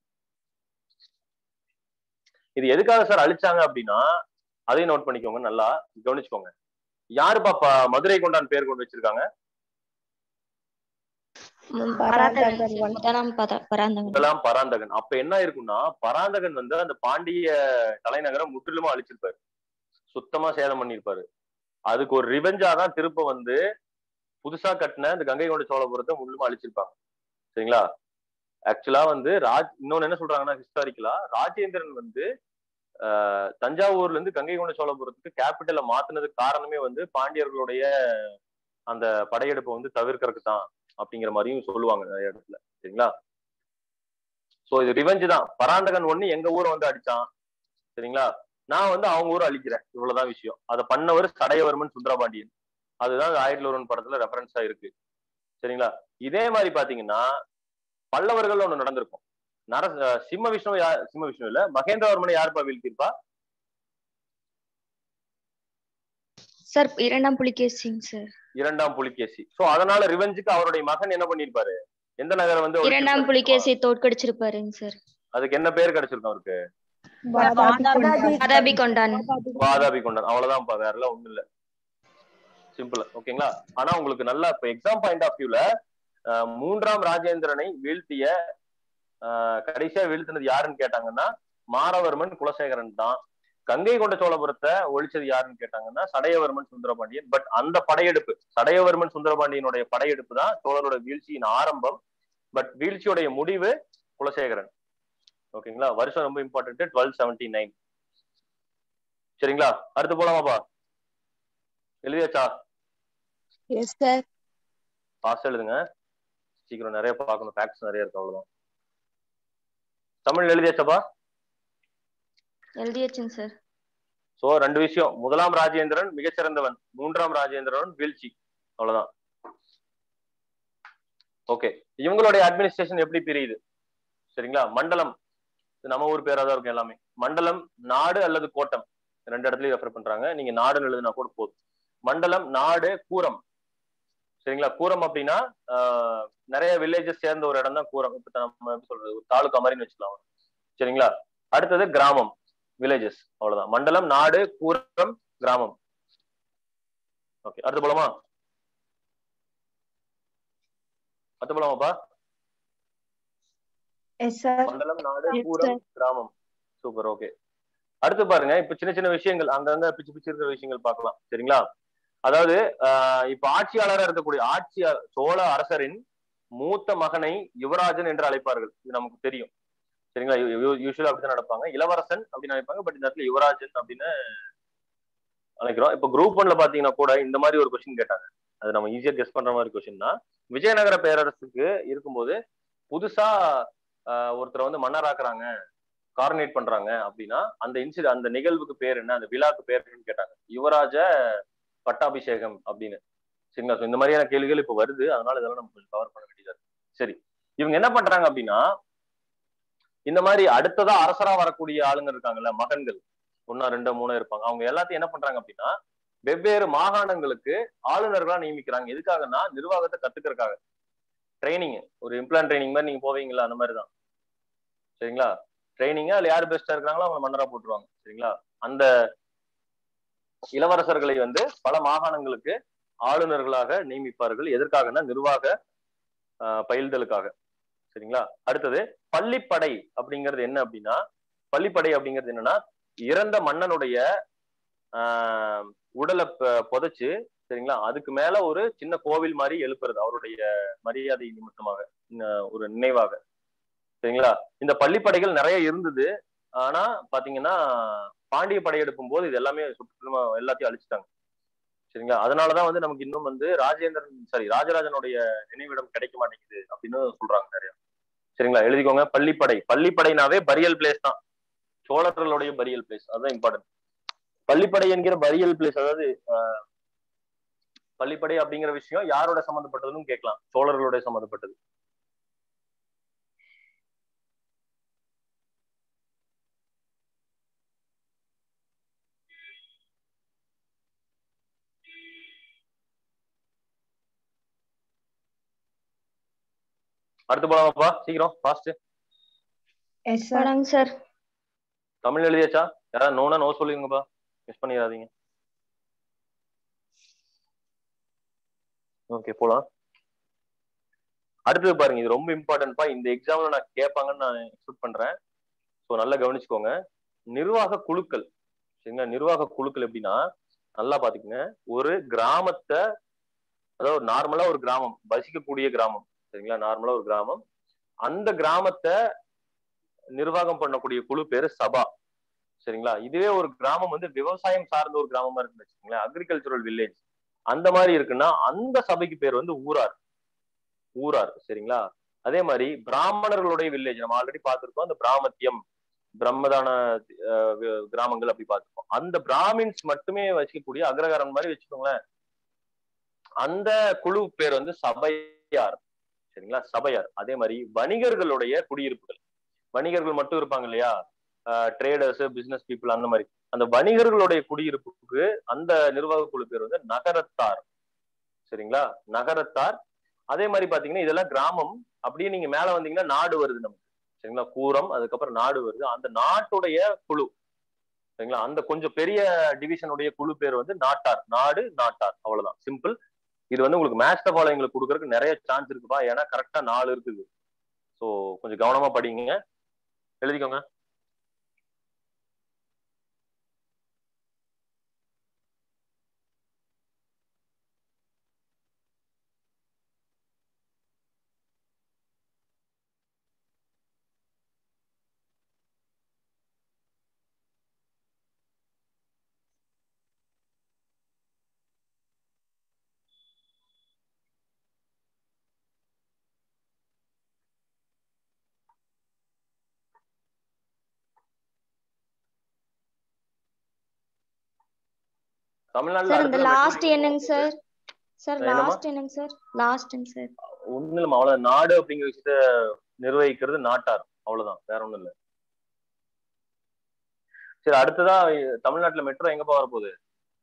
இது எதுக்காக சார் அழிச்சாங்க அப்படின்னா அதையும் நோட் பண்ணிக்கோங்க நல்லா கவனிச்சுக்கோங்க யாருப்பா ப- மதுரை கொண்டான் பேர் கொண்டு வச்சிருக்காங்க பராந்தகன் முதலாம் பத- பராந்தகன் முதலாம் பராந்தகன் அப்ப என்ன இருக்கும்னா பராந்தகன் வந்து அந்த பாண்டிய தலைநகரம் முற்றிலுமா அழிச்சிருப்பாரு சுத்தமா சேதம் பண்ணிருப்பாரு அதுக்கு ஒரு ரிவெஞ்சா தான் திருப்ப வந்து புதுசா கட்டின இந்த கங்கை கொண்ட சோழபுரத்தை முழுமா அழிச்சிருப்பாங்க சரிங்களா ஆக்சுவலா வந்து ராஜ் இன்னொன்னு என்ன சொல்றாங்கன்னா ஹிஸ்டாரிக்கலா ராஜேந்திரன் வந்து ஆஹ், தஞ்சாவூர்ல இருந்து கங்கை கொண்ட சோழபுரத்துக்கு கேபிட்டலை மாத்துனதுக்கு காரணமே வந்து பாண்டியர்களுடைய அந்த படையெடுப்பை வந்து தவிர்க்கறதுக்கு தான் அப்படிங்கிற மாதிரியும் சொல்லுவாங்க நிறைய இடத்துல சரிங்களா சோ இது ரிவெஞ்ச் தான் பராந்தகன் ஒண்ணு எங்க ஊரை வந்து அடிச்சான் சரிங்களா நான் வந்து அவங்க ஊரை அழிக்கிறேன் இவ்வளவுதான் விஷயம் அதை பண்ணவர் சடையவர்மன் சுந்தரபாண்டியன் அதுதான் ஆயிரத்தி ஒருவன் படத்துல ரெஃபரன்ஸா இருக்கு சரிங்களா இதே மாதிரி பாத்தீங்கன்னா பல்லவர்கள் ஒண்ணு நடந்திருக்கும் நர அஹ் சிம்ம விஷ்ணு யார் சிம்ம விஷ்ணு இல்ல மகேந்திரவர்மனை யாருப்பா வீழ்த்திருப்பா சார் இரண்டாம் புலிகேசிங் சார் இரண்டாம் புலிகேசி சோ அதனால ரிவெஞ்சுக்கு அவருடைய மகன் என்ன பண்ணிருப்பாரு எந்த நகரம் வந்து இரண்டாம் ஒழிச்சிருப்பாரு? புலிகேசி தோற்கடிச்சிருப்பாருங்க சார் அதுக்கு என்ன பேர் கிடைச்சிருக்கும் அவருக்கு வாதாபி கொண்டான் வாதாபி கொண்டான் அவ்வளவுதான்ப்பா வேற எல்லாம் ஒண்ணும் இல்ல சிம்பிள் ஓகேங்களா ஆனா உங்களுக்கு நல்லா இப்ப எக்ஸாம் பாயிண்ட் ஆஃப் வியூல மூன்றாம் ராஜேந்திரனை வீழ்த்திய ஆஹ், கடைசியா வீழ்த்தினது யாருன்னு கேட்டாங்கன்னா மாரவர்மன் குலசேகரன் தான் கங்கை கொண்ட சோழபுரத்தை ஒழிச்சது யாருன்னு கேட்டாங்கன்னா சடையவர்மன் சுந்தரபாண்டியன் பட் அந்த படையெடுப்பு சடையவர்மன் சுந்தரபாண்டியனுடைய படையெடுப்பு தான் சோழரோட வீழ்ச்சியின் ஆரம்பம் பட் வீழ்ச்சியுடைய முடிவு குலசேகரன் ஓகேங்களா வருஷம் ரொம்ப இம்பார்ட்டன்ட் டுவெல் செவன்டி நைன் சரிங்களா அடுத்து போலாமாப்பா எழுதியாச்சா எஸ் சார் ஃபாஸ்ட் எழுதுங்க சீக்கிரம் நிறைய பார்க்கணும் ஃபேக்ட்ஸ் நிறைய இருக்கு அவ்வளவுதான் தமிழ் எழுதியாச்சாப்பா எழுதியாச்சுங்க சார் சோ ரெண்டு விஷயம் முதலாம் ராஜேந்திரன் மிகச்சிறந்தவன் மூன்றாம் ராஜேந்திரன் வீழ்ச்சி அவ்வளவுதான் ஓகே இவங்களுடைய அட்மினிஸ்ட்ரேஷன் எப்படி பிரியுது சரிங்களா மண்டலம் இது நம்ம ஊர் பேரா தான் இருக்கும் எல்லாமே மண்டலம் நாடு அல்லது கோட்டம் ரெண்டு இடத்துலயும் ரெஃபர் பண்றாங்க நீங்க நாடுன்னு எழுதுனா கூட போதும் மண்டலம் நாடு கூரம் சரிங்களா கூரம் அப்படின்னா ஆஹ், நிறைய வில்லேஜஸ் சேர்ந்த ஒரு இடம் தான் கூரம் இப்ப நம்ம எப்படி சொல்றது ஒரு தாலுக்கா மாதிரின்னு வச்சுக்கலாம் சரிங்களா அடுத்தது கிராமம் வில்லேஜஸ் அவ்வளவுதான் மண்டலம் நாடு கூரம் கிராமம் ஓகே அடுத்து போலாமா அடுத்து போலாமாப்பா எஸ் சார் மண்டலம் நாடு Yes, கூரம் கிராமம் சூப்பர் ஓகே அடுத்து பாருங்க இப்ப சின்ன சின்ன விஷயங்கள் அங்கங்க பிச்சு பிச்சு இருக்கிற விஷயங்கள் பார்க்கலாம் சரிங்களா அதாவது ஆஹ் இப்ப ஆட்சியாளராக இருக்கக்கூடிய ஆட்சியாளர் சோழ அரசரின் மூத்த மகனை யுவராஜன் என்று அழைப்பார்கள் இது நமக்கு தெரியும் சரிங்களா யூஸ்வலா அப்படிதான் நடப்பாங்க இளவரசன் அப்படின்னு நினைப்பாங்க பட் இந்த இடத்துல யுவராஜன் அப்படின்னு நினைக்கிறோம் இப்ப குரூப் ஒன்ல பாத்தீங்கன்னா கூட இந்த மாதிரி ஒரு கொஸ்டின் கேட்டாங்க அது நம்ம ஈஸியா கெஸ் பண்ற மாதிரி கொஸ்டின் தான் விஜயநகர பேரரசுக்கு இருக்கும்போது புதுசா ஆஹ் ஒருத்தரை வந்து மன்னராக்குறாங்க கார்னேட் பண்றாங்க அப்படின்னா அந்த இன்சிட அந்த நிகழ்வுக்கு பேர் என்ன அந்த விழாக்கு பேர் என்னன்னு கேட்டாங்க யுவராஜ பட்டாபிஷேகம் அப்படின்னு சரிங்களா So இந்த மாதிரியான கேள்விகள் இப்ப வருது அதனால இதெல்லாம் நம்ம கொஞ்சம் கவர் பண்ண வேண்டியதா இருக்கு சரி இவங்க என்ன பண்றாங்க அப்படின்னா இந்த மாதிரி அடுத்ததா அரசரா வரக்கூடிய ஆளுங்க இருக்காங்கல்ல மகன்கள் ஒன்னா ரெண்டோ மூணோ இருப்பாங்க அவங்க எல்லாத்தையும் என்ன பண்றாங்க அப்படின்னா வெவ்வேறு மாகாணங்களுக்கு ஆளுநர்களா நியமிக்கிறாங்க எதுக்காகன்னா நிர்வாகத்தை கத்துக்கிறதுக்காக ட்ரைனிங் ஒரு இம்ப்ளான் ட்ரைனிங் மாதிரி நீங்க போவீங்களா அந்த மாதிரி தான் சரிங்களா ட்ரைனிங் அதுல யார் பெஸ்டா இருக்காங்களோ அவங்க மன்னரா போட்டுருவாங்க சரிங்களா அந்த இளவரசர்களை வந்து பல மாகாணங்களுக்கு ஆளுநர்களாக நியமிப்பார்கள் எதற்காகனா நிர்வாக ஆஹ், பயில்தலுக்காக சரிங்களா அடுத்தது பள்ளிப்படை அப்படிங்கிறது என்ன அப்படின்னா பள்ளிப்படை அப்படிங்கிறது என்னன்னா இறந்த மன்னனுடைய ஆஹ், உடலை ப- புதைச்சு சரிங்களா அதுக்கு மேல ஒரு சின்ன கோவில் மாதிரி எழுப்புறது அவருடைய மரியாதை நிமித்தமாக இன்ன- ஒரு நினைவாக சரிங்களா இந்த பள்ளிப்படைகள் நிறைய இருந்தது ஆனா பாத்தீங்கன்னா பாண்டிய படையெடுப்பும் போது இது எல்லாமே சுற்றுலா எல்லாத்தையும் அழிச்சிட்டாங்க சரிங்களா அதனாலதான் வந்து நமக்கு இன்னும் வந்து ராஜேந்திரன் சாரி ராஜராஜனுடைய நினைவிடம் கிடைக்க மாட்டேங்குது அப்படின்னு சொல்றாங்க நிறைய சரிங்களா எழுதிக்கோங்க பள்ளிப்படை பள்ளிப்படைனாவே பரியல் பிளேஸ் தான் சோழர்களுடைய பரியல் பிளேஸ் அதுதான் இம்பார்ட்டன்ட் பள்ளிப்படை என்கிற பரியல் பிளேஸ் அதாவது ஆஹ், பள்ளிப்படை அப்படிங்கிற விஷயம் யாரோட சம்மந்தப்பட்டதுன்னு கேட்கலாம் சோழர்களுடைய சம்மந்தப்பட்டது அடுத்து போலாமாப்பா சீக்கிரம் ஃபாஸ்ட் எஸ் சார் படாங்க சார் தமிழ் எழுதியாச்சா யாராவது நோனா நோ சொல்லிருங்கப்பா மிஸ் பண்ணிடாதீங்க ஓகே போலாம் அடுத்தது பாருங்க இது ரொம்ப இம்பார்ட்டன்ட்பா இந்த எக்ஸாம்ல நான் கேட்பாங்கன்னு நான் எக்ஸ்பெக்ட் பண்றேன் ஸோ நல்லா கவனிச்சுக்கோங்க நிர்வாக குழுக்கள் சரிங்களா நிர்வாக குழுக்கள் எப்படின்னா நல்லா பாத்துக்கங்க ஒரு கிராமத்தை அதாவது நார்மலா ஒரு கிராமம் வசிக்கக்கூடிய கிராமம் சரிங்களா நார்மலா ஒரு கிராமம் அந்த கிராமத்தை நிர்வாகம் பண்ணக்கூடிய குழு பேரு சபா சரிங்களா இதுவே ஒரு கிராமம் வந்து விவசாயம் சார்ந்த ஒரு கிராமமா இருக்குன்னு வச்சுக்கோங்களேன் அக்ரிகல்ச்சரல் வில்லேஜ் அந்த மாதிரி இருக்குன்னா அந்த சபைக்கு பேர் வந்து ஊரார் ஊரார் சரிங்களா அதே மாதிரி பிராமணர்களுடைய வில்லேஜ் நம்ம ஆல்ரெடி பார்த்திருக்கோம் அந்த பிராமத்தியம் பிரம்மதான அஹ், வி- கிராமங்கள் அப்படி பார்த்திருக்கோம் அந்த பிராமின்ஸ் மட்டுமே வச்சுக்கக்கூடிய அக்ரகாரம் மாதிரி வச்சுக்கோங்களேன் அந்த குழு பேர் வந்து சபையார் சரிங்களா சபையார் அதே மாதிரி வணிகர்களுடைய குடியிருப்புகள் வணிகர்கள் மட்டும் இருப்பாங்க இல்லையா ட்ரேடர்ஸ் பிசினஸ் பீப்புள் அந்த மாதிரி அந்த வணிகர்களுடைய குடியிருப்புக்கு அந்த நிர்வாக குழு பேர் வந்து நகரத்தார் சரிங்களா நகரத்தார் அதே மாதிரி பாத்தீங்கன்னா இதெல்லாம் கிராமம் அப்படியே நீங்க மேல வந்தீங்கன்னா நாடு வருது நமக்கு சரிங்களா கூரம் அதுக்கப்புறம் நாடு வருது அந்த நாட்டுடைய குழு சரிங்களா அந்த கொஞ்சம் பெரிய டிவிஷனுடைய குழு பேர் வந்து நாட்டார் நாடு நாட்டார் அவ்வளவுதான் சிம்பிள் இது வந்து உங்களுக்கு மேட்ச் த ஃபாலோயிங்களுக்கு கொடுக்கறதுக்கு நிறைய சான்ஸ் இருக்குப்பா ஏன்னா கரெக்டா நாலு இருக்குது ஸோ கொஞ்சம் கவனமா படிங்க எழுதிக்கோங்க தமிழ்நாட்டுல சார் இந்த அடுத்தது லாஸ்ட் metro- என்னங்க சார் சார் என்னம்மா? லாஸ்ட் என்னங்க சார் லாஸ்ட்ங்க சார் ஒண்ணும் இல்லம்மா அவ்வளவு நாடு அப்படிங்கிற விஷயத்த நிர்வகிக்கிறது நாட்டார் அவ்வளவுதான் வேற ஒண்ணும் இல்ல சரி அடுத்ததா தமிழ்நாட்டுல மெட்ரோ எங்கப்பா வரப்போகுது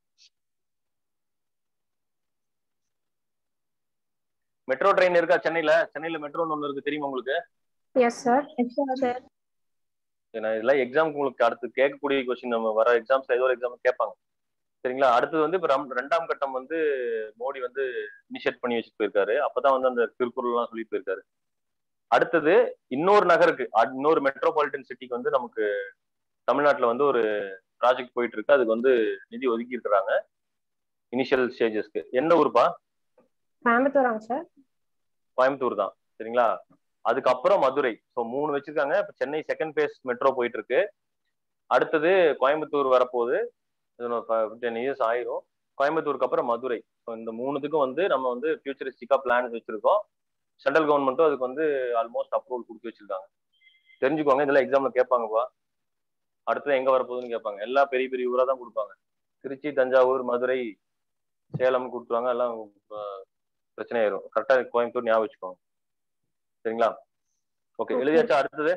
மெட்ரோ ட்ரெயின் இருக்கா சென்னையில சென்னையில மெட்ரோன்னு ஒண்ணு இருக்கு தெரியுமா உங்களுக்கு எஸ் சார் சார் ஏன்னா இதெல்லாம் எக்ஸாம்க்கு உங்களுக்கு அடுத்து கேட்கக்கூடிய கொஸ்டின் நம்ம வர எக்ஸாம்ஸ்ல ஏதோ ஒரு எக்ஸாம் கேட்பாங்க சரிங்களா அடுத்தது வந்து இப்ப ரம்- ரெண்டாம் கட்டம் வந்து மோடி வந்து இனிஷியேட் பண்ணி வச்சுட்டு போயிருக்காரு அப்பதான் வந்து அந்த திருக்குறள் எல்லாம் சொல்லி போயிருக்காரு அடுத்தது இன்னொரு நகருக்கு அ- இன்னொரு மெட்ரோபாலிட்டன் சிட்டிக்கு வந்து நமக்கு தமிழ்நாட்டுல வந்து ஒரு ப்ராஜெக்ட் போயிட்டு இருக்கு அதுக்கு வந்து நிதி ஒதுக்கி இருக்கிறாங்க இனிஷியல் ஸ்டேஜஸ்க்கு எந்த ஊருப்பா கோயம்புத்தூராங்க சார் கோயம்புத்தூர் தான் சரிங்களா அதுக்கப்புறம் மதுரை ஸோ மூணு வச்சிருக்காங்க இப்போ சென்னை செகண்ட் பேஸ் மெட்ரோ போயிட்டு இருக்கு அடுத்தது கோயம்புத்தூர் வரப்போகுது டென் இயர்ஸ் ஆயிரும் கோயம்புத்தூருக்கு அப்புறம் மதுரை ஸோ இந்த மூணுத்துக்கும் வந்து நம்ம வந்து ஃபியூச்சரிஸ்டிக்கா பிளான்ஸ் வச்சிருக்கோம் சென்ட்ரல் கவர்மெண்ட்டும் அதுக்கு வந்து ஆல்மோஸ்ட் அப்ரூவல் கொடுத்து வச்சிருக்காங்க தெரிஞ்சுக்கோங்க இதெல்லாம் எக்ஸாம்ல கேட்பாங்கப்பா அடுத்தது எங்க வரப்போகுதுன்னு கேட்பாங்க எல்லா பெரிய பெரிய ஊரா தான் கொடுப்பாங்க திருச்சி தஞ்சாவூர் மதுரை சேலம் கொடுத்துருவாங்க எல்லாம் அஹ், பிரச்சனை ஆயிரும் கரெக்டா கோயம்புத்தூர் ஞாபகம் வச்சுக்கோங்க சரிங்களா ஓகே எழுதியாச்சா அடுத்தது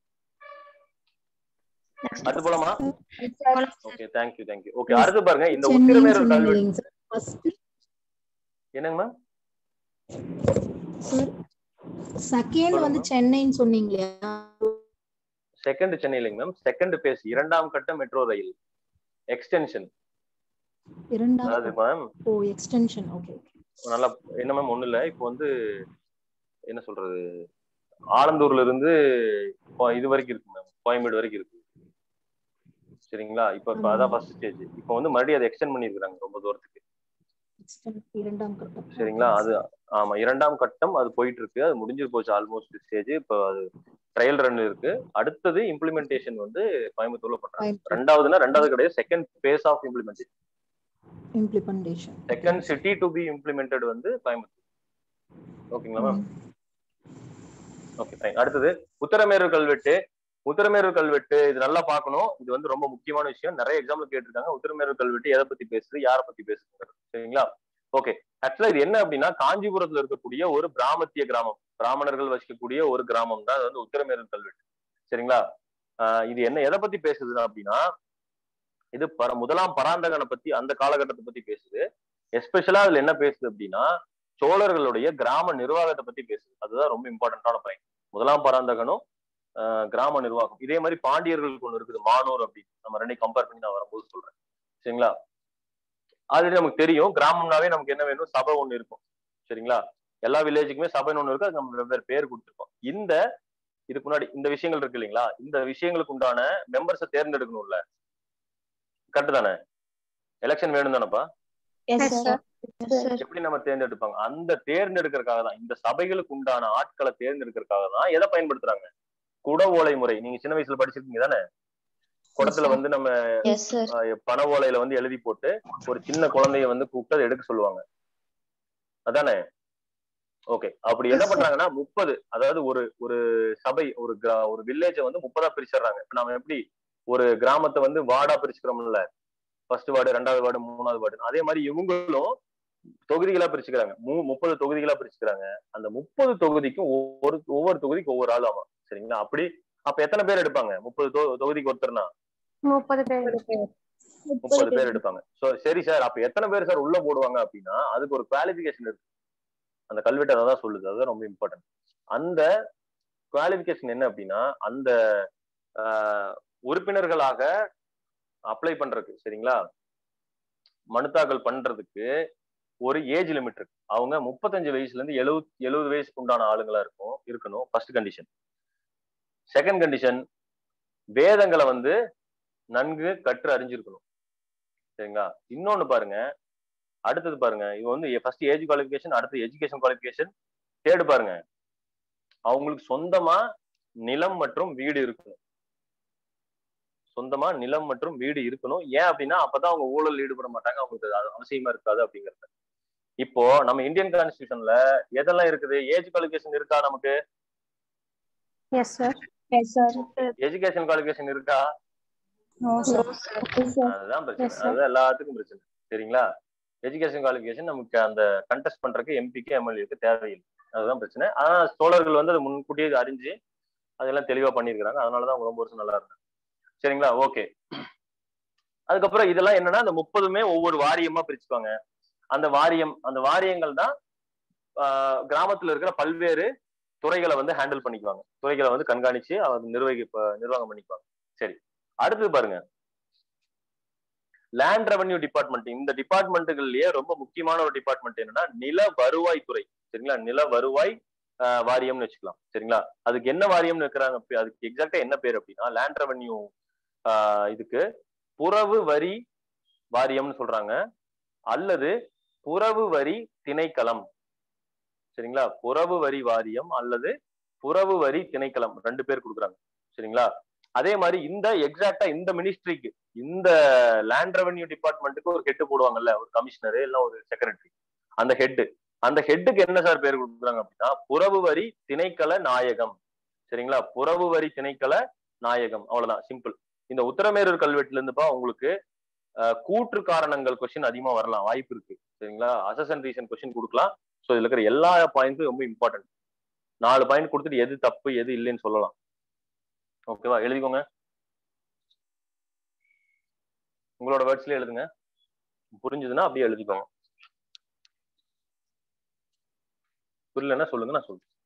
அடுத்து போலாமா ஓகே தேங்க்யூ தேங்க்யூ ஓகே அடுத்து பாருங்க இந்த சென்னைன்னு உத்திரமேரூர் சொன்னீங்க கல்வெட்டு இல்லைங்க சார் ஃபர்ஸ்ட் என்னங்க மேம் சார் செகண்ட் வந்து சொல்லுங்க. சென்னைன்னு சொன்னீங்க இல்லையா செகண்ட் சென்னை இல்லைங்க மேம் செகண்ட் பேஸ் இரண்டாம் கட்ட மெட்ரோ ரயில் எக்ஸ்டென்ஷன் இரண்டாம் அதாவது மேம் ஓ எக்ஸ்டென்ஷன் ஓகே நல்லா என்ன மேம் ஒண்ணும் இல்ல இப்போ வந்து என்ன சொல்றது ஆலந்தூர்ல இருந்து இப்போ இது வரைக்கும் இருக்கு மேம் கோயம்பேடு வரைக்கும் இருக்கு சரிங்களா இப்போ இப்போ அதான் ஃபர்ஸ்ட் ஸ்டேஜ் இப்போ வந்து மறுபடியும் அதை எக்ஸ்டெண்ட் பண்ணிருக்காங்க ரொம்ப தூரத்துக்கு இரண்டாம் கட்டம் சரிங்களா அது ஆமா இரண்டாம் கட்டம் அது போயிட்டு இருக்கு அது முடிஞ்சு போச்சு ஆல்மோஸ்ட் ஸ்டேஜ் இப்போ அது ட்ரையல் ரன் இருக்கு அடுத்தது இம்ப்ளிமெண்டேஷன் வந்து கோயம்புத்தூர்ல பண்றாங்க கோயம்புத்தூர். ரெண்டாவதுன்னா ரெண்டாவது கிடையாது second phase of implementation implementation second city to be implemented வந்து கோயம்புத்தூர் ஓகேங்களா மேம் ஓகே ஃபைன் அடுத்தது உத்தரமேரூர் கல்வெட்டு உத்தரமேரூர் கல்வெட்டு இது நல்லா பார்க்கணும் இது வந்து ரொம்ப முக்கியமான விஷயம் நிறைய எக்ஸாம்ல கேட்டிருக்காங்க உத்தரமேரூர் கல்வெட்டு எதை பத்தி பேசுது யாரை பத்தி பேசுது சரிங்களா ஓகே ஆக்சுவலா இது என்ன அப்படின்னா காஞ்சிபுரத்துல இருக்கக்கூடிய ஒரு பிராமத்திய கிராமம் பிராமணர்கள் வசிக்கக்கூடிய ஒரு கிராமம் தான் அது வந்து உத்தரமேரூர் கல்வெட்டு சரிங்களா ஆஹ் இது என்ன எதை பத்தி பேசுது அப்படின்னா இது பர முதலாம் பராந்தகனை பத்தி அந்த காலகட்டத்தை பத்தி பேசுது எஸ்பெஷலா அதுல என்ன பேசுது அப்படின்னா சோழர்களுடைய கிராம நிர்வாகத்தை பத்தி பேசுது அதுதான் ரொம்ப இம்பார்ட்டன்டான பாயிண்ட் முதலாம் பராந்தகனும் ஆஹ் கிராம நிர்வாகம் இதே மாதிரி பாண்டியர்களுக்கு ஒண்ணு இருக்குது மானூர் அப்படின்னு நம்ம ரெண்டையும் கம்பேர் பண்ணி நான் வரும்போது சொல்றேன் சரிங்களா ஆல்ரெடி நமக்கு தெரியும் கிராமம்னாவே நமக்கு என்ன வேணும் சபை ஒண்ணு இருக்கும் சரிங்களா எல்லா வில்லேஜுக்குமே சபைன்னு ஒண்ணு இருக்கு அது நம்ம வெவ்வேறு பேர் கொடுத்துருக்கோம் இந்த இதுக்கு முன்னாடி இந்த விஷயங்கள் இருக்கு இல்லைங்களா இந்த விஷயங்களுக்கு உண்டான மெம்பர்ஸை தேர்ந்தெடுக்கணும்ல கரெக்ட் தானே எலெக்ஷன் வேணும் தானப்பா எஸ் சார் சார் எப்படி நம்ம தேர்ந்தெடுப்பாங்க அந்த தேர்ந்தெடுக்கிறதுக்காக தான் இந்த சபைகளுக்கு உண்டான ஆட்களை தேர்ந்தெடுக்கிறதுக்காக தான் எதை பயன்படுத்துறாங்க குட ஓலை முறை நீங்க சின்ன வயசுல படிச்சிருக்கீங்க தானே குடத்துல வந்து நம்ம எஸ் சார் அஹ், பனை ஓலையில வந்து எழுதி போட்டு ஒரு சின்ன குழந்தைய வந்து கூப்பிட்டு அதை எடுக்க சொல்லுவாங்க அதானே ஓகே அப்படி என்ன பண்றாங்கன்னா முப்பது அதாவது ஒரு ஒரு சபை ஒரு கிரா- ஒரு வில்லேஜ வந்து முப்பதா பிரிச்சிடுறாங்க இப்ப நாம எப்படி ஒரு கிராமத்தை வந்து வார்டா பிரிச்சுக்கிறோம்ல ஃபர்ஸ்ட் வார்டு ரெண்டாவது வார்டு மூணாவது வார்டு அதே மாதிரி இவங்களும் தொகுதிகளா பிரிச்சுக்கிறாங்க மூ முப்பது தொகுதிகளா பிரிச்சுக்கிறாங்க அந்த முப்பது தொகுதிக்கும் ஒவ்வொரு ஒவ்வொரு தொகுதிக்கும் ஒவ்வொரு ஆள் ஆமா சரிங்களா அப்படி அப்ப எத்தனை பேர் எடுப்பாங்க முப்பது தொ- தொகுதிக்கு ஒருத்தர்னா முப்பது பேர் முப்பது பேர் எடுப்பாங்க சோ சரி சார் அப்ப எத்தனை பேர் சார் உள்ள போடுவாங்க அப்படின்னா அதுக்கு ஒரு குவாலிபிகேஷன் இருக்கு அந்த கல்வெட்டு அதான் சொல்லுது அதுதான் ரொம்ப இம்பார்ட்டன்ட் அந்த குவாலிபிகேஷன் என்ன அப்படின்னா அந்த ஆஹ், உறுப்பினர்களாக அப்ளை பண்றதுக்கு சரிங்களா மனு தாக்கல் பண்றதுக்கு ஒரு ஏஜ் லிமிட் இருக்கு அவங்க முப்பத்தஞ்சு வயசுல இருந்து எழுபது எழுபது வயசுக்கு உண்டான ஆளுங்களா இருக்கும் இருக்கணும் ஃபர்ஸ்ட் கண்டிஷன் செகண்ட் கண்டிஷன் வேதங்களை வந்து நன்கு கற்று அறிஞ்சிருக்கணும் சரிங்களா இன்னொன்னு பாருங்க அடுத்தது பாருங்க இது வந்து ஃபர்ஸ்ட் ஏஜ் குவாலிஃபிகேஷன் அடுத்து எஜுகேஷன் குவாலிஃபிகேஷன் தேர்டு பாருங்க அவங்களுக்கு சொந்தமா நிலம் மற்றும் வீடு இருக்கணும் சொந்தமா நிலம் மற்றும் வீடு இருக்கணும் ஏன் அப்படின்னா அப்பதான் அவங்க ஊழல் ஈடுபட மாட்டாங்க அவங்களுக்கு அது அவசியமா இருக்காது அப்படிங்கிறது இப்போ நம்ம இந்தியன் கான்ஸ்டியூஷன்ல எதெல்லாம் இருக்குது ஏஜ் குவாலிஃபிகேஷன் இருக்கா நமக்கு yes sir Yes, sir. Education qualification இருக்கா No, sir. Yes, sir. அதுதான் பிரச்சனை Yes, sir. அதுதான் எல்லாத்துக்கும் பிரச்சனை சரிங்களா எஜுகேஷன் குவாலிஃபிகேஷன் நமக்கு அந்த கண்டெஸ்ட் பண்றதுக்கு எம்பிக்கு எம்எல்ஏக்கு தேவையில்லை அதுதான் பிரச்சனை ஆனா சோழர்கள் வந்து அதை முன்கூட்டியே அறிஞ்சு அதெல்லாம் தெளிவா பண்ணியிருக்கிறாங்க அதனாலதான் அவங்க ரொம்ப வருஷம் நல்லா இருந்தாங்க சரிங்களா ஓகே அதுக்கப்புறம் இதெல்லாம் என்னன்னா அந்த முப்பதுமே ஒவ்வொரு வாரியமா பிரிச்சுப்பாங்க அந்த வாரியம் அந்த வாரியங்கள் தான் ஆஹ், கிராமத்துல இருக்கிற பல்வேறு துறைகளை வந்து ஹேண்டில் பண்ணிக்குவாங்க துறைகளை வந்து கண்காணிச்சு அவங்க நிர்வகி நிர்வாகம் பண்ணிக்குவாங்க சரி அடுத்தது பாருங்க லேண்ட் ரெவன்யூ டிபார்ட்மெண்ட் இந்த டிபார்ட்மெண்ட்டுகள்லயே ரொம்ப முக்கியமான ஒரு டிபார்ட்மெண்ட் என்னன்னா நில வருவாய் துறை சரிங்களா நில வருவாய் ஆஹ், வாரியம்னு வச்சுக்கலாம் சரிங்களா அதுக்கு என்ன வாரியம்னு வைக்கிறாங்க அப்ப அதுக்கு எக்ஸாக்டா என்ன பேர் அப்படின்னா லேண்ட் ரெவன்யூ இதுக்கு புறவு வரி வாரியம்னு சொல்றாங்க அல்லது புறவு வரி திணைக்களம் சரிங்களா புறவு வரி வாரியம் அல்லது புறவு வரி திணைக்களம் ரெண்டு பேர் கொடுக்குறாங்க சரிங்களா அதே மாதிரி இந்த எக்ஸாக்டா இந்த மினிஸ்ட்ரிக்கு இந்த லேண்ட் ரெவன்யூ டிபார்ட்மெண்ட்டுக்கு ஒரு ஹெட் போடுவாங்கல்ல ஒரு கமிஷனர் இல்ல ஒரு செக்ரட்டரி அந்த ஹெட் அந்த ஹெட்டுக்கு என்ன சார் பேர் கொடுக்குறாங்க அப்படின்னா புறவு வரி திணைக்கள நாயகம் சரிங்களா புறவு வரி திணைக்கள நாயகம் அவ்வளவுதான் சிம்பிள் இந்த உத்தரமேரூர் கல்வெட்டுல இருந்துப்பா உங்களுக்கு அஹ், கூற்று காரணங்கள் கொஸ்டின் அதிகமா வரலாம் வாய்ப்பு இருக்கு சரிங்களா அசசன் ரீசன் கொஸ்டின் கொடுக்கலாம் ஸோ இதுல இருக்கிற எல்லா பாயிண்ட்டும் ரொம்ப இம்பார்ட்டன்ட் நாலு பாயிண்ட் கொடுத்துட்டு எது தப்பு எது இல்லைன்னு சொல்லலாம் ஓகேவா எழுதிக்கோங்க உங்களோட வேர்ட்ஸ்லயே எழுதுங்க புரிஞ்சுதுன்னா அப்படியே எழுதிக்கோங்க புரியலன்னா சொல்லுங்க நான் சொல்றேன்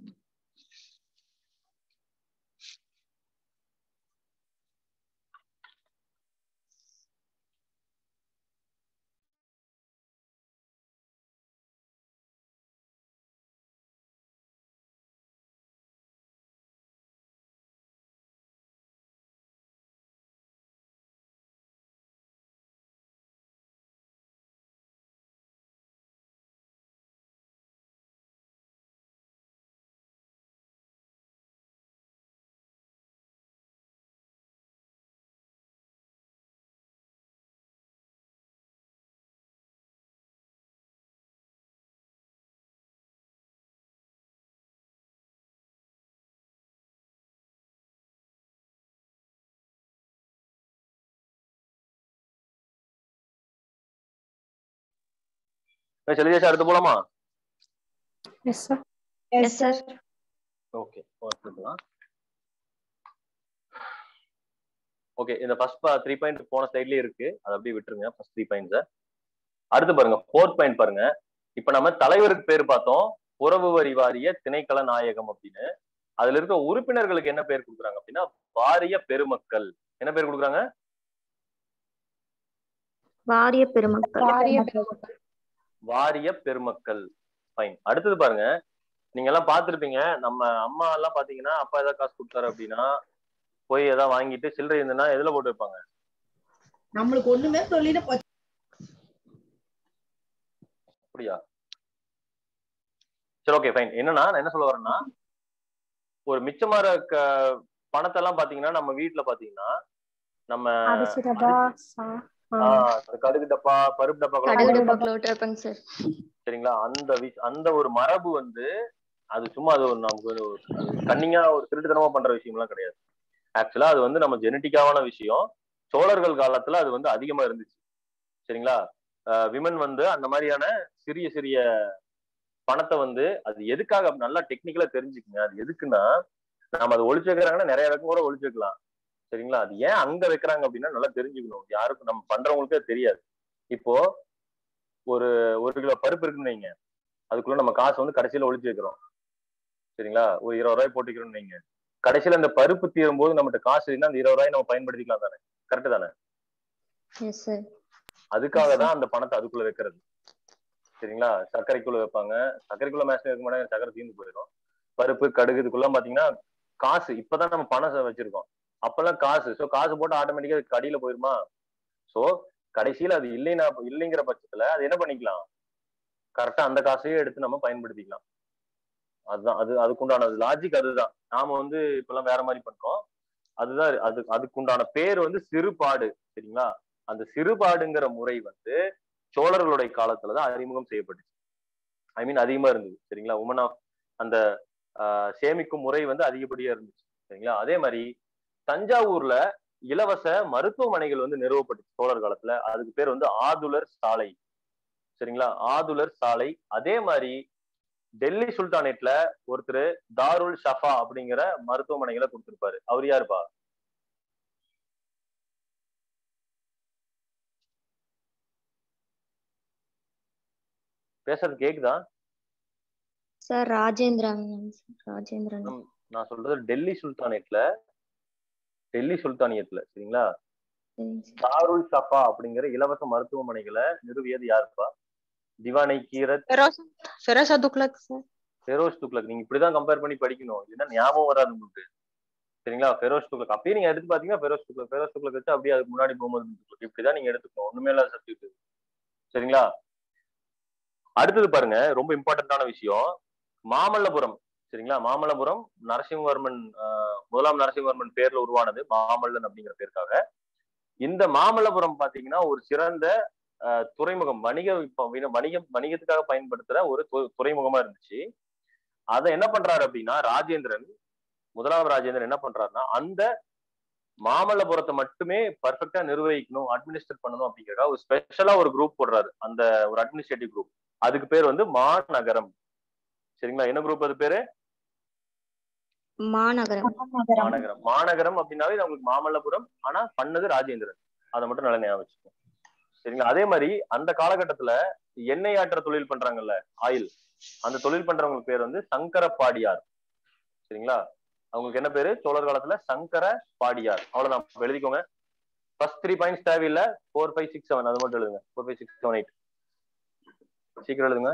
செலிதேஷ் அடுத்து போலாமா yes sir Yes, sir. Okay பார்த்துக்கலாம் ஓகே இந்த ஃபர்ஸ்ட் த்ரீ பாயிண்ட் போன சைட்லயே இருக்கு அதை அப்படியே விட்டுருங்க ஃபர்ஸ்ட் த்ரீ பாயிண்ட்ஸ் அடுத்து பாருங்க ஃபோர்த் பாயிண்ட் பாருங்க இப்ப நம்ம தலைவருக்கு பேர் பார்த்தோம் உறவு வரி வாரிய திணைக்கள நாயகம் அப்படின்னு அதுல இருக்க உறுப்பினர்களுக்கு என்ன பேர் கொடுக்குறாங்க அப்படின்னா வாரிய பெருமக்கள் என்ன பேர் கொடுக்குறாங்க வாரிய பெருமக்கள் வாரிய வாரிய பெருமக்கள் ஃபைன் அடுத்தது பாருங்க நீங்க எல்லாம் பார்த்திருப்பீங்க நம்ம அம்மா எல்லாம் பாத்தீங்கன்னா அப்பா ஏதாவது காசு கொடுத்தாரு அப்படின்னா போய் ஏதாவது வாங்கிட்டு சில்லறை இருந்ததுன்னா எதுல போட்டு வைப்பாங்க நம்மளுக்கு ஒண்ணுமே சொல்லிட்டு போச்சு அப்படியா சரி ஓகே ஃபைன் என்னன்னா நான் என்ன சொல்ல வரேன்னா ஒரு மிச்சமாற க பணத்தை எல்லாம் பாத்தீங்கன்னா நம்ம வீட்டுல பாத்தீங்கன்னா நம்ம அரிசி டப்பா சா- ஆ. ஆஹ் அந்த கடுகு டப்பா பருப்பு கடுகு டப்பா டப்பாக்குள்ள விட்டு வைப்பாங்க சார் சரிங்களா அந்த விஷ- அந்த ஒரு மரபு வந்து அது சும்மா அது ஒரு நமக்கு ஒரு கண்ணிங்கா ஒரு திருட்டுத்தனமா பண்ற விஷயம்லாம் கிடையாது ஆக்சுவலா அது வந்து நம்ம ஜெனட்டிக்காவான விஷயம் சோழர்கள் காலத்துல அது வந்து அதிகமா இருந்துச்சு சரிங்களா விமன் வந்து அந்த மாதிரியான சிறிய சிறிய பணத்தை வந்து அது எதுக்காக அப்படி நல்லா டெக்னிக்கலா தெரிஞ்சுக்குங்க அது எதுக்குன்னா நாம அதை ஒளிச்சு வைக்கிறாங்கன்னா நிறைய பக்கம் கூட ஒளிச்சு வைக்கலாம் சரிங்களா அது ஏன் அங்க வைக்கிறாங்க அப்படின்னா நல்லா தெரிஞ்சுக்கணும் யாருக்கும் நம்ம பண்றவங்களுக்கே தெரியாது இப்போ ஒரு ஒரு கிலோ பருப்பு இருக்குன்னு வைங்க அதுக்குள்ள நம்ம காசு வந்து கடைசியில ஒளிச்சு வைக்கிறோம் சரிங்களா ஒரு இருபது ரூபாய் போட்டுக்கிறோம்னு வைங்க கடைசியில அந்த பருப்பு தீரும் போது நம்மகிட்ட காசு இருந்தா அந்த இருபது ரூபாய் நம்ம பயன்படுத்திக்கலாம் தானே கரெக்ட் தானே எஸ் சார் அதுக்காக தான் அந்த பணத்தை அதுக்குள்ள வைக்கிறது சரிங்களா சர்க்கரைக்குள்ள வைப்பாங்க சர்க்கரைக்குள்ள மேக்ஸிமம் வைக்க மாட்டாங்க சர்க்கரை தீர்ந்து போயிடும் பருப்பு கடுகு இதுக்குள்ள பாத்தீங்கன்னா காசு இப்பதான் நம்ம பணம் வச்சிருக்கோம் அப்பெல்லாம் காசு சோ காசு போட்டு ஆட்டோமேட்டிக்கா அதுக்கு அடியில போயிருமா சோ கடைசியில அது இல்லைன்னா இல்லைங்கிற பட்சத்துல அது என்ன பண்ணிக்கலாம் கரெக்டா அந்த காசையே எடுத்து நம்ம பயன்படுத்திக்கலாம் அதுதான் அது அதுக்குண்டான லாஜிக் அதுதான் நாம வந்து இப்பெல்லாம் வேற மாதிரி பண்றோம் அதுதான் அது அதுக்குண்டான பேர் வந்து சிறுபாடு சரிங்களா அந்த சிறுபாடுங்கிற முறை வந்து சோழர்களுடைய காலத்துலதான் அறிமுகம் செய்யப்பட்டுச்சு ஐ மீன் அதிகமா இருந்தது சரிங்களா உமன் ஆஃப் அந்த ஆஹ், சேமிக்கும் முறை வந்து அதிகப்படியா இருந்துச்சு சரிங்களா அதே மாதிரி தஞ்சாவூர்ல இலவச மருத்துவமனைகள் வந்து நிறுவப்பட்டுச்சு சோழர் காலத்துல அதுக்கு பேர் வந்து ஆதுலர் சாலை சரிங்களா ஆதுலர் சாலை அதே மாதிரி டெல்லி சுல்தானேட்ல ஒருத்தர் தாருல் ஷஃபா அப்படிங்கிற மருத்துவமனைகளை கொடுத்திருப்பாரு அவர் யாருப்பா பேசுறது கேக்குதா சார் ராஜேந்திரன் ராஜேந்திரன் நான் சொல்றது டெல்லி சுல்தானேட்ல டெல்லி சுல்தானியத்துல சரிங்களா சரிங்க சார் தாருல் ஷஃபா அப்படிங்கிற இலவச மருத்துவமனைகளை நிறுவியது யாருப்பா திவானை கீரத் ஃபெரோஸ் ஃபெரோஸ் துக்ளக் சார் ஃபெரோஸ் துக்ளக் நீங்க இப்படிதான் கம்பேர் பண்ணி படிக்கணும் இல்லைன்னா ஞாபகம் வராது உங்களுக்கு சரிங்களா ஃபெரோஸ் துக்ளக் அப்பயே நீங்க எடுத்து பாத்தீங்கன்னா ஃபெரோஸ் துக்ளக் ஃபெரோஸ் துக்ளக் வச்சு அப்படியே அதுக்கு முன்னாடி முகமது பின் துக்ளக் இப்படிதான் நீங்க எடுத்துக்கணும் ஒண்ணுமே இல்லாத சப்ஜெக்ட் சரிங்களா அடுத்தது பாருங்க ரொம்ப இம்பார்ட்டன்டான விஷயம் மாமல்லபுரம் சரிங்களா மாமல்லபுரம் நரசிம்மவர்மன் ஆஹ், முதலாம் நரசிம்மவர்மன் பேர்ல உருவானது மாமல்லன் அப்படிங்கிற பேருக்காக இந்த மாமல்லபுரம் பாத்தீங்கன்னா ஒரு சிறந்த ஆஹ், துறைமுகம் வணிக இப்ப வின- வணிகம் வணிகத்துக்காக பயன்படுத்துற ஒரு து- துறைமுகமா இருந்துச்சு அதை என்ன பண்றாரு அப்படின்னா ராஜேந்திரன் முதலாம் ராஜேந்திரன் என்ன பண்றாருன்னா அந்த மாமல்லபுரத்தை மட்டுமே பர்ஃபெக்டா நிர்வகிக்கணும் அட்மினிஸ்ட்ரேட் பண்ணணும் அப்படிங்கிறதுக்காக ஒரு ஸ்பெஷலா ஒரு குரூப் போடுறாரு அந்த ஒரு அட்மினிஸ்ட்ரேட்டிவ் குரூப் அதுக்கு பேர் வந்து மாநகரம் சரிங்களா என்ன குரூப் அது பேரு மாநகரம் மாநகரம் மாநகரம் அப்படின்னாவே நம்மளுக்கு மாமல்லபுரம் ஆனா பண்ணது ராஜேந்திரன் அதை மட்டும் நல்லா ஞாபகம் வச்சுக்கோங்க சரிங்களா அதே மாதிரி அந்த காலகட்டத்துல எண்ணெய் ஆற்ற தொழில் பண்றாங்கல்ல ஆயில் அந்த தொழில் பண்றவங்களுக்கு பேர் வந்து சங்கர பாடியார் சரிங்களா அவங்களுக்கு என்ன பேரு சோழர் காலத்துல சங்கர பாடியார் அவ்வளவுதான் இப்ப எழுதிக்கோங்க ஃபர்ஸ்ட் த்ரீ பாயிண்ட்ஸ் தேவையில்லை ஃபோர் ஃபைவ் சிக்ஸ் செவன் அது மட்டும் எழுதுங்க four five six seven eight சீக்கிரம் எழுதுங்க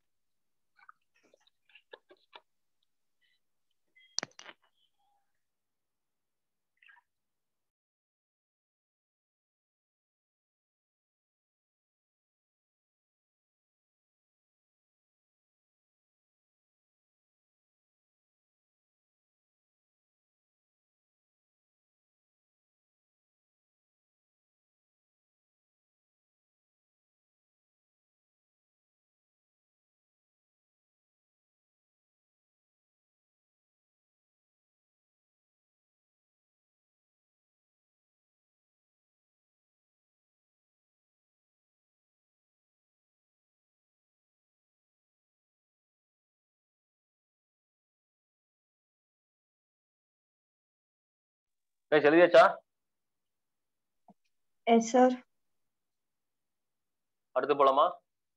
guys, எழுதியாச்சா எஸ் சார் அடுத்து போலாமா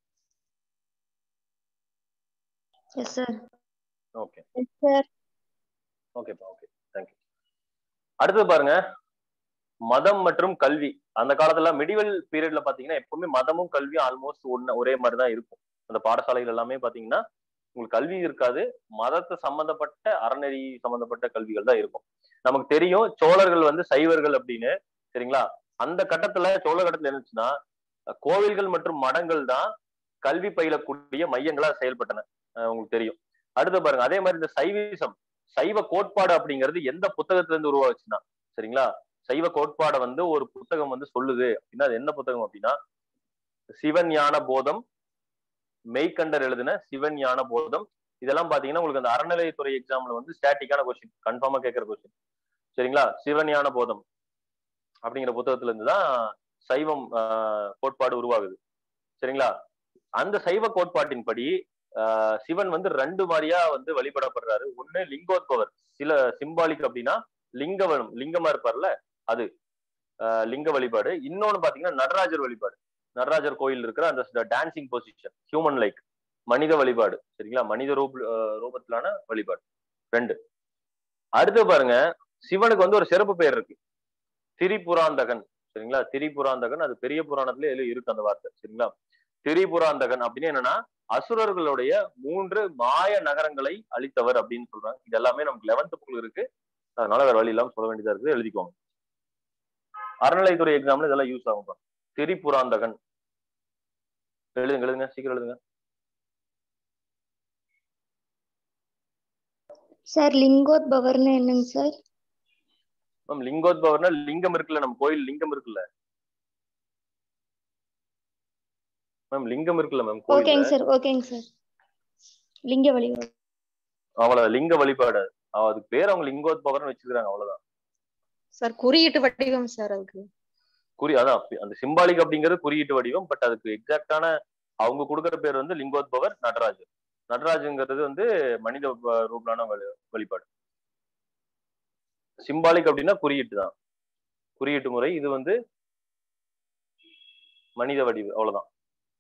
yes sir okay yes sir ஓகேப்பா ஓகே தேங்க்யூ அடுத்தது பாருங்க மதம் மற்றும் கல்வி அந்த காலத்துல மிடிவல் பீரியட்ல பாத்தீங்கன்னா எப்பவுமே மதமும் கல்வியும் ஆல்மோஸ்ட் ஒன்னு ஒரே மாதிரி தான் இருக்கும் அந்த பாடசாலைகள் எல்லாமே பாத்தீங்கன்னா உங்களுக்கு கல்வி இருக்காது மதத்தை சம்பந்தப்பட்ட அறநெறி சம்பந்தப்பட்ட கல்விகள் தான் இருக்கும் நமக்கு தெரியும் சோழர்கள் வந்து சைவர்கள் அப்படின்னு சரிங்களா அந்த கட்டத்துல சோழ கட்டத்துல இருந்துச்சுன்னா கோவில்கள் மற்றும் மடங்கள் தான் கல்வி பயிலக்கூடிய மையங்களா செயல்பட்டன அஹ் உங்களுக்கு தெரியும் அடுத்து பாருங்க அதே மாதிரி இந்த சைவிசம் சைவ கோட்பாடு அப்படிங்கிறது எந்த புத்தகத்துல இருந்து உருவாச்சுன்னா சரிங்களா சைவ கோட்பாடை வந்து ஒரு புத்தகம் வந்து சொல்லுது அப்படின்னா அது என்ன புத்தகம் அப்படின்னா சிவன் ஞான போதம் மெய்கண்டர் எழுதின சிவன் ஞான போதம் இதெல்லாம் பாத்தீங்கன்னா உங்களுக்கு அந்த அறநிலையத்துறை எக்ஸாம்ல வந்து ஸ்டாட்டிக்கான கொஸ்டின் கன்ஃபார்மா கேட்கிற கொஸ்டின் சரிங்களா சிவஞான போதம் அப்படிங்கிற புத்தகத்துல இருந்து தான் சைவம் ஆஹ், கோட்பாடு உருவாகுது சரிங்களா அந்த சைவ கோட்பாட்டின்படி ஆஹ், சிவன் வந்து ரெண்டு மாதிரியா வந்து வழிபடப்படுறாரு ஒண்ணு லிங்கோத்பவர் சில சிம்பாலிக் அப்படின்னா லிங்கம் லிங்கமா இருப்பார்ல அது ஆஹ் லிங்க வழிபாடு இன்னொன்னு பாத்தீங்கன்னா நடராஜர் வழிபாடு நடராஜர் கோயில் இருக்கிற அந்த டான்சிங் பொசிஷன் ஹியூமன் லைக் மனித வழிபாடு சரிங்களா மனித ரூப ஆஹ் ரூபத்திலான வழிபாடு ரெண்டு அடுத்து பாருங்க சிவனுக்கு வந்து ஒரு சிறப்பு பெயர் இருக்கு திரிபுராந்தகன் சரிங்களா திரிபுராந்தகன் அது பெரிய புராணத்துல எதுல இருக்கு அந்த வார்த்தை சரிங்களா திரிபுராந்தகன் அப்படின்னு என்னன்னா அசுரர்களுடைய மூன்று மாய நகரங்களை அழித்தவர் அப்படின்னு சொல்றாங்க இது எல்லாமே நமக்கு லெவன்த் புக்ல இருக்கு அதனால வேற வழி இல்லாம சொல்ல வேண்டியதா இருக்குது எழுதிக்கோங்க அறநிலைத்துறை எக்ஸாம்ல இதெல்லாம் யூஸ் ஆகும் பாருங்க. திரிபுராந்தகன் எழுதுங்க எழுதுங்க சீக்கிரம் எழுதுங்க சார் லிங்கோத்பவர்னு என்னங்க சார் மேம் லிங்கோத்பவர்னா லிங்கம் இருக்குல்ல நம்ம கோயில் லிங்கம் இருக்குல்ல மேம் லிங்கம் இருக்குல்ல மேம் கோயில் ஓகேங்க சார் ஓகேங்க சார் லிங்க வழிபாடு அவ்வளவுதான் லிங்க வழிபாடு அவ- அதுக்கு பேர் அவங்க லிங்கோத்பவர்னு வச்சிருக்காங்க அவ்வளவுதான் சார் குறியீட்டு வடிவம் சார் அதுக்கு குறி அதான் அப்படி- அந்த சிம்பாலிக் அப்படிங்கிறது குறியீட்டு வடிவம் பட் அதுக்கு எக்ஸாக்டான அவங்க கொடுக்குற பேர் வந்து லிங்கோத்பவர் நடராஜர் நடராஜுங்கிறது வந்து மனித வ- ரூபலான வழி- வழிபாடு சிம்பாலிக் அப்படின்னா குறியீட்டு தான் குறியீட்டு முறை இது வந்து மனித வடிவு அவ்வளவுதான்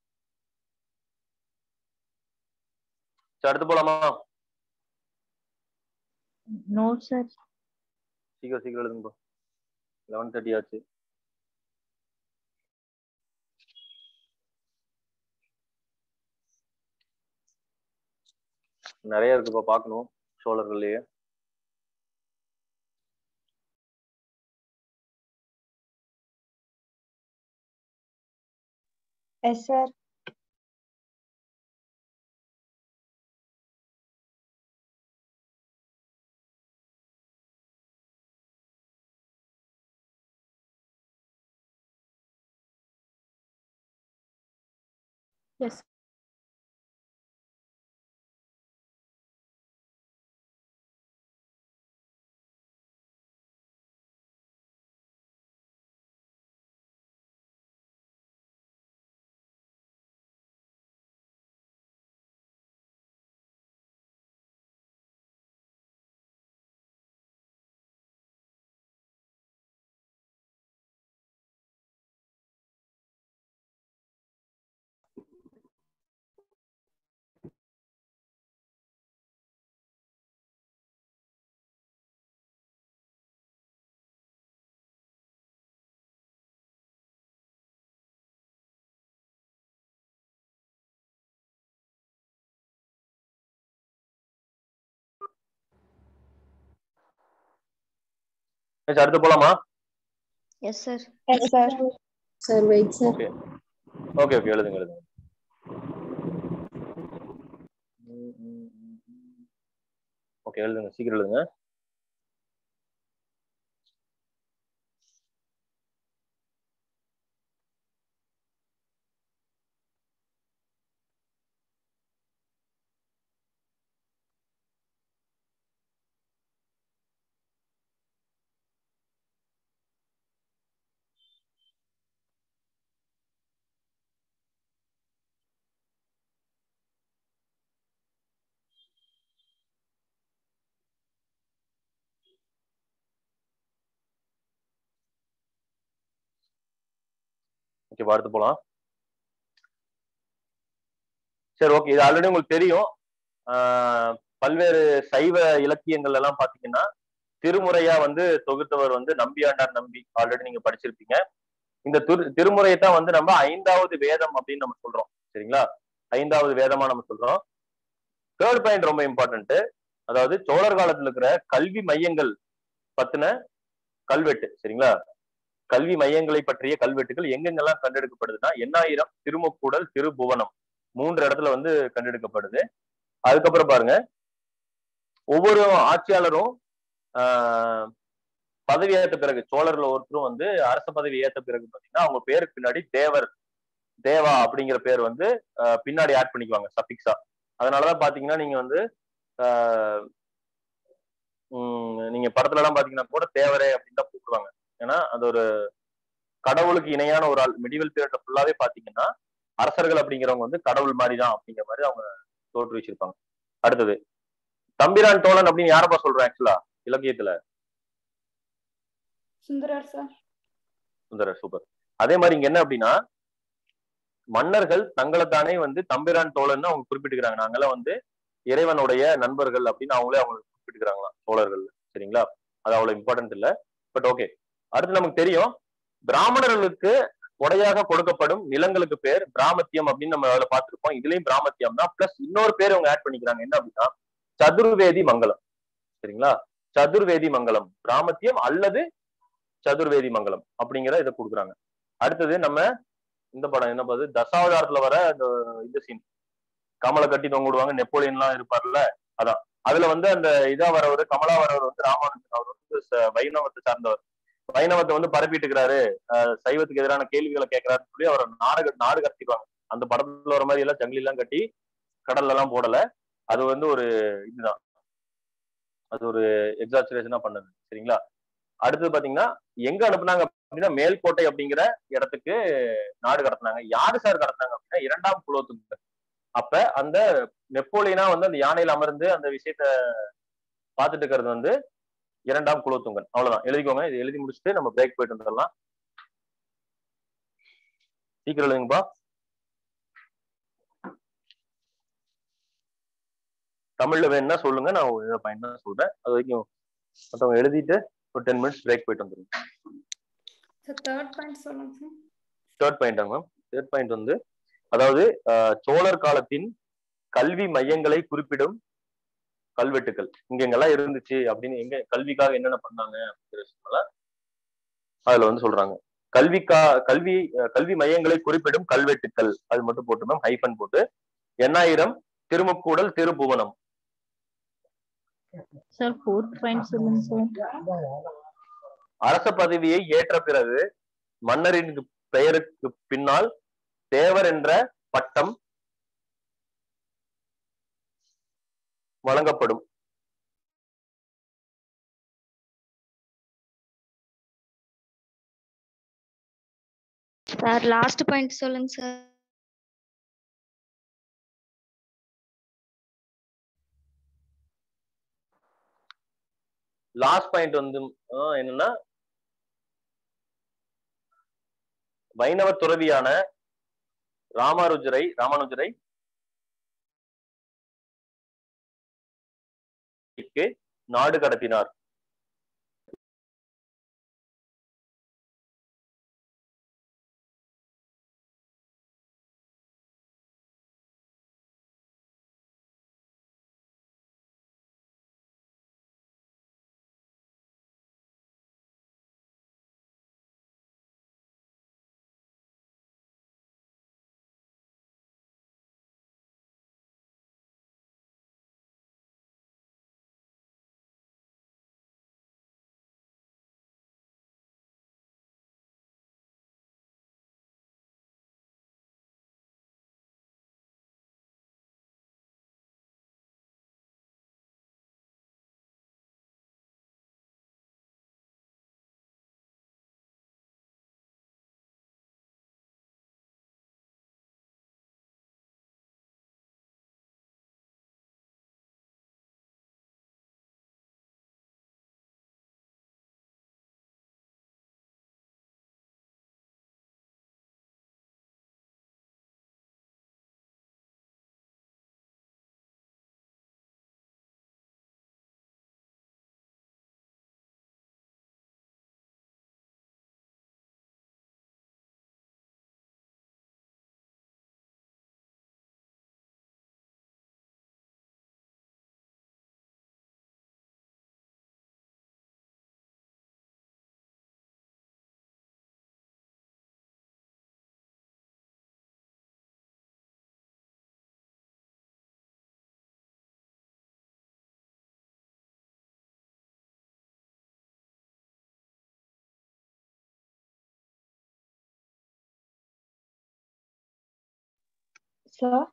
சரி, அடுத்து போலாமா நோ சார் சீக்கிரம் சீக்கிரம் எழுதுங்க லெவன் தேர்ட்டி ஆச்சு நிறைய இருக்குப்பா பார்க்கணும் சோழர்கள்லயே எஸ் சார் எஸ் சரி, அடுத்து போலாமா yes sir yes sir sir wait sir okay okay okay எழுதுங்க எழுதுங்க ஓகே எழுதுங்க சீக்கிரம் எழுதுங்க ஓகே அடுத்து போலாம் சரி ஓகே இது ஆல்ரெடி உங்களுக்கு தெரியும் ஆஹ் பல்வேறு சைவ இலக்கியங்கள் எல்லாம் பாத்தீங்கன்னா திருமுறையா வந்து தொகுத்தவர் வந்து நம்பியாண்டார் நம்பி ஆல்ரெடி நீங்க படிச்சிருப்பீங்க இந்த திரு திருமுறையை தான் வந்து நம்ம ஐந்தாவது வேதம் அப்படின்னு நம்ம சொல்றோம் சரிங்களா ஐந்தாவது வேதமா நம்ம சொல்றோம் தேர்ட் பாயிண்ட் ரொம்ப இம்பார்ட்டன்ட் அதாவது சோழர் காலத்துல இருக்கிற கல்வி மையங்கள் பத்தின கல்வெட்டு சரிங்களா கல்வி மையங்களை பற்றிய கல்வெட்டுகள் எங்கெங்கெல்லாம் கண்டெடுக்கப்படுதுன்னா எண்ணாயிரம் திருமுக்கூடல் திருபுவனம் மூன்று இடத்துல வந்து கண்டெடுக்கப்படுது அதுக்கப்புறம் பாருங்க ஒவ்வொரு ஆட்சியாளரும் ஆஹ் பதவி ஏற்ற பிறகு சோழர்ல ஒருத்தரும் வந்து அரச பதவி ஏற்ற பிறகு பாத்தீங்கன்னா அவங்க பேருக்கு பின்னாடி தேவர் தேவா அப்படிங்கிற பேர் வந்து ஆஹ் பின்னாடி ஆட் பண்ணிக்குவாங்க சஃபிக்ஸா அதனாலதான் பாத்தீங்கன்னா நீங்க வந்து ஆஹ் உம் நீங்க படத்துல எல்லாம் பாத்தீங்கன்னா கூட தேவரே அப்படின்னு தான் கூப்பிடுவாங்க ஏன்னா அது ஒரு கடவுளுக்கு இணையான ஒரு ஆள் மிடிவல் பீரியட்ல ஃபுல்லாவே பாத்தீங்கன்னா அரசர்கள் அப்படிங்கிறவங்க வந்து கடவுள் மாதிரி தான் அப்படிங்கிற மாதிரி அவங்க தோற்றுவிச்சிருப்பாங்க அடுத்தது தம்பிரான் தோழன் அப்படின்னு யாரப்பா சொல்றேன் ஆக்சுவலா இலக்கியத்துல சுந்தரர் சார் சுந்தரர் சூப்பர் அதே மாதிரி இங்க என்ன அப்படின்னா மன்னர்கள் தங்களைத்தானே வந்து தம்பிரான் தோழன்னு அவங்க குறிப்பிட்டுக்கிறாங்க நாங்கெல்லாம் வந்து இறைவனுடைய நண்பர்கள் அப்படின்னு அவங்களே அவங்க குறிப்பிட்டுக்கிறாங்களாம் சோழர்கள் சரிங்களா அது அவ்வளவு இம்பார்ட்டன்ட் இல்ல பட் ஓகே அடுத்து நமக்கு தெரியும் பிராமணர்களுக்கு கொடையாக கொடுக்கப்படும் நிலங்களுக்கு பேர் பிராமத்தியம் அப்படின்னு நம்ம அதில் பார்த்திருப்போம் இதுலயும் பிராமத்தியம் தான் பிளஸ் இன்னொரு பேர் அவங்க ஆட் பண்ணிக்கிறாங்க என்ன அப்படின்னா சதுர்வேதி மங்கலம் சரிங்களா சதுர்வேதி மங்கலம் பிராமத்தியம் அல்லது சதுர்வேதி மங்கலம் அப்படிங்கிற இதை கொடுக்குறாங்க அடுத்தது நம்ம இந்த படம் என்ன பார்த்து தசாவதாரத்துல வர அந்த இந்த சீன் கமலை கட்டி தொங்க விடுவாங்க நெப்போலியன்லாம் இருப்பார்ல அதான் அதுல வந்து அந்த இதா வரவர் கமலா வரவர் வந்து ராமானுஜன் அவர் வந்து ச- வைணவத்தை சார்ந்தவர் வைணவத்தை வந்து பரப்பிட்டு இருக்கிறாரு அஹ் சைவத்துக்கு எதிரான கேள்விகளை கேட்கிறாருன்னு சொல்லி அவரை நாடு நாடு கடத்திடுவாங்க அந்த படத்துல வர மாதிரி எல்லாம் ஜங்கிலி எல்லாம் கட்டி கடல்ல எல்லாம் போடல அது வந்து ஒரு இதுதான் அது ஒரு எக்ஸாச்சுரேஷனா பண்ணது சரிங்களா அடுத்தது பாத்தீங்கன்னா எங்க அனுப்புனாங்க அப்படின்னா மேல்கோட்டை அப்படிங்கிற இடத்துக்கு நாடு கடத்தினாங்க யாரு சார் கடத்தினாங்க அப்படின்னா இரண்டாம் குலோத்துங்க அப்ப அந்த நெப்போலியனா வந்து அந்த யானையில அமர்ந்து அந்த விஷயத்த பார்த்துட்டு இருக்கிறது வந்து இரண்டாம் குலோத்துங்கன் அவ்வளவுதான் எழுதிக்கோங்க இது எழுதி முடிச்சுட்டு நம்ம பிரேக் போயிட்டு வந்துடலாம் சீக்கிரம் எழுதுங்கப்பா தமிழ்ல வேணும்னா சொல்லுங்க நான் ஒரு பாயிண்ட் தான் சொல்றேன் அது வரைக்கும் மத்தவங்க எழுதிட்டு ஒரு டென் மினிட்ஸ் பிரேக் போயிட்டு வந்துருங்க சார் தேர்ட் பாயிண்ட் சொல்லுங்க சார் தேர்ட் பாயிண்டாங்க மேம் தேர்ட் பாயிண்ட் வந்து அதாவது அஹ், சோழர் காலத்தின் கல்வி மையங்களை குறிப்பிடும் கல்வெட்டுக்கள் இங்க எங்கெல்லாம் இருந்துச்சு அப்படின்னு எங்க கல்விக்காக என்னென்ன பண்ணாங்க அப்படிங்கிற விஷயமெல்லாம் அதுல வந்து சொல்றாங்க கல்விக்கா கல்வி அஹ், கல்வி மையங்களை குறிப்பிடும் கல்வெட்டுக்கள் அது மட்டும் போட்டு மேம் ஹைஃபன் போட்டு Ennayiram Thirumukkudal Thiruppuvanam sir fourth point சொல்லுங்க சார் அரச பதவியை ஏற்ற பிறகு மன்னரின் பெயருக்கு பின்னால் தேவர் என்ற பட்டம் வழங்கப்படும் சார் லாஸ்ட் பாயிண்ட் சொல்லுங்க சார் லாஸ்ட் பாயிண்ட் வந்து ஆஹ், என்னன்னா வைணவ துறவியான ராமானுஜரை ராமானுஜரை நாடு கடத்தினார் சார்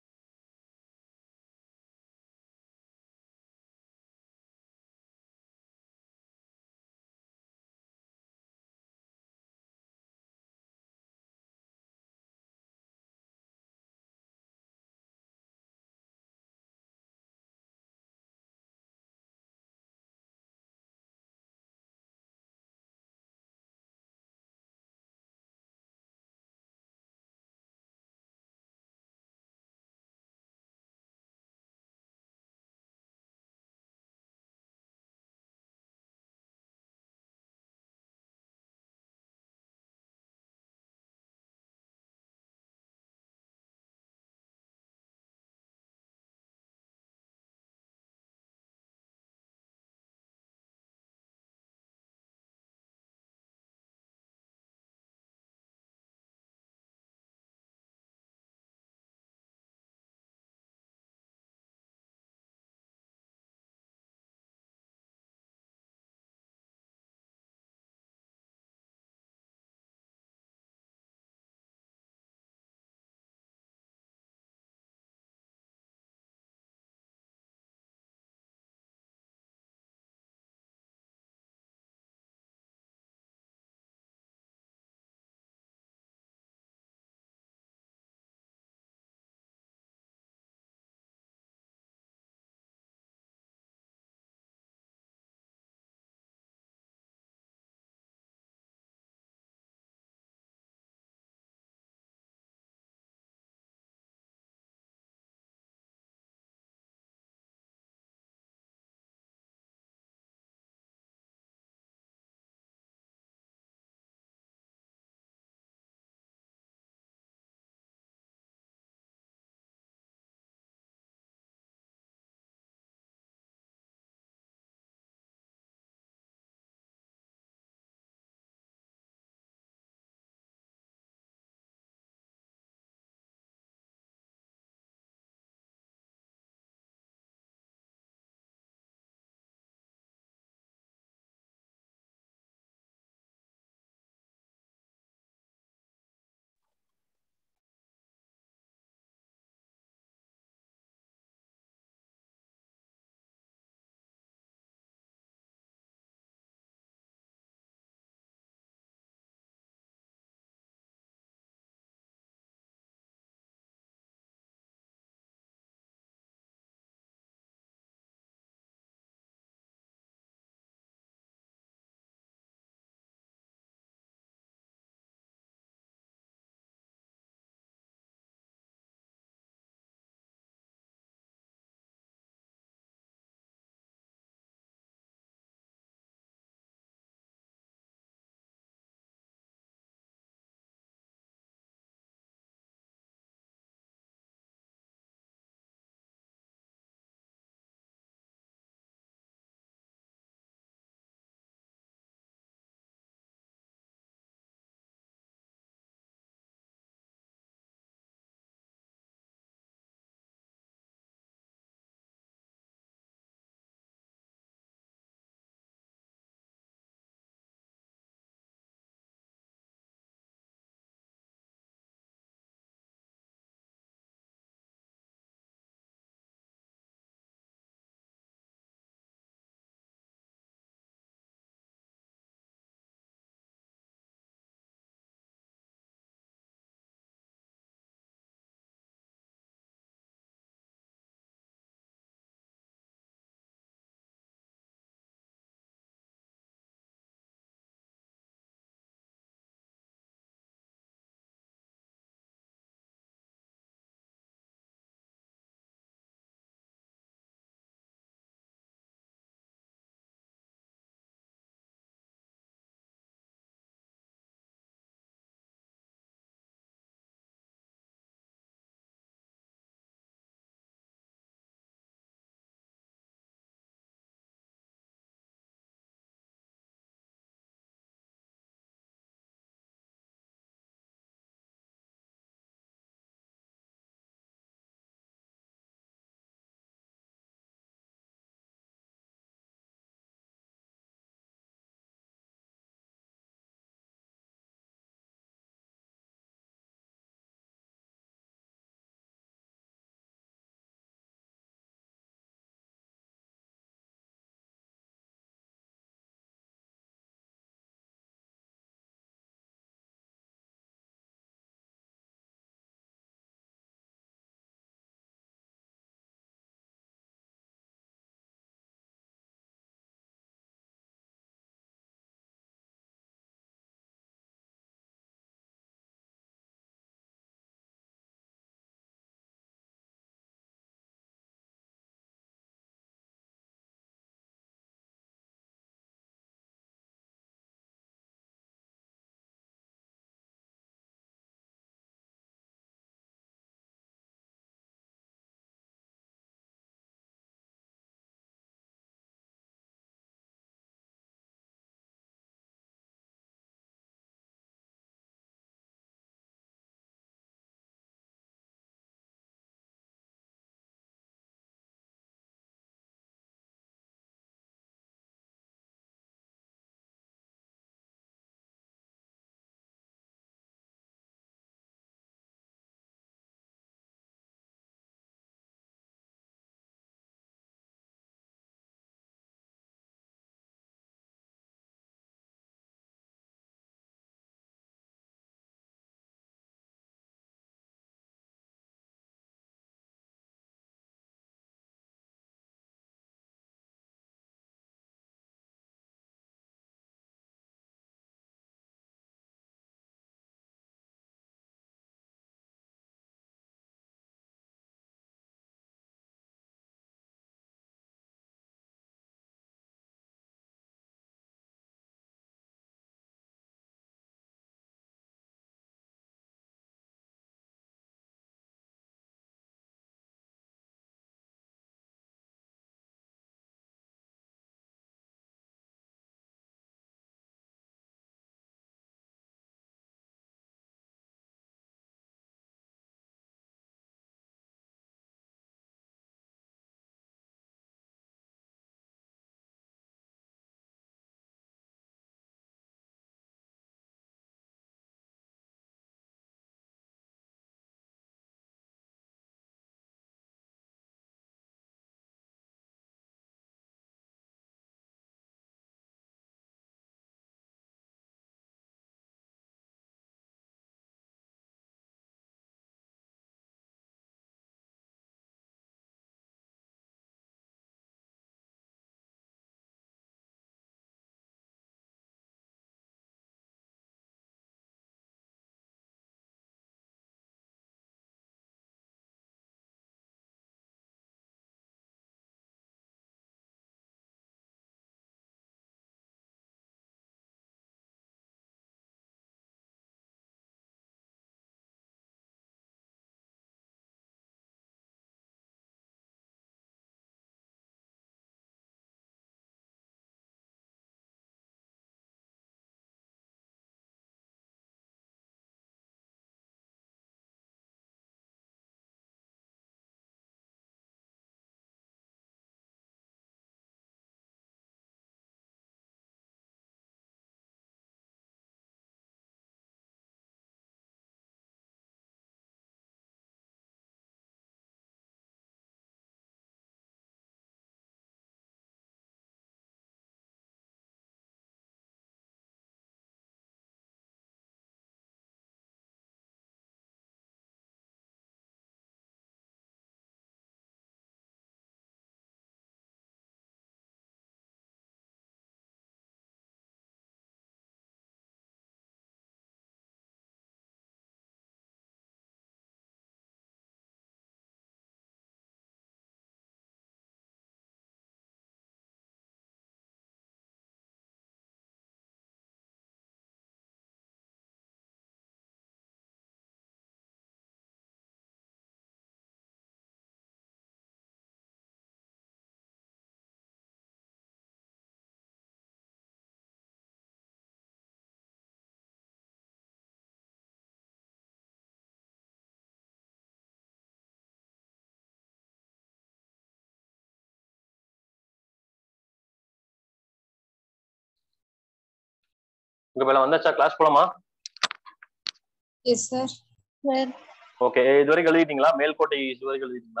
உங்க மேல வந்தாச்சா கிளாஸ் போலாமா எஸ் சார் சார் ஓகே இது வரைக்கும் எழுதிட்டீங்களா மேல்கோட்டை இது வரைக்கும் எழுதிட்டீங்களா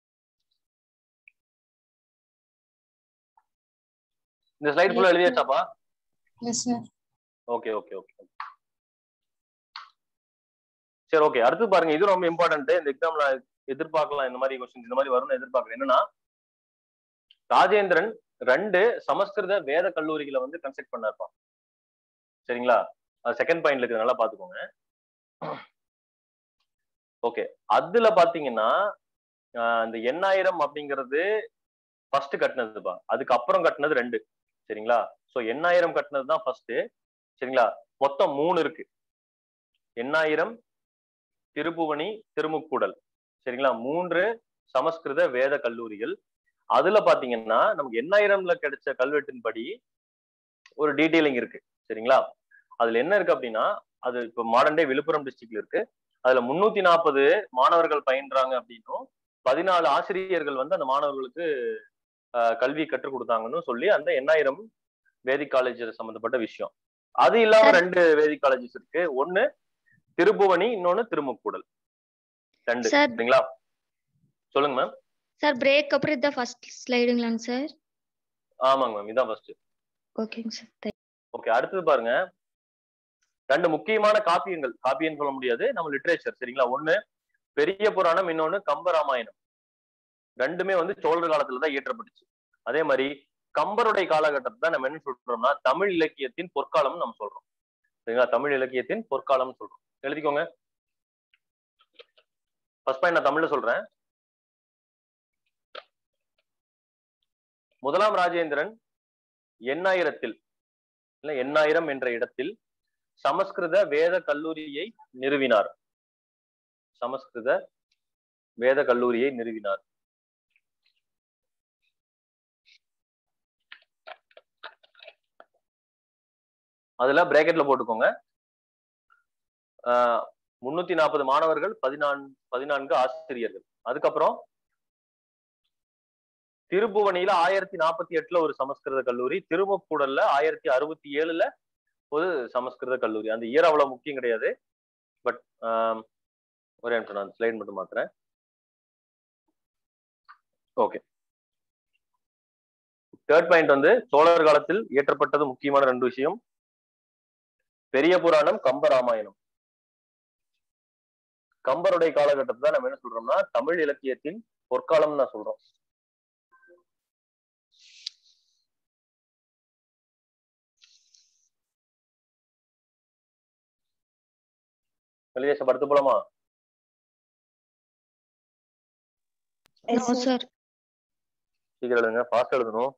இந்த ஸ்லைட் ஃபுல்லா எழுதியாச்சாப்பா yes sir okay okay okay சரி ஓகே அடுத்து பாருங்க இது ரொம்ப இம்பார்ட்டன்ட் இந்த எக்ஸாம்ல எதிர்பார்க்கலாம் இந்த மாதிரி கொஸ்டின் இந்த மாதிரி வரும்னு எதிர்பார்க்கறேன் என்னன்னா ராஜேந்திரன் ரெண்டு சமஸ்கிருத வேத கல்லூரிகளை வந்து கன்ஸ்ட்ரக்ட் பண்ணாருப்பா சரிங்களா அது செகண்ட் பாயிண்ட்ல இருக்கு நல்லா பாத்துக்கோங்க ஓகே அதுல பாத்தீங்கன்னா ஆஹ் இந்த எண்ணாயிரம் அப்படிங்கிறது ஃபர்ஸ்ட் கட்டினதுப்பா அதுக்கு அப்புறம் கட்டினது ரெண்டு சரிங்களா சோ எண்ணாயிரம் கட்டினது தான் ஃபர்ஸ்ட் சரிங்களா மொத்தம் மூணு இருக்கு எண்ணாயிரம் திருப்புவனி திருமுக்கூடல் சரிங்களா மூன்று சமஸ்கிருத வேத கல்லூரிகள் அதுல பாத்தீங்கன்னா நமக்கு எண்ணாயிரம்ல கிடைச்ச கல்வெட்டின்படி ஒரு டீடைலிங் இருக்கு சரிங்களா அதுல என்ன இருக்கு அப்படின்னா அது இப்ப மாடர்ன் டே விழுப்புரம் டிஸ்ட்ரிக்ட்ல இருக்கு அதுல முன்னூத்தி நாற்பது மாணவர்கள் பயின்றாங்க அப்படின்னும் பதினாலு ஆசிரியர்கள் வந்து அந்த மாணவர்களுக்கு ஆஹ், கல்வி கற்றுக் கொடுத்தாங்கன்னு சொல்லி அந்த எண்ணாயிரம் வேதிக் காலேஜ் சம்பந்தப்பட்ட விஷயம் அது இல்லாம Sir. ரெண்டு வேதிக் காலேஜஸ் இருக்கு ஒண்ணு திருப்புவனி இன்னொன்னு திருமுக்கூடல் ரெண்டு Sir. சரிங்களா சொல்லுங்க மேம் சார் பிரேக் அப்புறம் இதான் ஃபர்ஸ்ட் ஸ்லைடுங்களாங்க சார் ஆமாங்க மேம் இதான் ஃபர்ஸ்ட் ஓகேங்க சார் ஓகே அடுத்தது பாருங்க ரெண்டு முக்கியமான காப்பியங்கள் காப்பியன்னு சொல்ல முடியாது நம்ம லிட்ரேச்சர் சரிங்களா ஒண்ணு பெரிய புராணம் இன்னொன்னு கம்பராமாயணம் ரெண்டுமே வந்து சோழர் காலத்துல தான் இயற்றப்பட்டுச்சு அதே மாதிரி கம்பருடைய காலகட்டத்தை தான் நம்ம என்ன சொல்றோம்னா தமிழ் இலக்கியத்தின் பொற்காலம் நம்ம சொல்றோம் சரிங்களா தமிழ் இலக்கியத்தின் பொற்காலம் சொல்றோம் எழுதிக்கோங்க ஃபர்ஸ்ட் பாயிண்ட் நான் தமிழ்ல சொல்றேன் முதலாம் ராஜேந்திரன் எண்ணாயிரத்தில் இல்ல எண்ணாயிரம் என்ற இடத்தில் சமஸ்கிருத வேத கல்லூரியை நிறுவினார் சமஸ்கிருத வேத கல்லூரியை நிறுவினார் அதுல பிராக்கெட்ல போட்டுக்கோங்க ஆஹ் முன்னூத்தி நாற்பது மாணவர்கள் பதினான்கு பதினான்கு ஆசிரியர்கள் அதுக்கப்புறம் திருப்புவனியில ஆயிரத்தி நாற்பத்தி எட்டுல ஒரு சமஸ்கிருத கல்லூரி திருமுக்கூடல்ல ஆயிரத்தி அறுபத்தி ஏழுல ஒரு சமஸ்கிருத கல்லூரி அந்த இயர் அவ்வளவு முக்கியம் கிடையாது பட் ஒரே நிமிஷம் நான் ஸ்லைட் மட்டும் மாத்துறேன் ஓகே தேர்ட் பாயிண்ட் வந்து சோழர் காலத்தில் இயற்றப்பட்டது முக்கியமான ரெண்டு விஷயம் பெரிய புராணம் கம்ப ராமாயணம் கம்பருடைய காலகட்டத்தை தான் நம்ம என்ன சொல்றோம்னா தமிழ் இலக்கியத்தின் பொற்காலம் நான் சொல்றோம் வெளியேசம் படுத்து போலாமா நோ சார் சீக்கிரம் எழுதுங்க ஃபாஸ்ட் எழுதணும்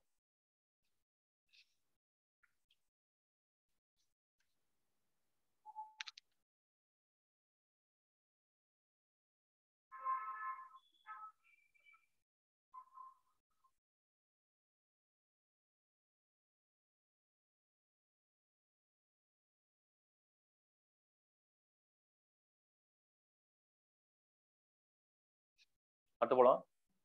அடுத்து போலாம்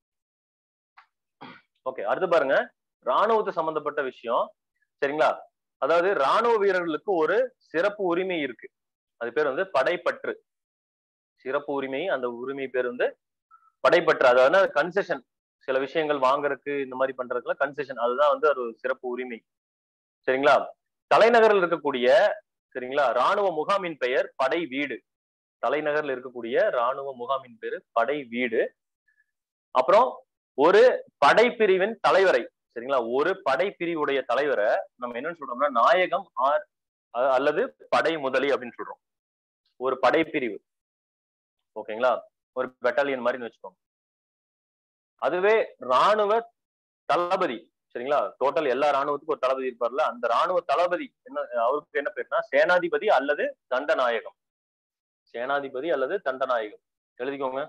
ஓகே அடுத்து பாருங்க ராணுவத்து சம்பந்தப்பட்ட விஷயம் சரிங்களா அதாவது ராணுவ வீரர்களுக்கு ஒரு சிறப்பு உரிமை இருக்கு அது பேர் வந்து படைப்பற்று சிறப்பு உரிமை அந்த உரிமை பேர் வந்து படைப்பற்று அதாவது கன்செஷன் சில விஷயங்கள் வாங்குறதுக்கு இந்த மாதிரி பண்றதுக்குல கன்செஷன் அதுதான் வந்து ஒரு சிறப்பு உரிமை சரிங்களா தலைநகரில் இருக்கக்கூடிய சரிங்களா ராணுவ முகாமின் பெயர் படை வீடு தலைநகர்ல இருக்கக்கூடிய ராணுவ முகாமின் பேரு படை வீடு அப்புறம் ஒரு படைப்பிரிவின் தலைவரை சரிங்களா ஒரு படைப்பிரிவுடைய தலைவரை நம்ம என்னன்னு சொல்றோம்னா நாயகம் ஆர் அ- அல்லது படை முதலி அப்படின்னு சொல்றோம் ஒரு படைப்பிரிவு ஓகேங்களா ஒரு பெட்டாலியன் மாதிரி வச்சுக்கோங்க அதுவே ராணுவ தளபதி சரிங்களா டோட்டல் எல்லா ராணுவத்துக்கும் ஒரு தளபதி இருப்பார்ல அந்த ராணுவ தளபதி என்ன அவருக்கு என்ன பேருனா சேனாதிபதி அல்லது தண்டநாயகம் சேனாதிபதி அல்லது தண்டநாயகம் எழுதிக்கோங்க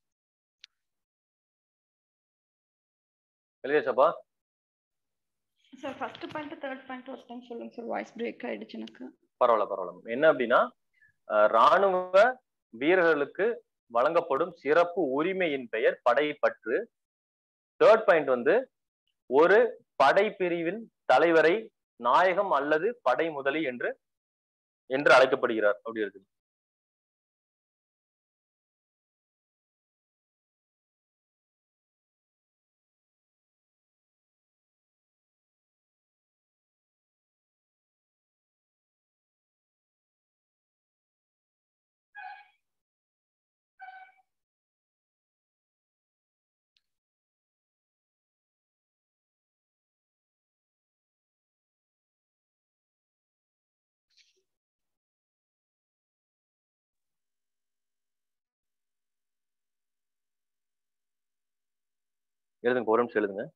எழுதியாச்சாப்பா sir first point third point ஒரு டைம் சொல்லுங்க சார் வாய்ஸ் பிரேக் ஆயிடுச்சு எனக்கு பரவாயில்ல பரவாயில்ல என்ன அப்படின்னா அஹ், ராணுவ வீரர்களுக்கு வழங்கப்படும் சிறப்பு உரிமையின் பெயர் படைப்பற்று தேர்ட் பாயிண்ட் வந்து ஒரு படைப்பிரிவின் தலைவரை நாயகம் அல்லது படை முதலி என்று என்று அழைக்கப்படுகிறார் அப்படி இருக்கு எழுதுங்க ஒரு நிமிஷம் எழுதுங்க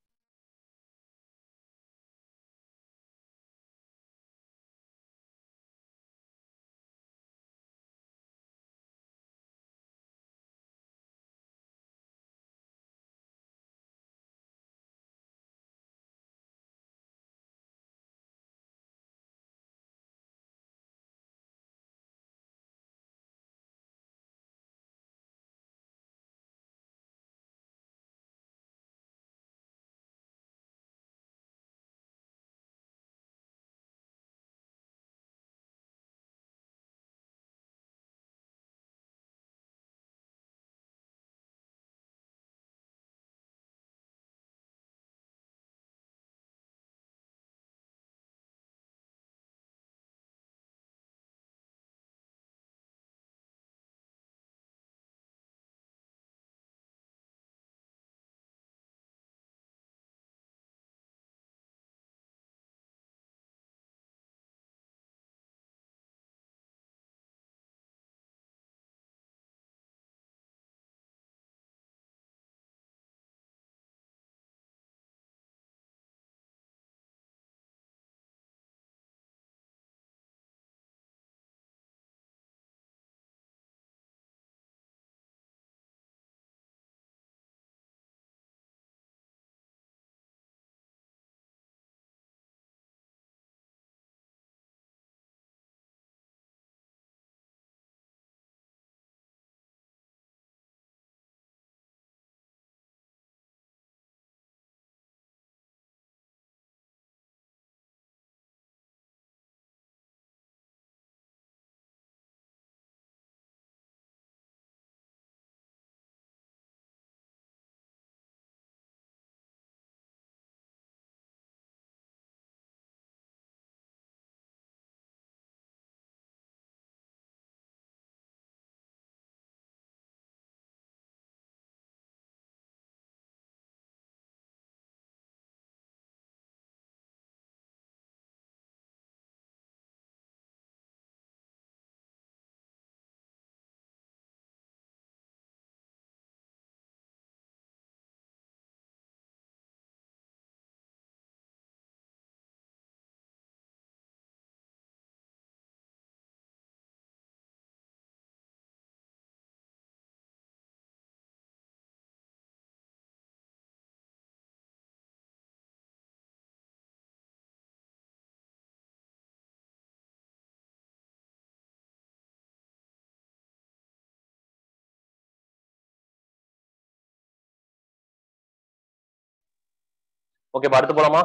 ஓகேப்பா அடுத்து போலாமா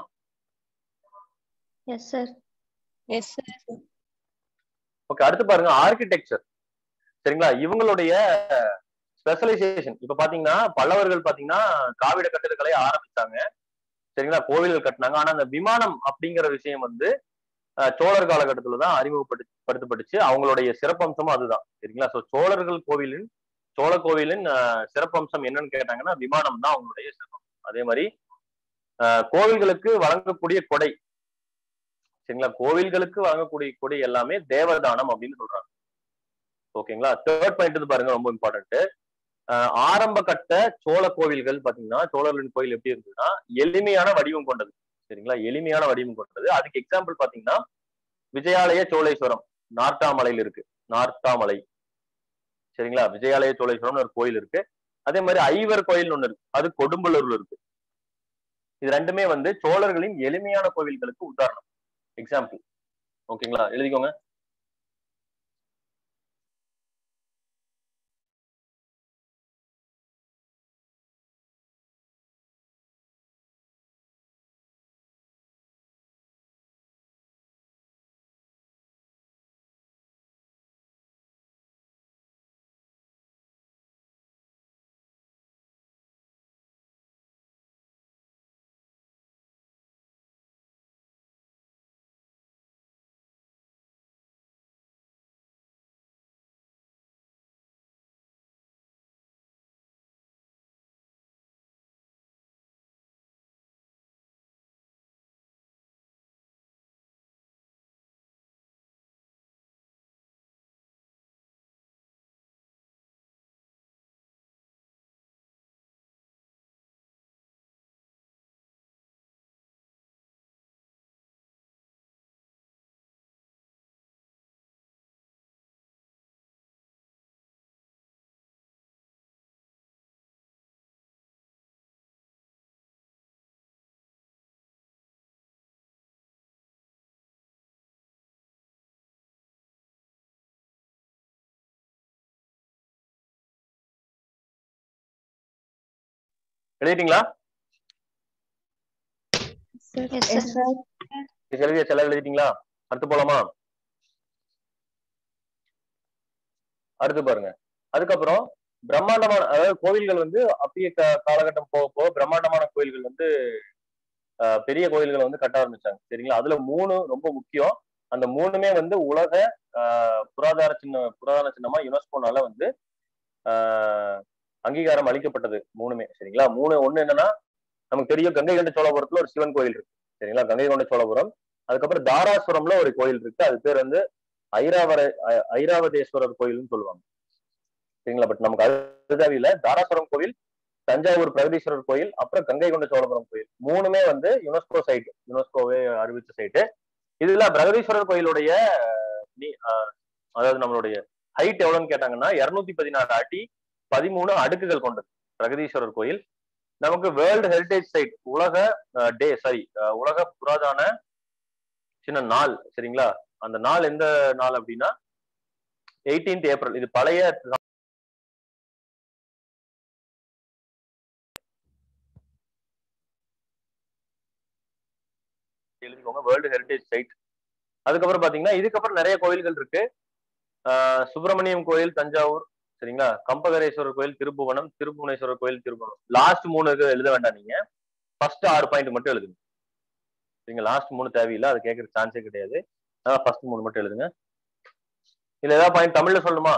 yes sir yes sir okay அடுத்து பாருங்க ஆர்கிடெக்சர் சரிங்களா இவங்களுடைய ஸ்பெஷலைசேஷன் இப்ப பாத்தீங்கன்னா பல்லவர்கள் பாத்தீங்கன்னா காவிட கட்டிடக்கலை ஆரம்பிச்சாங்க சரிங்களா கோவில்கள் கட்டினாங்க ஆனா அந்த விமானம் அப்படிங்கிற விஷயம் வந்து அஹ், சோழர் காலகட்டத்துல தான் அறிமுகப்படுத்தப்பட்டுச்சு அவங்களுடைய சிறப்பம்சமும் அதுதான் சரிங்களா சோ சோழர்கள் கோவிலின் சோழ கோவிலின் அஹ், சிறப்பம்சம் என்னன்னு கேட்டாங்கன்னா விமானம் தான் அவங்களுடைய சிறப்பம் அதே மாதிரி அஹ், கோவில்களுக்கு வழங்கக்கூடிய கொடை சரிங்களா கோவில்களுக்கு வழங்கக்கூடிய கொடை எல்லாமே தேவதானம் அப்படின்னு சொல்றாங்க ஓகேங்களா தேர்ட் பாயிண்ட் வந்து பாருங்க ரொம்ப இம்பார்ட்டன்ட் ஆரம்ப கட்ட சோழ கோவில்கள் பாத்தீங்கன்னா சோழர்களின் கோயில் எப்படி இருந்ததுன்னா எளிமையான வடிவம் கொண்டது சரிங்களா எளிமையான வடிவம் கொண்டது அதுக்கு எக்ஸாம்பிள் பாத்தீங்கன்னா விஜயாலய சோழேஸ்வரம் நார்த்தாமலையில் இருக்கு நார்த்தாமலை சரிங்களா விஜயாலய சோழேஸ்வரம்னு ஒரு கோயில் இருக்கு அதே மாதிரி ஐவர் கோயில் ஒண்ணு இருக்கு அது கொடும்பலூர்ல இருக்கு இது ரெண்டுமே வந்து சோழர்களின் எளிமையான கோவில்களுக்கு உதாரணம் எக்ஸாம்பிள் ஓகேங்களா எழுதிக்கோங்க எழுதிட்டீங்களா எஸ் சார் எழுதிய செல்ல எழுதிட்டீங்களா அடுத்து போலாமா அடுத்து பாருங்க அதுக்கப்புறம் பிரம்மாண்டமான அதாவது கோவில்கள் வந்து அப்படியே கா- காலகட்டம் போக போக பிரம்மாண்டமான கோயில்கள் வந்து ஆஹ், பெரிய கோயில்களை வந்து கட்ட ஆரம்பிச்சாங்க சரிங்களா அதுல மூணு ரொம்ப முக்கியம் அந்த மூணுமே வந்து உலக ஆஹ், புராதார சின்ன புராதன சின்னமா யுனெஸ்கோனால வந்து ஆஹ், அங்கீகாரம் அளிக்கப்பட்டது மூணுமே சரிங்களா மூணு ஒண்ணு என்னன்னா நமக்கு தெரியும் கங்கை கொண்ட சோழபுரத்துல ஒரு சிவன் கோயில் இருக்கு சரிங்களா கங்கை கொண்ட சோழபுரம் அதுக்கப்புறம் தாராசுரம்ல ஒரு கோயில் இருக்கு அது பேர் வந்து ஐராவர ஐ- ஐராவதேஸ்வரர் கோயில்னு சொல்லுவாங்க சரிங்களா பட் நமக்கு அது தேவையில்லை தாராசுரம் கோவில் தஞ்சாவூர் பிரகதீஸ்வரர் கோயில் அப்புறம் கங்கை கொண்ட சோழபுரம் கோயில் மூணுமே வந்து யுனெஸ்கோ சைட் யுனெஸ்கோவே அறிவிச்ச சைட்டு இதுல பிரகதீஸ்வரர் கோயிலுடைய அஹ், நீ- அஹ், அதாவது நம்மளுடைய ஹைட் எவ்வளவுன்னு கேட்டாங்கன்னா இருநூத்தி பதினாறு அடி பதிமூணு அடுக்குகள் கொண்டது பிரகதீஸ்வரர் கோயில் நமக்கு வேர்ல்டு ஹெரிடேஜ் சைட் உலக டே சாரி உலக புராதான சின்ன நாள் சரிங்களா அந்த நாள் எந்த நாள் அப்படின்னா 18th ஏப்ரல் இது பழைய எழுதிக்கோங்க வேர்ல்டு ஹெரிடேஜ் சைட் அதுக்கப்புறம் பாத்தீங்கன்னா இதுக்கப்புறம் நிறைய கோயில்கள் இருக்கு ஆஹ் சுப்பிரமணியம் கோயில் தஞ்சாவூர் சரிங்களா கம்பகரேஸ்வரர் கோயில் திருப்புவனம் திருப்புவனேஸ்வரர் கோயில் திருப்புவனம் லாஸ்ட் மூணு இது எழுத வேண்டாம் நீங்க ஃபர்ஸ்ட் ஆறு பாயிண்ட் மட்டும் எழுதுங்க சரிங்க லாஸ்ட் மூணு தேவையில்லை அது கேட்கற சான்ஸே கிடையாது அதான் ஃபர்ஸ்ட் மூணு மட்டும் எழுதுங்க இதுல ஏதாவது பாயிண்ட் தமிழ்ல சொல்லணுமா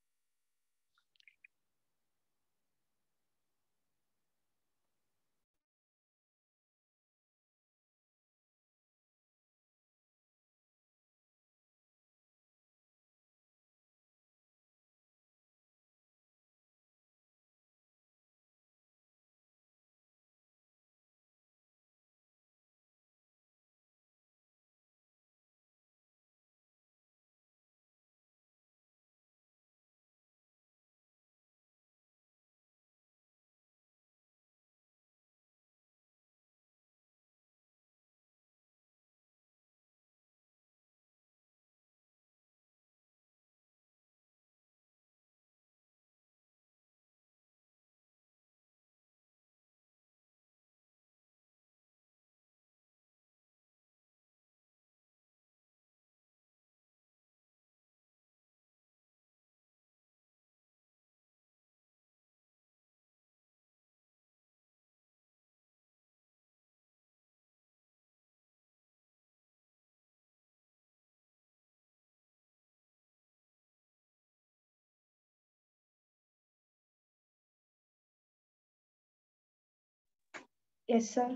எஸ் சார்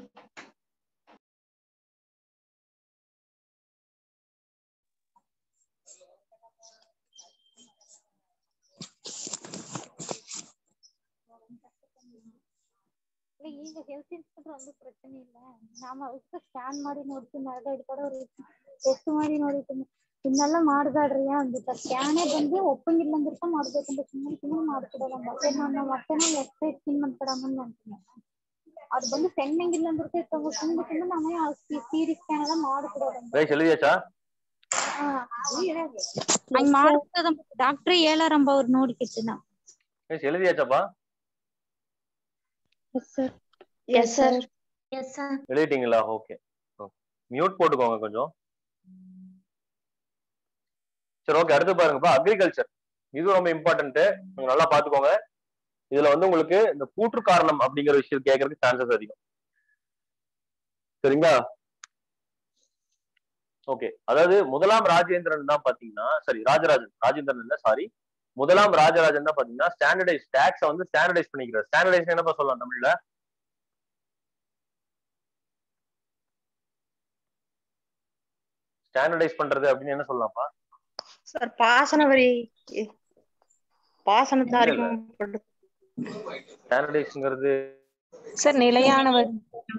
ಈಗ ಹೆಲ್ತ್ ಇನ್ಸ್ಪೆಕ್ಟರ್ ಒಂದು ಪ್ರಶ್ನೆ ಇಲ್ಲ ನಾವು ಅದಕ್ಕೆ ಸ್ಕ್ಯಾನ್ ಮಾಡಿ ನೋಡ್ತೀವಿ ಮ್ಯಾಗ ಹಿಡ್ಕೊಂಡು ಟೆಸ್ಟ್ ಮಾಡಿ ನೋಡಿರ್ತೀನಿ ಇನ್ನೆಲ್ಲ ಮಾಡ್ಬೇಡ್ರಿ ಅಂದ್ಬಿಟ್ಟ ಸ್ಕ್ಯಾನೇ ಬಂದು ಒಪ್ಪಂಗಿಲ್ಲ ಅಂದಿರ್ತ ಮಾಡ್ಬೇಕಂತ ಸುಮ್ಮನೆ ಸುಮ್ಮನೆ ಮಾಡ್ಕೊಡಲ್ಲ ಮತ್ತೆ ನಾನು ಮತ್ತೆ ಎಷ್ಟೇ ಸ್ಕಿನ್ ಮಾಡ್ಕೊಡಮ್ಮ ಅಂತೀನಿ அது ಬಂದು ಪೆಂಡಿಂಗ್ ಇಲ್ಲ ಅಂದ್ರೆ ಇರ್ತಾವ ಸುಮ್ಮನೆ ಸುಮ್ಮನೆ ನಾವೇ ಸಿಟಿ ಸ್ಕ್ಯಾನ್ ಎಲ್ಲ ಮಾಡக்கூடாது ரைஸ் எழுதியாச்சா ಹಂಗ್ ಮಾಡ್ತದ ಡಾಕ್ಟ್ರ್ ಹೇಳಾರಂಬ ಅವ್ರು ನೋಡ್ಕಿಟ್ಟಿನ ரைஸ் எழுதியாச்சாப்பா yes sir yes sir yes sir எழுதிட்டீங்களா ஓகே மியூட் போட்டுக்கோங்க கொஞ்சம் சரி ஓகே அடுத்து பாருங்கப்பா அக்ரிகல்ச்சர் இது ரொம்ப இம்பார்ட்டன்ட் நீங்க நல்லா பாத்துக்கோங்க இதுல வந்து உங்களுக்கு இந்த கூற்று காரணம் அப்படிங்கிற விஷயம் கேட்கறதுக்கு சான்சஸ் அதிகம் சரிங்களா ஓகே அதாவது முதலாம் ராஜேந்திரன் தான் பாத்தீங்கன்னா சரி ராஜராஜன் ராஜேந்திரன் இல்ல சாரி முதலாம் ராஜராஜன் தான் பாத்தீங்கன்னா ஸ்டாண்டர்டைஸ் டாக்ஸ வந்து ஸ்டாண்டர்டைஸ் பண்ணிக்கிறார் ஸ்டாண்டர்டைஸ் என்னப்பா சொல்லலாம் தமிழ்ல ஸ்டாண்டர்டைஸ் பண்றது அப்படின்னு என்ன சொல்லலாம்ப்பா சார் பாசன வரி பாசனத்தை இல்ல, இல்ல. அறிமுகப்படுத்து ஸ்டாண்டர்டைஸ்ங்கிறது சார் நிலையான வரி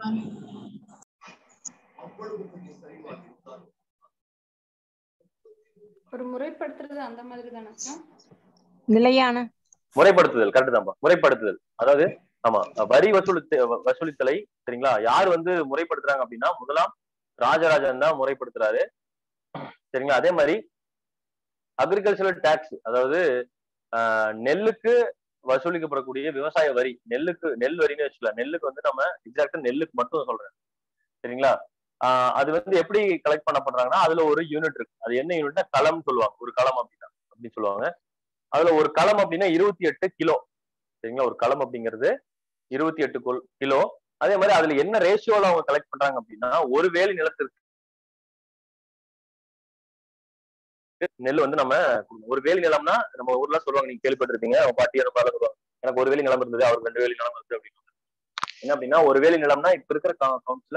ஒரு முறைப்படுத்துறது அந்த மாதிரி தானே சார் நிலையான முறைப்படுத்துதல் கரெக்ட் தான்ப்பா முறைப்படுத்துதல் அதாவது ஆமா வரி வசூலித்த வசூலித்தலை சரிங்களா யார் வந்து முறைப்படுத்துறாங்க அப்படின்னா முதலாம் ராஜராஜன் தான் முறைப்படுத்துறாரு சரிங்களா அதே மாதிரி அக்ரிகல்ச்சரல் டாக்ஸ் அதாவது ஆஹ், நெல்லுக்கு வசூலிக்கப்படக்கூடிய விவசாய வரி நெல்லுக்கு நெல் வரின்னு வச்சுக்கலாம் நெல்லுக்கு வந்து நம்ம எக்ஸாக்டா நெல்லுக்கு மட்டும் சொல்றேன் சரிங்களா ஆஹ், அது வந்து எப்படி கலெக்ட் பண்ணப்படுறாங்கன்னா அதுல ஒரு யூனிட் இருக்கு அது என்ன யூனிட்னா களம் சொல்லுவாங்க ஒரு களம் அப்படின்னா அப்படின்னு சொல்லுவாங்க அதுல ஒரு களம் அப்படின்னா இருபத்தி எட்டு கிலோ சரிங்களா ஒரு களம் அப்படிங்கிறது இருபத்தி எட்டு கொல்- கிலோ அதே மாதிரி அதுல என்ன ரேஷியோல அவங்க கலெக்ட் பண்றாங்க அப்படின்னா ஒரு வேலி நிலத்திற்கு நெல் வந்து நம்ம கொடுக்கணும். ஒரு வேலி நிலம்னா நம்ம ஊர்ல சொல்லுவாங்க நீங்க கேள்விப்பட்டிருப்பீங்க அவங்க பாட்டி அந்த பாலம் சொல்லுவாங்க எனக்கு ஒரு வேலி நிலம் இருந்தது அவருக்கு ரெண்டு வேலி நிலம் இருந்தது அப்படின்னு என்ன அப்படின்னா ஒரு வேலி நிலம்னா இப்ப இருக்கிற கவுன்ஸ்ல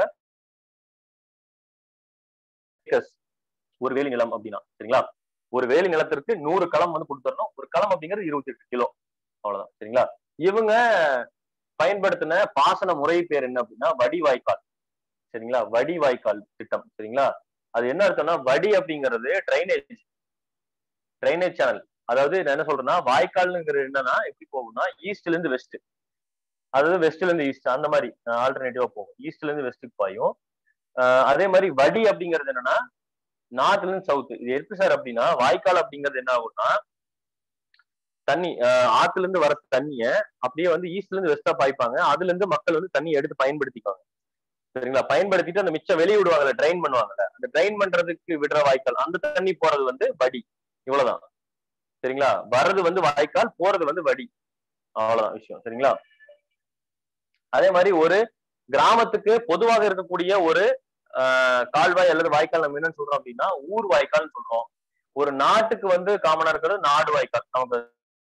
ஒரு வேலி நிலம் அப்படின்னா சரிங்களா ஒரு வேலி நிலத்திற்கு நூறு களம் வந்து கொடுத்துடணும் ஒரு களம் அப்படிங்கிறது இருபத்தி எட்டு கிலோ அவ்வளவுதான் சரிங்களா இவங்க பயன்படுத்தின பாசன முறை பேர் என்ன அப்படின்னா வடி வாய்க்கால் சரிங்களா வடி வாய்க்கால் திட்டம் சரிங்களா அது என்ன அர்த்தம்னா வடி அப்படிங்கிறது ட்ரைனேஜ் ட்ரைனேஜ் சேனல் அதாவது நான் என்ன சொல்றேன்னா வாய்க்கால்ங்கிறது என்னன்னா எப்படி போகும்னா ஈஸ்ட்ல இருந்து வெஸ்ட் அதாவது வெஸ்ட்ல இருந்து ஈஸ்ட் அந்த மாதிரி ஆல்டர்னேட்டிவா போகும் ஈஸ்ட்ல இருந்து வெஸ்ட்டுக்கு பாயும் ஆஹ் அதே மாதிரி வடி அப்படிங்கிறது என்னன்னா நார்த்ல இருந்து சவுத் இது எப்படி சார் அப்படின்னா வாய்க்கால் அப்படிங்கிறது என்ன ஆகும்னா தண்ணி ஆஹ் ஆத்துல இருந்து வர தண்ணிய அப்படியே வந்து ஈஸ்ட்ல இருந்து வெஸ்டா பாய்ப்பாங்க அதுல இருந்து மக்கள் வந்து தண்ணி எடுத்து பயன்படுத்திக்குவாங்க சரிங்களா பயன்படுத்திட்டு அந்த மிச்சம் வெளியே விடுவாங்கல்ல ட்ரைன் பண்ணுவாங்கல்ல அந்த ட்ரைன் பண்றதுக்கு விடுற வாய்க்கால் அந்த தண்ணி போறது வந்து வடி இவ்வளவுதான் சரிங்களா வர்றது வந்து வாய்க்கால் போறது வந்து வடி அவ்வளவுதான் விஷயம் சரிங்களா அதே மாதிரி ஒரு கிராமத்துக்கு பொதுவாக இருக்கக்கூடிய ஒரு ஆஹ் கால்வாய் அல்லது வாய்க்கால் நம்ம என்னன்னு சொல்றோம் அப்படின்னா ஊர் வாய்க்கால்னு சொல்றோம் ஒரு நாட்டுக்கு வந்து காமனா இருக்கிறது நாடு வாய்க்கால் நமக்கு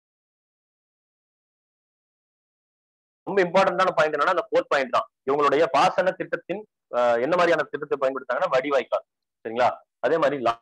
ரொம்ப இம்பார்ட்டன்டான பாயிண்ட் என்னன்னா அந்த ஃபோர்த் பாயிண்ட் தான் இவங்களுடைய பாசன திட்டத்தின் ஆஹ் என்ன மாதிரியான திட்டத்தை பயன்படுத்தாங்கன்னா வடி வாய்க்கால் சரிங்களா அதே மாதிரி லா-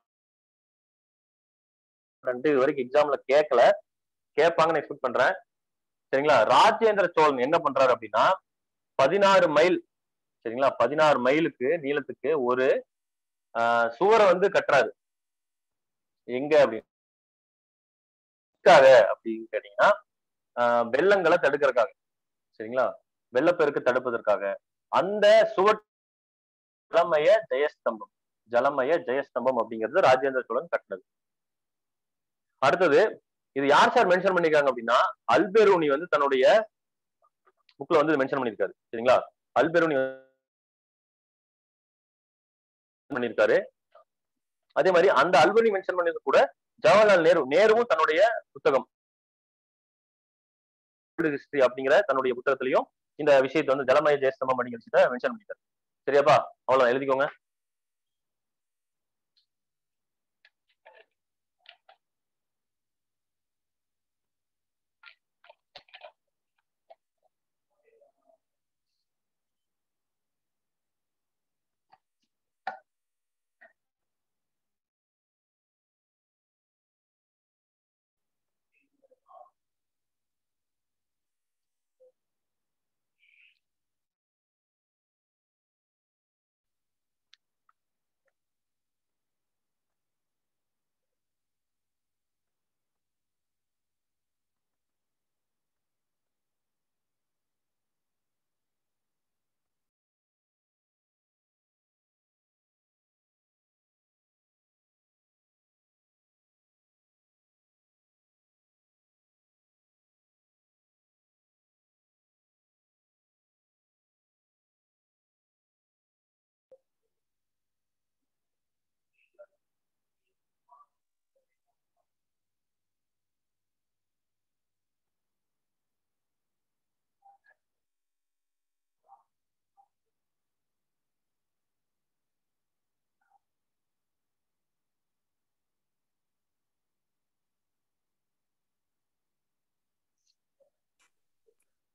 ரெண்டு இது வரைக்கும் எக்ஸாம்ல கேட்கல கேட்பாங்கன்னு எக்ஸ்பெக்ட் பண்றேன் சரிங்களா ராஜேந்திர சோழன் என்ன பண்றாரு அப்படின்னா பதினாறு மைல் சரிங்களா பதினாறு மைலுக்கு நீளத்துக்கு ஒரு ஆஹ் சுவரை வந்து கட்டுறாரு எங்க அப்படின்னு எதுக்காக அப்படின்னு கேட்டீங்கன்னா ஆஹ் வெள்ளங்களை தடுக்கிறதுக்காக சரிங்களா வெள்ளப்பெருக்கு தடுப்பதற்காக அந்த சுவர் ஜலமய ஜெயஸ்தம்பம் ஜலமய ஜெயஸ்தம்பம் அப்படிங்கிறது ராஜேந்திர சோழன் கட்டினது அடுத்தது இது யார் சார் மென்ஷன் பண்ணிருக்காங்க அப்படின்னா அல்பெரூனி வந்து தன்னுடைய புக்ல வந்து மென்ஷன் பண்ணிருக்காரு சரிங்களா அல்பெரூனி பண்ணிருக்காரு அதே மாதிரி அந்த அல்பெரூனி மென்ஷன் பண்ணது கூட ஜவஹர்லால் நேரு நேருவும் தன்னுடைய புத்தகம் ஹிஸ்டரி அப்படிங்கிற தன்னுடைய புத்தகத்திலையும் இந்த விஷயத்தை வந்து ஜலமய ஜெயஸ்தம்பம் அப்படிங்கிற விஷயத்த மென்ஷன் பண்ணிருக்காரு சரியாப்பா அவ்வளவுதான் எழுதிக்கோங்க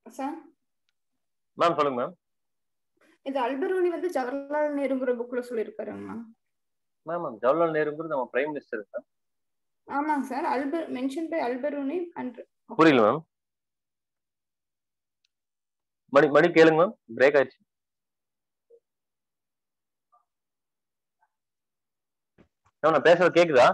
சார் மேம் சொல்லுங்க மேம் இது அல்பரூனி வந்து ஜவஹர்லால் நேருங்கிற புக்ல சொல்லியிருக்காருங்கண்ணா மேம் மேம் ஜவஹர்லால் நேருங்கிறது நம்ம பிரைம் மினிஸ்டர் மேம் ஆமாங்க சார் அல்பர் மென்ஷன் பை அல்பரூனி அண்ட் புரியல மேம் மணி மணி கேளுங்க மேம் பிரேக் ஆயிடுச்சு மேம் நான் பேசுறது கேக்குதா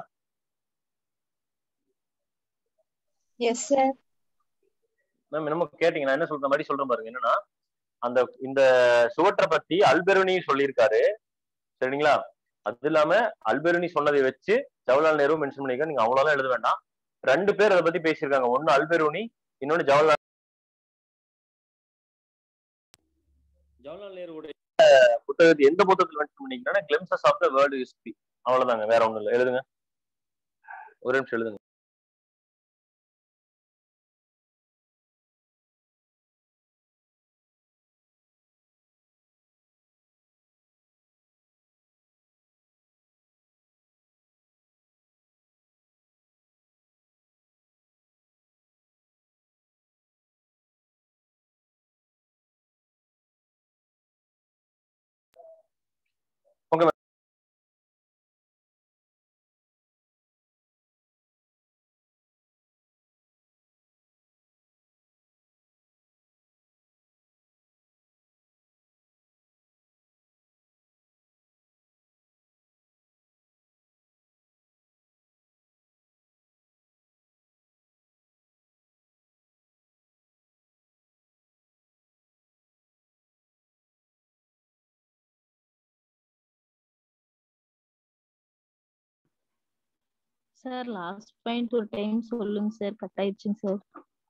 எஸ் சார் மேம் என்னமோ கேட்டீங்க நான் என்ன சொல்ற மாதிரி சொல்றேன் பாருங்க என்னன்னா அந்த இந்த சுவற்றை பத்தி அல்பெருனி சொல்லியிருக்காரு சரிங்களா அது இல்லாம அல்பெருனி சொன்னதை வச்சு ஜவஹர்லால் நேரு மென்ஷன் பண்ணிருக்காங்க நீங்க அவ்வளோலாம் எழுத வேண்டாம் ரெண்டு பேர் அதை பத்தி பேசியிருக்காங்க ஒன்னு அல்பெருனி இன்னொன்னு ஜவஹர்லால் ஜவஹர்லால் நேருடைய புத்தகத்தை எந்த புத்தகத்தில் மென்ஷன் பண்ணீங்கன்னா glimpses of the world history அவ்வளவுதாங்க வேற ஒண்ணும் இல்லை எழுதுங்க ஒரு நிமிஷம் எழுதுங்க okay ma'am sir last point ஒரு டைம் சொல்லுங்க சார் கட் ஆயிடுச்சுங்க சார்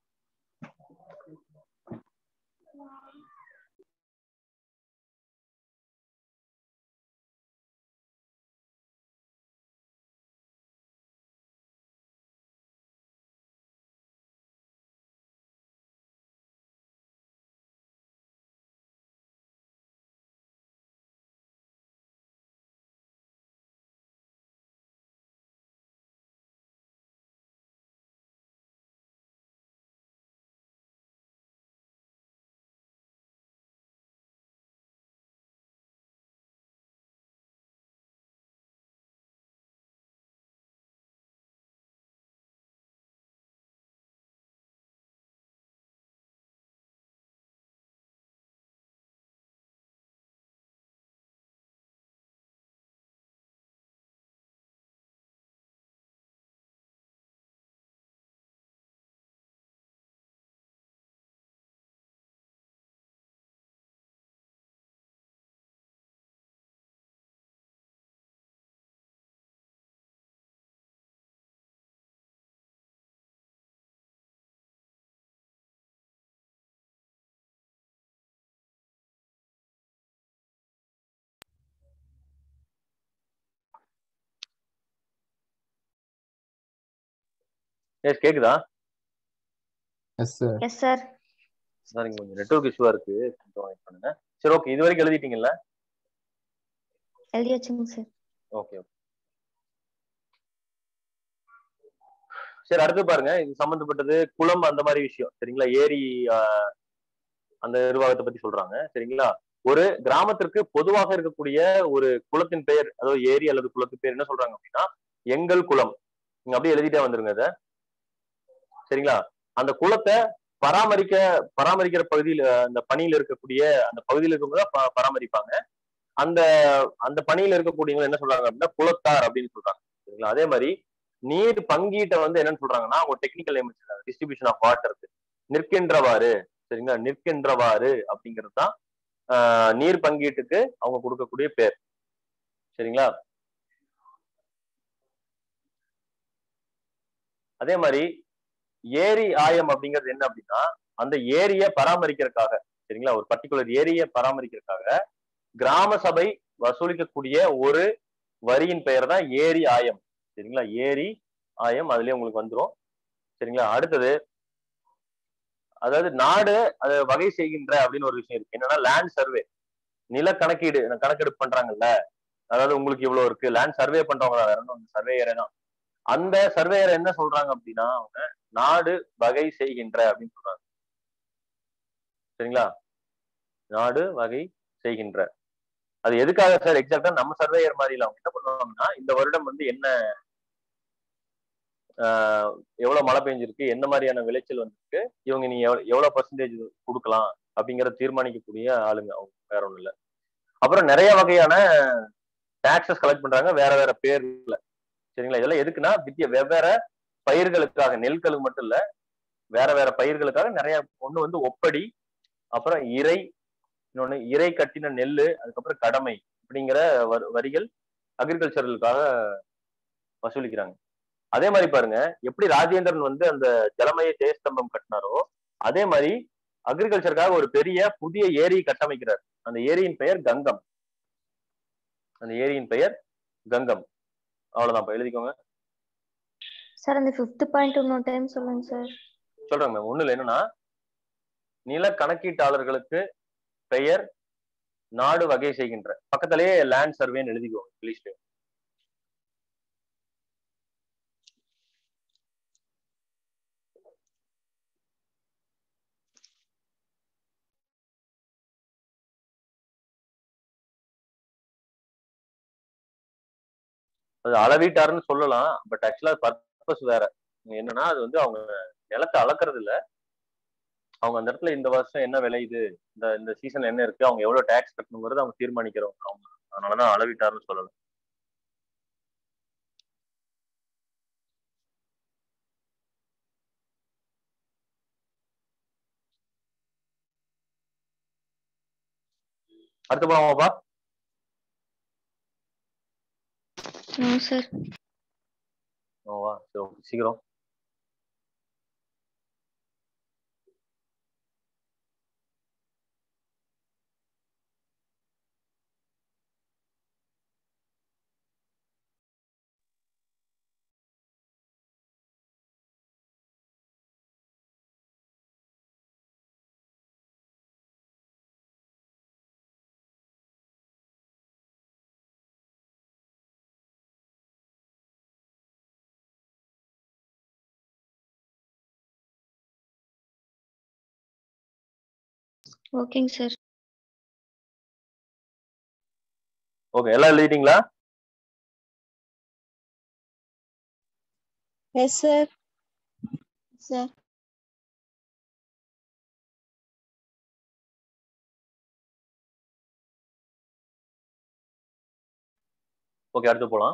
எஸ் கேக்குதா எஸ் சார் எஸ் சார் சரிங்க கொஞ்சம் நெட்வொர்க் இஷ்யூவா இருக்கு கொஞ்சம் wait பண்ணுங்க சரி ஓகே இது வரைக்கும் எழுதிட்டீங்கல்ல எழுதியாச்சுங்க சார் ஓகே ஓகே சரி அடுத்து பாருங்க இது சம்பந்தப்பட்டது குளம் அந்த மாதிரி விஷயம் சரிங்களா ஏரி ஆஹ், அந்த நிர்வாகத்தை பத்தி சொல்றாங்க சரிங்களா ஒரு கிராமத்திற்கு பொதுவாக இருக்கக்கூடிய ஒரு குளத்தின் பெயர் அதாவது ஏரி அல்லது குளத்தின் பெயர் என்ன சொல்றாங்க அப்படின்னா எங்கள் குளம் நீங்க அப்படியே எழுதிட்டே வந்துருங்க இத சரிங்களா அந்த குளத்தை பராமரிக்க பராமரிக்கிற பகுதியில் அந்த பணியில இருக்கக்கூடிய அந்த பகுதியில் இருக்கவங்க தான் ப- பராமரிப்பாங்க அந்த அந்த பணியில இருக்கக்கூடியவங்க என்ன சொல்றாங்க அப்படின்னா குளத்தார் அப்படின்னு சொல்றாங்க சரிங்களா அதே மாதிரி நீர் பங்கீட்டை வந்து என்னன்னு சொல்றாங்கன்னா அவங்க டெக்னிக்கல் நேம் வச்சிருக்காங்க டிஸ்ட்ரிபியூஷன் ஆஃப் வாட்டருக்கு நிற்கின்றவாறு சரிங்களா நிற்கின்றவாறு அப்படிங்கிறது தான் ஆஹ், நீர் பங்கீட்டுக்கு அவங்க கொடுக்கக்கூடிய பேர் சரிங்களா அதே மாதிரி ஏரி ஆயம் அப்படிங்கிறது என்ன அப்படின்னா அந்த ஏரியை பராமரிக்கிறதுக்காக சரிங்களா ஒரு பர்டிகுலர் ஏரியை பராமரிக்கிறதுக்காக கிராம சபை வசூலிக்கக்கூடிய ஒரு வரியின் பெயர் தான் ஏரி ஆயம் சரிங்களா ஏரி ஆயம் அதுலயே உங்களுக்கு வந்துரும் சரிங்களா அடுத்தது அதாவது நாடு அதை வகை செய்கின்ற அப்படின்னு ஒரு விஷயம் இருக்கு என்னன்னா லேண்ட் சர்வே நில கணக்கீடு கணக்கெடுப்பு பண்றாங்கல்ல அதாவது உங்களுக்கு இவ்வளவு இருக்கு லேண்ட் சர்வே பண்றவங்க தான் வேற ஒன்றும் சர்வேயரே தான் அந்த சர்வேயர் என்ன சொல்றாங்க அப்படின்னா அவங்க நாடு வகை செய்கின்ற அப்படின்னு சொல்றாங்க சரிங்களா நாடு வகை செய்கின்ற அது எதுக்காக சார் எக்ஸாக்டா நம்ம சர்வேயர் மாதிரி இல்ல அவங்க என்ன பண்ணுவாங்கன்னா இந்த வருடம் வந்து என்ன ஆஹ் எவ்வளவு மழை பெஞ்சிருக்கு என்ன மாதிரியான விளைச்சல் வந்திருக்கு இவங்க நீ எவ்வளவு எவ்வளவு பர்சன்டேஜ் கொடுக்கலாம் அப்படிங்கறத தீர்மானிக்கக்கூடிய ஆளுங்க அவங்க வேற ஒண்ணும் இல்ல அப்புறம் நிறைய வகையான டாக்ஸஸ் கலெக்ட் பண்றாங்க வேற வேற பேர்ல சரிங்களா இதெல்லாம் எதுக்குன்னா வித்திய வெவ்வேறு பயிர்களுக்காக நெல்களுக்கு மட்டும் இல்ல வேற வேற பயிர்களுக்காக நிறைய ஒண்ணு வந்து ஒப்படி அப்புறம் இறை இன்னொன்னு இறை கட்டின நெல்லு அதுக்கப்புறம் கடமை அப்படிங்கிற வரி- வரிகள் அக்ரிகல்ச்சரலுக்காக வசூலிக்கிறாங்க அதே மாதிரி பாருங்க எப்படி ராஜேந்திரன் வந்து அந்த ஜலமய ஜெயஸ்தம்பம் கட்டினாரோ அதே மாதிரி அக்ரிகல்ச்சருக்காக ஒரு பெரிய புதிய ஏரி கட்டமைக்கிறார் அந்த ஏரியின் பெயர் கங்கம் அந்த ஏரியின் பெயர் கங்கம் அவ்வளவுதான் எழுதிக்கோங்க சார் அந்த ஃபிஃப்த் பாயிண்ட் இன்னொரு டைம் சொல்லுங்க சார் சொல்றேன் மேம் ஒண்ணுல என்னன்னா நில கணக்கீட்டாளர்களுக்கு பெயர் நாடு வகை செய்கின்ற பக்கத்திலேயே லேண்ட் சர்வேன்னு எழுதிக்கோங்க இங்கிலீஷ்ல அது அளவீட்டாருன்னு சொல்லலாம் பட் ஆக்சுவலா பர்பஸ் வேற என்னன்னா அது வந்து அவங்க நிலத்தை அளக்குறது இல்ல அவங்க அந்த இடத்துல இந்த வருஷம் என்ன விளையுது இந்த இந்த சீசன் என்ன இருக்கு அவங்க எவ்வளவு டேக்ஸ் கட்டணுங்கிறது அவங்க தீர்மானிக்கிறவங்க அவங்க அதனாலதான் அளவீட்டாருன்னு சொல்லலாம் அடுத்து போலாமாப்பா நோ சார் ஓவா சரி okay, சீக்கிரம் ஓகேங்க சார் ஓகே எல்லாம் எழுதிட்டீங்களா எஸ் சார் சார் ஓகே அடுத்து போலாம்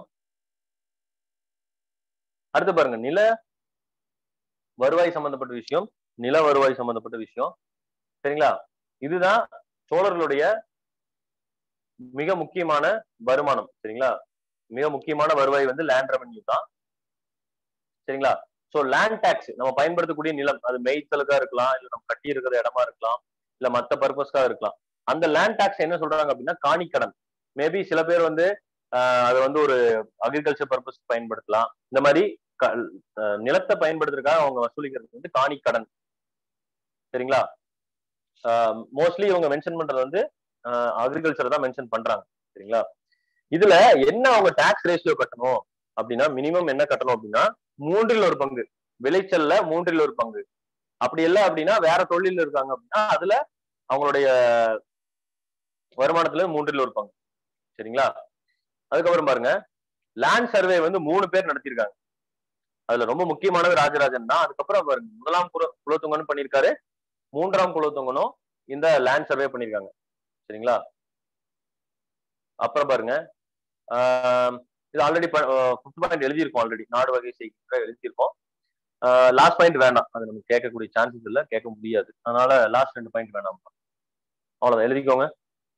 அடுத்து பாருங்க நில வருவாய் சம்பந்தப்பட்ட விஷயம் நில வருவாய் சம்பந்தப்பட்ட விஷயம் சரிங்களா இதுதான் சோழர்களுடைய மிக முக்கியமான வருமானம் சரிங்களா மிக முக்கியமான வருவாய் வந்து லேண்ட் ரெவன்யூ தான் சரிங்களா சோ லேண்ட் டாக்ஸ் நம்ம பயன்படுத்தக்கூடிய நிலம் அது மேய்த்தலுக்கா இருக்கலாம் இல்ல நம்ம கட்டி இருக்கிற இடமா இருக்கலாம் இல்ல மத்த பர்பஸ்க்காக இருக்கலாம் அந்த லேண்ட் டாக்ஸ் என்ன சொல்றாங்க அப்படின்னா காணிக்கடன் மேபி சில பேர் வந்து ஆஹ் அதை வந்து ஒரு அக்ரிகல்ச்சர் பர்பஸ் பயன்படுத்தலாம் இந்த மாதிரி க- ஆஹ் நிலத்தை பயன்படுத்துறதுக்காக அவங்க வசூலிக்கிறது வந்து காணிக்கடன் சரிங்களா மோஸ்ட்லி இவங்க மென்ஷன் பண்றது வந்து அக்ரிகல்ச்சர் தான் மென்ஷன் பண்றாங்க சரிங்களா இதுல என்ன அவங்க டாக்ஸ் ரேஷியோ கட்டணும் அப்படின்னா மினிமம் என்ன கட்டணும் அப்படின்னா மூன்றில் ஒரு பங்கு விளைச்சல்ல மூன்றில் ஒரு பங்கு அப்படி இல்லை அப்படின்னா வேற தொழில் இருக்காங்க அப்படின்னா அதுல அவங்களுடைய வருமானத்துல மூன்றில் ஒரு பங்கு சரிங்களா அதுக்கப்புறம் பாருங்க லேண்ட் சர்வே வந்து மூணு பேர் நடத்தியிருக்காங்க அதுல ரொம்ப முக்கியமானது ராஜராஜன் தான் அதுக்கப்புறம் பாருங்க முதலாம் குல குலோத்துங்கன்னு பண்ணியிருக்காரு மூன்றாம் குலோத்துங்கனும் இந்த லேண்ட் சர்வே பண்ணியிருக்காங்க சரிங்களா அப்புறம் பாருங்க ஆஹ் இது ஆல்ரெடி ஃபிஃப்த் பாயிண்ட் எழுதியிருக்கோம் ஆல்ரெடி நாடு வகை செய்கிற எழுதியிருக்கோம் லாஸ்ட் பாயிண்ட் வேண்டாம் அது நமக்கு கேட்கக்கூடிய சான்சஸ் இல்லை கேட்க முடியாது அதனால லாஸ்ட் ரெண்டு பாயிண்ட் வேணாம் அவ்வளவுதான் எழுதிக்கோங்க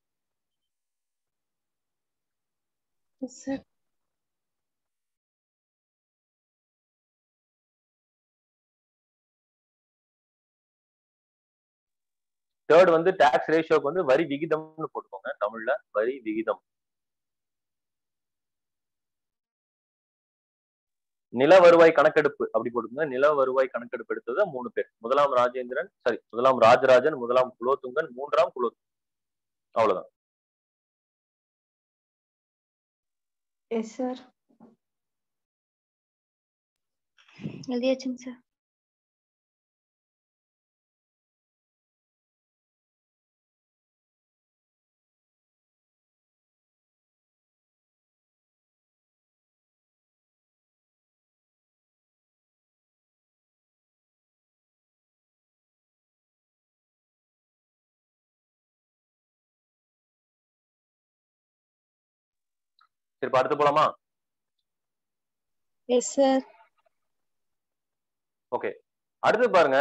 எஸ் சார் தேர்ட் வந்து டாக்ஸ் ரேஷியோக்கு வந்து வரி விகிதம்னு போட்டுக்கோங்க தமிழ்ல வரி விகிதம் நில வருவாய் கணக்கெடுப்பு அப்படி போட்டுக்கோங்க நில வருவாய் கணக்கெடுப்பு எடுத்தது மூணு பேர் முதலாம் ராஜேந்திரன் சாரி முதலாம் ராஜராஜன் முதலாம் குலோத்துங்கன் மூன்றாம் குலோத்துங்கன் அவ்வளவுதான் எஸ் சார் எழுதியாச்சுங்க சார் சரி இப்ப அடுத்து போலாமா எஸ் சார் ஓகே அடுத்து பாருங்க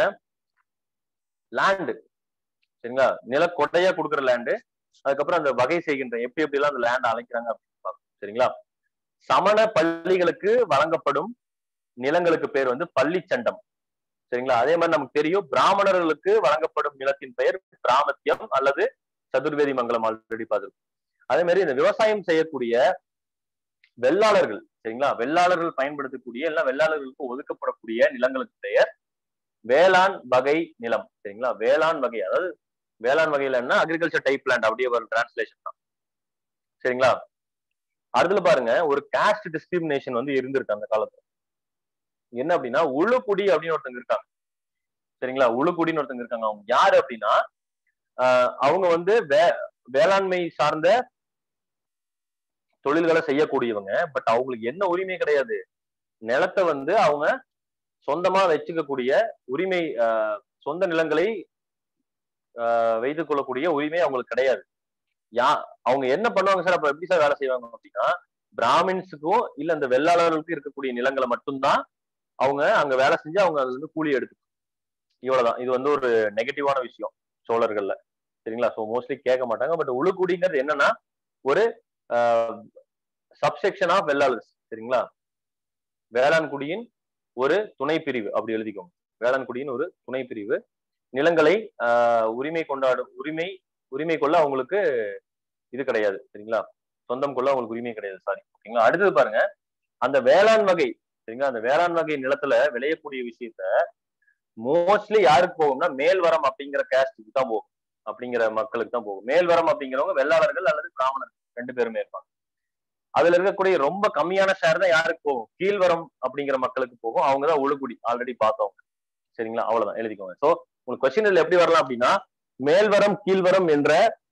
லேண்டு சரிங்களா நிலக்கொட்டையா கொடுக்குற லேண்டு அதுக்கப்புறம் அந்த வகை செய்கின்ற எப்படி எப்படி எல்லாம் அந்த லேண்ட் அழைக்கிறாங்க அப்படின்னு பார்ப்போம். சரிங்களா சமண பள்ளிகளுக்கு வழங்கப்படும் நிலங்களுக்கு பேர் வந்து பள்ளி சண்டம் சரிங்களா அதே மாதிரி நமக்கு தெரியும் பிராமணர்களுக்கு வழங்கப்படும் நிலத்தின் பெயர் பிராமத்தியம் அல்லது சதுர்வேதி மங்கலம் ஆல்ரெடி பார்த்திருக்கோம் அதே மாதிரி இந்த விவசாயம் செய்யக்கூடிய வெள்ளாளர்கள் சரிங்களா வெள்ளாளர்கள் பயன்படுத்தக்கூடிய எல்லாம் வெள்ளாளர்களுக்கு ஒதுக்கப்படக்கூடிய நிலங்களுக்கு பெயர் வேளாண் வகை நிலம் சரிங்களா வேளாண் வகை அதாவது வேளாண் வகையில என்ன அக்ரிகல்ச்சர் டைப் லேண்ட் அப்படியே ஒரு டிரான்ஸ்லேஷன் தான் சரிங்களா அடுத்துல பாருங்க ஒரு காஸ்ட் டிஸ்கிரிமினேஷன் வந்து இருந்திருக்கு அந்த காலத்துல என்ன அப்படின்னா உளுக்குடி அப்படின்னு ஒருத்தங்க இருக்காங்க சரிங்களா உளுக்குடின்னு ஒருத்தங்க இருக்காங்க அவங்க யாரு அப்படின்னா ஆஹ் அவங்க வந்து வே வேளாண்மை சார்ந்த தொழில்களை செய்யக்கூடியவங்க பட் அவங்களுக்கு என்ன உரிமை கிடையாது நிலத்தை வந்து அவங்க சொந்தமா வச்சுக்கக்கூடிய உரிமை ஆஹ் சொந்த நிலங்களை ஆஹ் வைத்துக் கொள்ளக்கூடிய உரிமை அவங்களுக்கு கிடையாது யா அவங்க என்ன பண்ணுவாங்க சார் அப்ப எப்படி சார் வேலை செய்வாங்க அப்படின்னா பிராமின்ஸுக்கும் இல்ல இந்த வெள்ளாளர்களுக்கும் இருக்கக்கூடிய நிலங்களை மட்டும்தான் அவங்க அங்க வேலை செஞ்சு அவங்க அதுல இருந்து கூலி எடுத்து இவ்வளவுதான் இது வந்து ஒரு நெகட்டிவான விஷயம் சோழர்கள்ல சரிங்களா ஸோ மோஸ்ட்லி கேட்க மாட்டாங்க பட் உளுக்குடிங்கிறது என்னன்னா ஒரு சப்செக்ஷன் ஆஃப் வெள்ளாளர்ஸ் சரிங்களா வேளாண் குடியின் ஒரு துணை பிரிவு அப்படி எழுதிக்கோங்க வேளாண் குடியின் ஒரு துணை பிரிவு நிலங்களை ஆஹ் உரிமை கொண்டாடும் உரிமை உரிமை கொள்ள அவங்களுக்கு இது கிடையாது சரிங்களா சொந்தம் கொள்ள அவங்களுக்கு உரிமை கிடையாது சாரி ஓகேங்களா அடுத்தது பாருங்க அந்த வேளாண் வகை சரிங்களா அந்த வேளாண் வகை நிலத்துல விளையக்கூடிய விஷயத்த மோஸ்ட்லி யாருக்கு போகும்னா மேல்வரம் அப்படிங்கிற கேஸ்டுக்கு தான் போகும் அப்படிங்கிற மக்களுக்கு தான் போகும் மேல்வரம் அப்படிங்கிறவங்க வெள்ளாளர்கள் அல்லது பிராமணர்கள் ரெண்டு பேருமே இருப்பாங்க அதுல இருக்கக்கூடிய ரொம்ப கம்மியான ஷேர் தான் யாருக்கு போகும் கீழ்வரம் அப்படிங்கிற மக்களுக்கு போகும் அவங்க தான் உழுகுடி ஆல்ரெடி பார்த்தவங்க சரிங்களா அவ்வளவுதான் எழுதிக்கோங்க சோ உங்களுக்கு கொஸ்டின் இதுல எப்படி வரலாம் அப்படின்னா மேல்வரம் கீழ்வரம் என்ற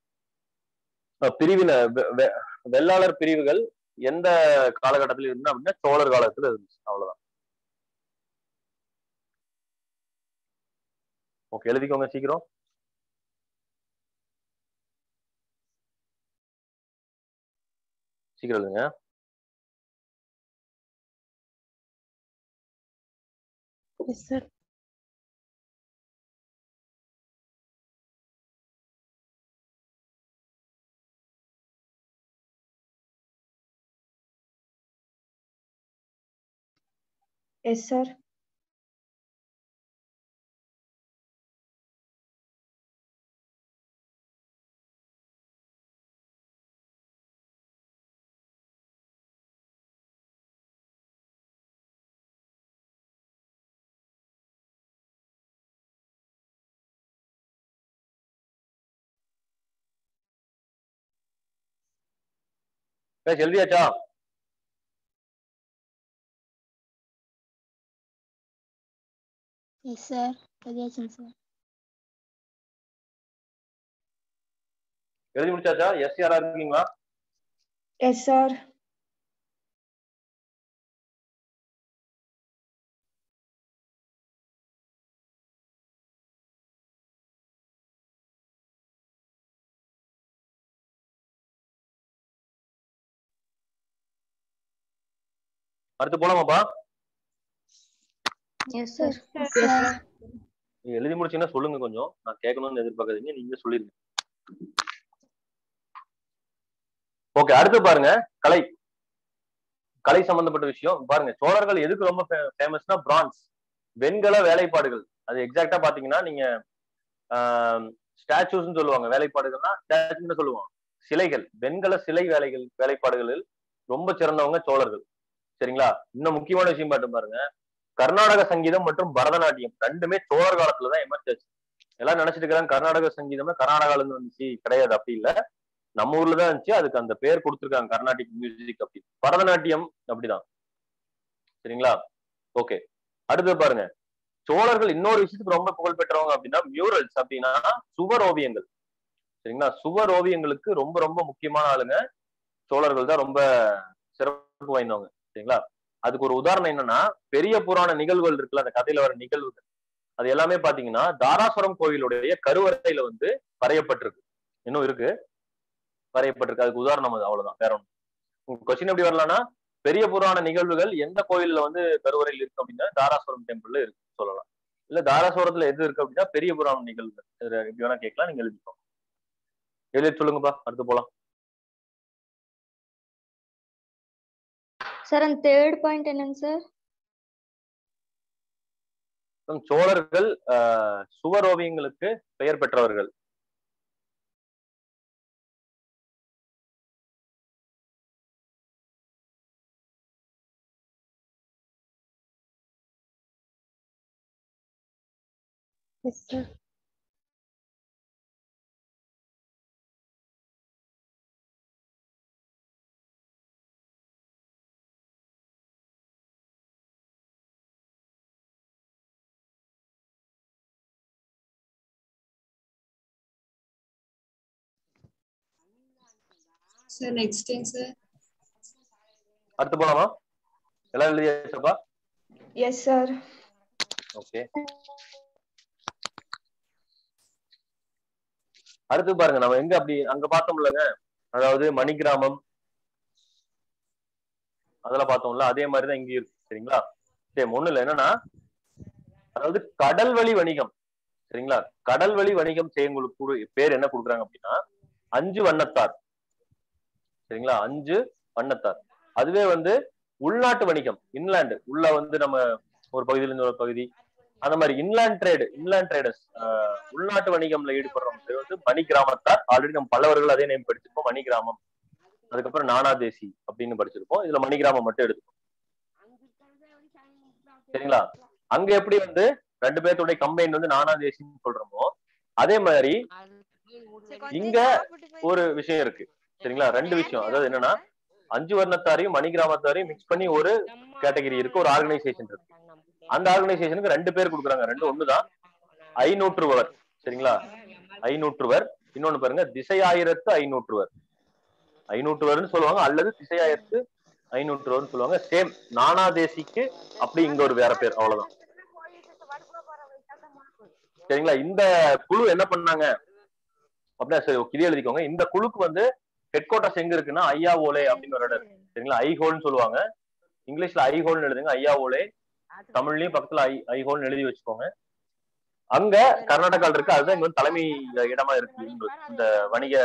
அஹ், பிரிவின வெ- வெ- வெள்ளாளர் பிரிவுகள் எந்த காலகட்டத்தில் இருந்தா அப்படின்னா சோழர் காலத்துல இருந்துச்சு அவ்வளவுதான் ஓகே எழுதிக்கோங்க சீக்கிரம் சீக்கிரம் எழுதுங்க எஸ் சார் எஸ் சார் பேச எழுதியாச்சா எஸ் சார் எழுதியாச்சுங்க சார் எழுதி முடிச்சாச்சா எஸ் யாரா இருக்கீங்களா எஸ் சார் அடுத்து போலாமாப்பா எஸ் சார் நீங்க எழுதி முடிச்சீங்கன்னா சொல்லுங்க கொஞ்சம் நான் கேட்கணும்னு எதிர்பார்க்காதீங்க நீங்க சொல்லிருங்க ஓகே அடுத்து பாருங்க கலை கலை சம்பந்தப்பட்ட விஷயம் பாருங்க சோழர்கள் எதுக்கு ரொம்ப ஃபேமஸ்னா பிரான்ஸ் வெண்கல வேலைப்பாடுகள் அது எக்ஸாக்டா பாத்தீங்கன்னா நீங்க ஸ்டாச்சூஸ்ன்னு சொல்லுவாங்க வேலைப்பாடுகள்னா ஸ்டாச்சுன்னு சொல்லுவாங்க சிலைகள் வெண்கல சிலை வேலைகள் வேலைப்பாடுகளில் ரொம்ப சிறந்தவங்க சோழர்கள் சரிங்களா இன்னும் முக்கியமான விஷயம் பாட்டு பாருங்க கர்நாடக சங்கீதம் மற்றும் பரதநாட்டியம் ரெண்டுமே சோழர் காலத்துலதான் எமர்ஜ் ஆச்சு எல்லாரும் நினைச்சிட்டு இருக்காங்க கர்நாடக சங்கீதமே கர்நாடகால இருந்து வந்துச்சு கிடையாது அப்படி இல்ல நம்ம ஊர்ல தான் இருந்துச்சு அதுக்கு அந்த பேர் கொடுத்துருக்காங்க கர்நாடிக் மியூசிக் அப்படி பரதநாட்டியம் அப்படிதான் சரிங்களா ஓகே அடுத்து பாருங்க சோழர்கள் இன்னொரு விஷயத்துக்கு ரொம்ப புகழ் பெற்றவங்க அப்படின்னா மியூரல்ஸ் அப்படின்னா சுவர் ஓவியங்கள் சரிங்களா சுவர் ஓவியங்களுக்கு ரொம்ப ரொம்ப முக்கியமான ஆளுங்க சோழர்கள் தான் ரொம்ப சிறப்பு வாய்ந்தவங்க சரிங்களா அதுக்கு ஒரு உதாரணம் என்னன்னா பெரிய புராண நிகழ்வுகள் இருக்குல்ல அந்த கதையில வர நிகழ்வுகள் அது எல்லாமே பாத்தீங்கன்னா தாராசுரம் கோவிலுடைய கருவறையில வந்து வரையப்பட்டிருக்கு இன்னும் இருக்கு வரையப்பட்டிருக்கு அதுக்கு உதாரணம் அது அவ்வளவுதான் வேற ஒன்றும் கொஸ்டின் எப்படி வரலாம்னா பெரிய புராண நிகழ்வுகள் எந்த கோயில்ல வந்து கருவறையில் இருக்கு அப்படின்னா தாராசுரம் டெம்பிள்ல இருக்கு சொல்லலாம் இல்ல தாராசுரத்துல எது இருக்கு அப்படின்னா பெரிய புராண நிகழ்வுகள் இதுல எப்படி வேணா கேட்கலாம் நீங்க எழுதிக்கோங்க எழுதி சொல்லுங்கப்பா அடுத்து போலாம் சார் அந்த தேர்ட் பாயிண்ட் என்னங்க சார் மேம், சோழர்கள் ஆஹ், சுவர் ஓவியங்களுக்கு பெயர் பெற்றவர்கள் yes sir sir next time sir அடுத்து போலாமா எல்லாம் எழுதியாச்சப்பா Yes, sir. ஓகே அடுத்து பாருங்க நம்ம எங்க அப்படி அங்க பார்த்தோம்லங்க அதாவது மணிகிராமம் அதெல்லாம் பார்த்தோம்ல அதே மாதிரிதான் இங்கேயும் இருக்கு சரிங்களா சரி ஒண்ணு இல்ல என்னன்னா அதாவது கடல் வழி வணிகம் சரிங்களா கடல் வழி வணிகம் செய்யங்களுக்கு கூட பேர் என்ன கொடுக்குறாங்க அப்படின்னா அஞ்சு வண்ணத்தார் சரிங்களா அஞ்சு வண்ணத்தார் அதுவே வந்து உள்நாட்டு வணிகம் இன்லாண்டு உள்ள வந்து நம்ம ஒரு பகுதியில இருந்து ஒரு பகுதி அந்த மாதிரி இன்லாண்ட் ட்ரேடு இன்லாண்ட் ட்ரேடர்ஸ் உள்நாட்டு வணிகம்ல ஈடுபடுறவங்க பேர் வந்து மணி கிராமத்தார் ஆல்ரெடி நம்ம பல்லவர்கள் அதே நேம் படிச்சிருப்போம் மணி கிராமம் அதுக்கப்புறம் நானாதேசி அப்படின்னு படிச்சிருப்போம் இதுல மணி கிராமம் மட்டும் எடுத்துப்போம் சரிங்களா அங்க எப்படி வந்து ரெண்டு பேர்த்துடைய கம்பைன் வந்து நானாதேசின்னு சொல்றோமோ அதே மாதிரி இங்க ஒரு விஷயம் இருக்கு சரிங்களா ரெண்டு விஷயம் அதாவது என்னன்னா அஞ்சு வர்ணத்தாரையும் மணி கிராமத்தாரையும் மிக்ஸ் பண்ணி ஒரு கேட்டகரி இருக்கு ஒரு ஆர்கனைசேஷன் இருக்கு அந்த ஆர்கனைசேஷனுக்கு ரெண்டு பேர் கொடுக்குறாங்க ரெண்டு ஒண்ணுதான் ஐநூற்றுவர் சரிங்களா ஐநூற்றுவர் இன்னொன்னு பாருங்க திசையாயிரத்து ஐநூற்றுவர் ஐநூற்றுவர்னு சொல்லுவாங்க அல்லது திசையாயிரத்து ஐநூற்றுவர்னு சொல்லுவாங்க சேம் நானாதேசிக்கு அப்படி இங்க ஒரு வேற பேர் அவ்வளவுதான் சரிங்களா இந்த குழு என்ன பண்ணாங்க அப்படின்னா சரி இது எழுதிக்கோங்க இந்த குழுக்கு வந்து ஹெட் குவார்டர்ஸ் எங்க இருக்குன்னா ஐயா ஓலே அப்படின்னு ஒரு இடம் இருக்கு சரிங்களா ஐஹோல்னு சொல்லுவாங்க இங்கிலீஷ்ல ஐஹோல்னு எழுதுங்க ஐயா ஓலே தமிழ்லயும் பக்கத்துல ஐ ஐஹோல்னு எழுதி வச்சுக்கோங்க அங்க கர்நாடகால இருக்கு அதுதான் இங்க வந்து தலைமை இடமா இருக்கு இந்த- இந்த வணிக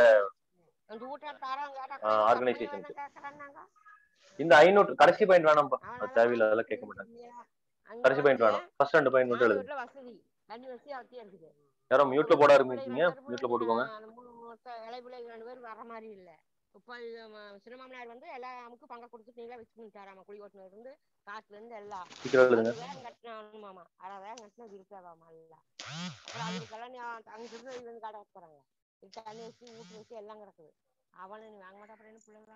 ஆர்கனைசேஷனுக்கு இந்த ஐநூறு கடைசி பாயிண்ட் வேணாம்ப்பா அது தேவையில்லை அதெல்லாம் கேட்க மாட்டாங்க கடைசி பாயிண்ட் வேணாம் ஃபர்ஸ்ட் ரெண்டு பாயிண்ட் மட்டும் எழுதுங்க வசதி தண்ணி வசதி அவசியம் இருக்குது யாரோ மியூட்ல போட ஆரம்பிச்சீங்க மியூட்ல போட்டுக்கோங்க இலைபிள்ளை ரெண்டு பேர் வர மாதிரி இல்ல இப்போ இது ம- சின்ன மாமனார் வந்து எல்லா நமக்கு பங்க கொடுத்து நீங்களே வச்சு பண்ணிட்டாராமா குடி ஓட்டுனதுல இருந்து காட்டுல இருந்து எல்லாம் சீக்கிரம் எழுதுங்க. வேகம் கட்டினான் மாமா அறுபதாயிரம் கட்டினது இருக்காதாமா எல்லாம் அப்புறம் அதுக்கெல்லாம் நீ அங்க இருந்து இது வந்து கடை போறாங்க தண்ணி வச்சு ஊட்டி வச்சு எல்லாம் கிடக்குது அவனை நீ வாங்க மாட்டா அப்புறம் என்ன பிள்ளைங்க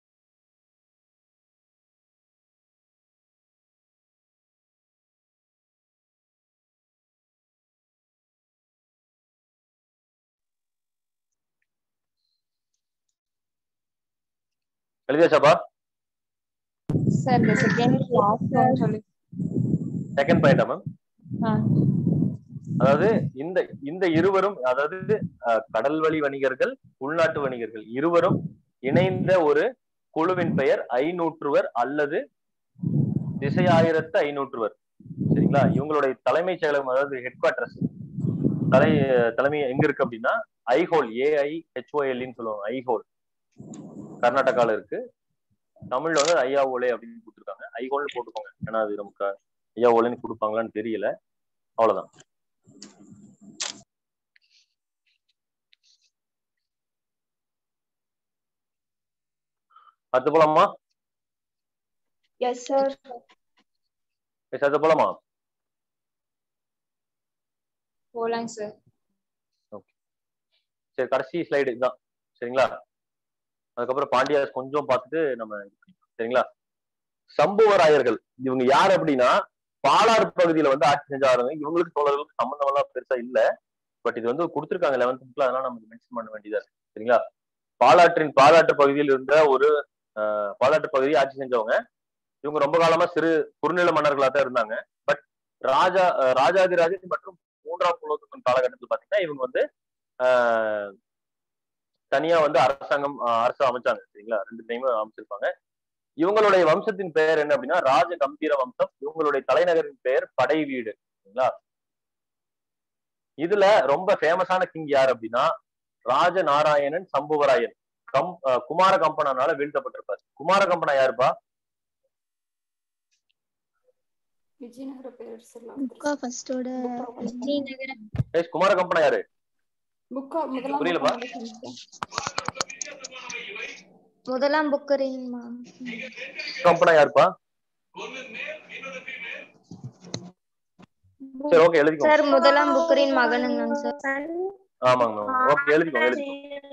எழுதியாச்சாப்பா சார் இந்த செகண்ட் லாஸ்ட் சொல்லி செகண்ட் பாயிண்டா மேம் அதாவது இந்த இந்த இருவரும் அதாவது அஹ், கடல் வழி வணிகர்கள் உள்நாட்டு வணிகர்கள் இருவரும் இணைந்த ஒரு குழுவின் பெயர் ஐநூற்றுவர் அல்லது திசையாயிரத்து ஐநூற்றுவர் சரிங்களா இவங்களுடைய தலைமைச் செயலகம் அதாவது ஹெட் குவார்டர்ஸ் தலை தலைமை எங்க இருக்கு அப்படின்னா ஐஹோல் ஏஐ ஹெச்ஓஎல்னு சொல்லுவாங்க ஐஹோல் கர்நாடகால இருக்கு தமிழ்ல வந்து ஐயா ஓலே அப்படின்னு கொடுத்துருக்காங்க ஐஹோல்னு போட்டுக்கோங்க ஏன்னா அது நமக்கு ஐயா ஓலேன்னு கொடுப்பாங்களான்னு தெரியல அவ்வளவுதான் அடுத்து போலாமா Yes, sir. எஸ் அடுத்து போலாமா போலாங்க சார் சரி கடைசி ஸ்லைடு இதுதான் சரிங்களா அதுக்கப்புறம் பாண்டியாஸ் கொஞ்சம் பார்த்துட்டு நம்ம இது பண்ணிக்கலாம். சரிங்களா சம்புவராயர்கள் இவங்க யார் அப்படின்னா பாலாறு பகுதியில வந்து ஆட்சி செஞ்சாருங்க இவங்களுக்கு தோழர்களுக்கு சம்பந்தம் எல்லாம் பெருசா இல்ல பட் இது வந்து கொடுத்துருக்காங்க லெவன்த் புக்ல அதெல்லாம் நமக்கு மென்ஷன் பண்ண வேண்டியதா இருக்கு சரிங்களா பாலாற்றின் பாலாற்று பகுதியில் இருந்த ஒரு ஆஹ், பாலாற்று பகுதியை ஆட்சி செஞ்சவங்க இவங்க ரொம்ப காலமா சிறு குறுநில மன்னர்களா தான் இருந்தாங்க பட் ராஜா அஹ், ராஜாதிராஜன் மற்றும் மூன்றாம் குலோத்துங்கன் காலகட்டத்தில் பாத்தீங்கன்னா இவங்க வந்து ஆஹ், தனியா வந்து அரசாங்கம் ஆஹ் அரசு அமைச்சாங்க சரிங்களா ரெண்டு டைம் அமைச்சிருப்பாங்க இவங்களுடைய வம்சத்தின் பெயர் என்ன அப்படின்னா ராஜ கம்பீர வம்சம் இவங்களுடைய தலைநகரின் பெயர் படை வீடு சரிங்களா இதுல ரொம்ப ஃபேமஸான கிங் யார் அப்படின்னா ராஜ நாராயணன் சம்புவராயன் கம் அஹ் குமார கம்பனால வீழ்த்தப்பட்டிருப்பார் குமார கம்பனா யாருப்பா விஜயநகர பேரரசர்லாம் புக்கா ஃபர்ஸ்டோட விஜயநகர ஏய் குமார கம்பனா யாரு புக்கா முதலாம் புரியலப்பா. புக்கா நடக்குது முதலாம் புக்கரின் மா கம்பனா யாருப்பா சரி ஓகே எழுதிக்கோ சார் முதலாம் புக்கரின் மகனுங்க சார் ஆமாங்க ஓகே எழுதிக்கோ எழுதிக்கோ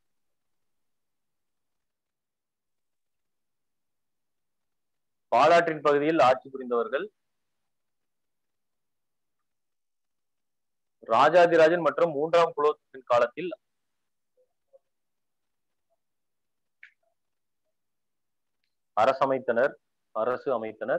பாலாற்றின் பகுதியில் ஆட்சி புரிந்தவர்கள் ராஜாதிராஜன் மற்றும் மூன்றாம் குலோத்துங்கின் காலத்தில் அரசமைத்தனர் அரசு அமைத்தனர்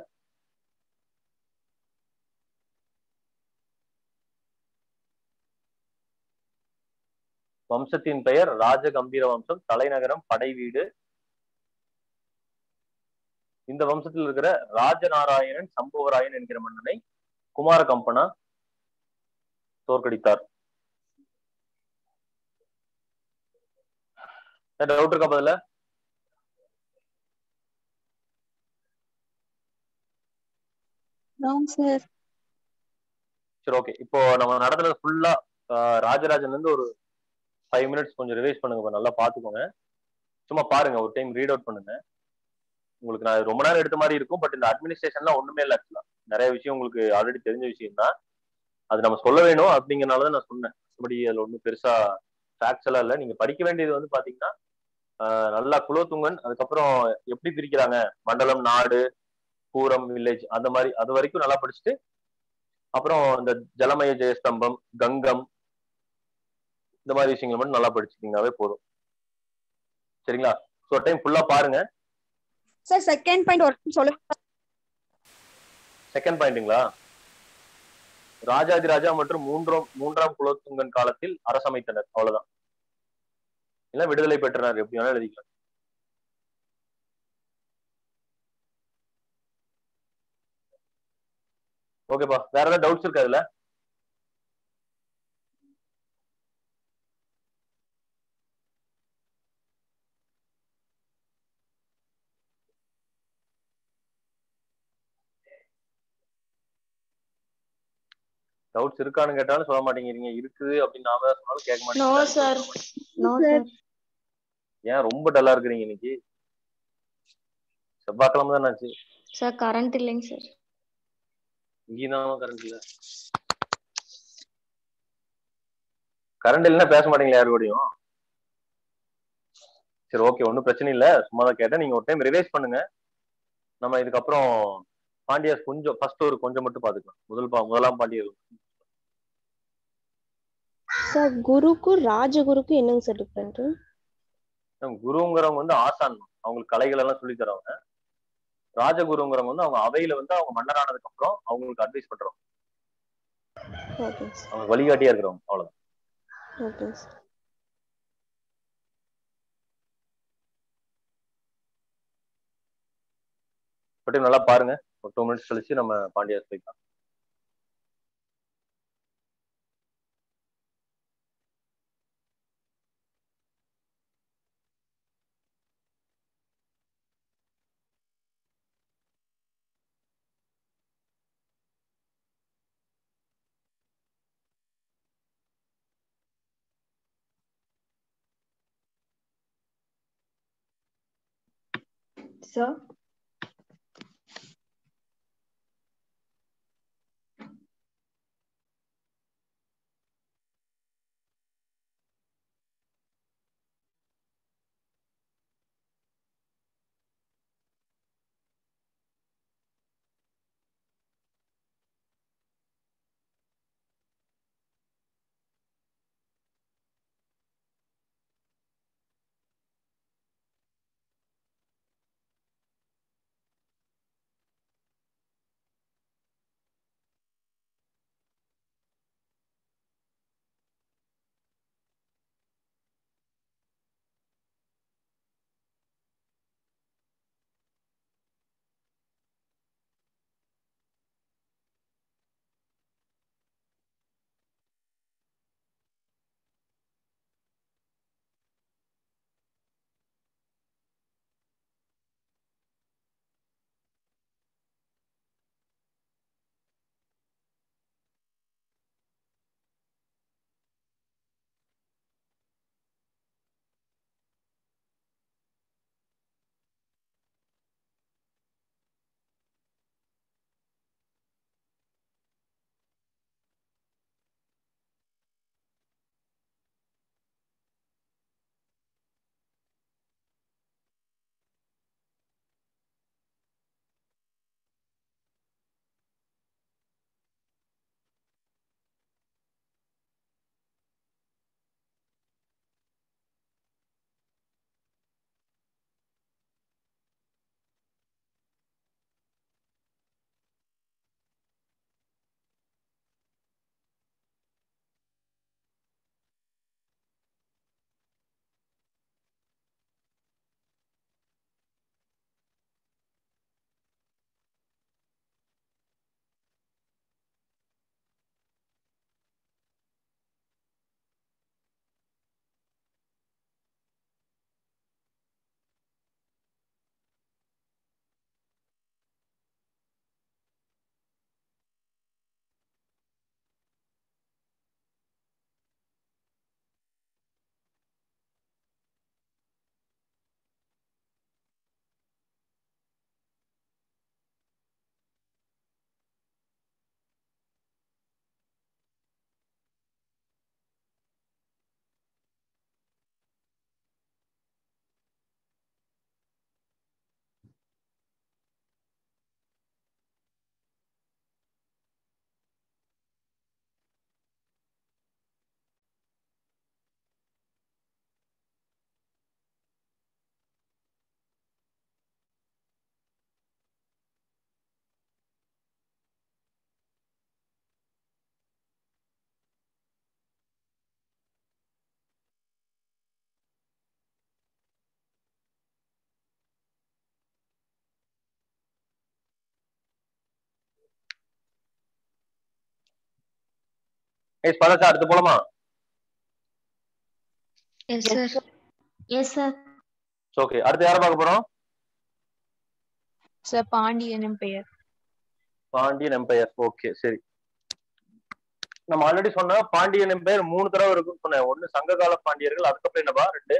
வம்சத்தின் பெயர் ராஜகம்பீர வம்சம் தலைநகரம் படைவீடு இந்த வம்சத்தில் இருக்கிற ராஜநாராயணன் சம்புவராயன் என்கிற மன்னனை குமார கம்பனா தோற்கடித்தார் டவுட் இருக்கா பதில சார் சரி ஓகே இப்போ நம்ம நடத்துறது ஃபுல்லா ராஜராஜன்ல இருந்து ஒரு ஃபைவ் மினிட்ஸ் கொஞ்சம் ரிவைஸ் பண்ணுங்க நல்லா பாத்துக்கோங்க சும்மா பாருங்க ஒரு டைம் ரீட் அவுட் பண்ணுங்க உங்களுக்கு நான் ரொம்ப நேரம் எடுத்த மாதிரி இருக்கும் பட் இந்த அட்மினிஸ்ட்ரேஷன்லாம் ஒண்ணுமே இல்லை ஆக்சுவலா நிறைய விஷயம் உங்களுக்கு ஆல்ரெடி தெரிஞ்ச விஷயம் தான் அது நம்ம சொல்ல வேணும் அப்படிங்கறனால தான் நான் சொன்னேன் மற்றபடி அதுல ஒன்றும் பெருசா ஃபேக்ட்ஸ் எல்லாம் இல்லை நீங்க படிக்க வேண்டியது வந்து பாத்தீங்கன்னா ஆஹ் நல்லா குலோத்துங்கன் அதுக்கப்புறம் எப்படி பிரிக்கிறாங்க மண்டலம் நாடு பூரம் வில்லேஜ் அந்த மாதிரி அது வரைக்கும் நல்லா படிச்சுட்டு அப்புறம் இந்த ஜலமய ஜெயஸ்தம்பம் கங்கம் இந்த மாதிரி விஷயங்களை மட்டும் நல்லா படிச்சுக்கிங்கனாவே போதும் சரிங்களா ஸோ டைம் ஃபுல்லா பாருங்க சார் செகண்ட் பாயிண்ட் ஒரு சொல்லுங்க செகண்ட் பாயிண்ட்டுங்களா ராஜாதிராஜா மற்றும் மூன்றாம் மூன்றாம் குலோத்துங்கன் காலத்தில் அரசமைத்தனர் அவ்வளவுதான் இல்ல விடுதலை பெற்றனர் எப்படி வேணாலும் எழுதிக்கலாம் ஓகேப்பா வேற ஏதாவது டவுட்ஸ் இருக்கா இதுல டவுட்ஸ் இருக்கான்னு கேட்டாலும் சொல்ல மாட்டேங்கிறீங்க இருக்குது அப்படின்னு நாம தான் சொன்னாலும் கேட்க நோ மாட்டேங்கிறீங்க சார் நோ சார் ஏன் ரொம்ப டல்லா இருக்கிறீங்க இன்னைக்கு செவ்வாய்க்கிழமை தானே ஆச்சு சார் கரண்ட் இல்லைங்க சார் இங்கேயும் தான் கரண்ட் இல்ல கரண்ட் இல்லைன்னா பேச மாட்டீங்களா யாரு கூடயும் சரி ஓகே ஒன்றும் பிரச்சனை இல்லை சும்மா தான் கேட்டேன் நீங்க ஒரு டைம் ரிவைஸ் பண்ணுங்க நம்ம இதுக்கப்புறம் பாண்டியர்ஸ் கொஞ்சம் ஃபர்ஸ்ட் ஒரு கொஞ்சம் மட்டும் பாத்துக்கலாம் முதல் பா முதலாம் பாண்டியர் சார் குருக்கும் ராஜகுருக்கும் என்னங்க சார் டிஃபரெண்ட் குருங்கிறவங்க வந்து ஆசான் அவங்களுக்கு கலைகள் எல்லாம் சொல்லி தரவங்க ராஜகுருங்கிறவங்க வந்து அவங்க அவையில வந்து அவங்க மன்னரானதுக்கு அப்புறம் அவங்களுக்கு அட்வைஸ் பண்றவங்க ஓகே சார் அவங்க வழிகாட்டியா இருக்கிறவங்க அவ்வளவுதான் ஓகே சார் பட் நல்லா பாருங்க ஒரு டூ மினிட்ஸ் கழிச்சு நம்ம பாண்டியாஸ் போய்க்கலாம் Sir? எஸ் பதச்சா அடுத்து போலாமா yes sir yes sir okay அடுத்து யாரை பார்க்க போறோம் சார் பாண்டியன் பெயர் பாண்டியன் எம்பையர் ஓகே சரி நம்ம ஆல்ரெடி சொன்ன பாண்டியன் எம்பையர் மூணு தடவை இருக்குன்னு சொன்னேன் ஒண்ணு சங்ககால பாண்டியர்கள் அதுக்கப்புறம் என்னப்பா ரெண்டு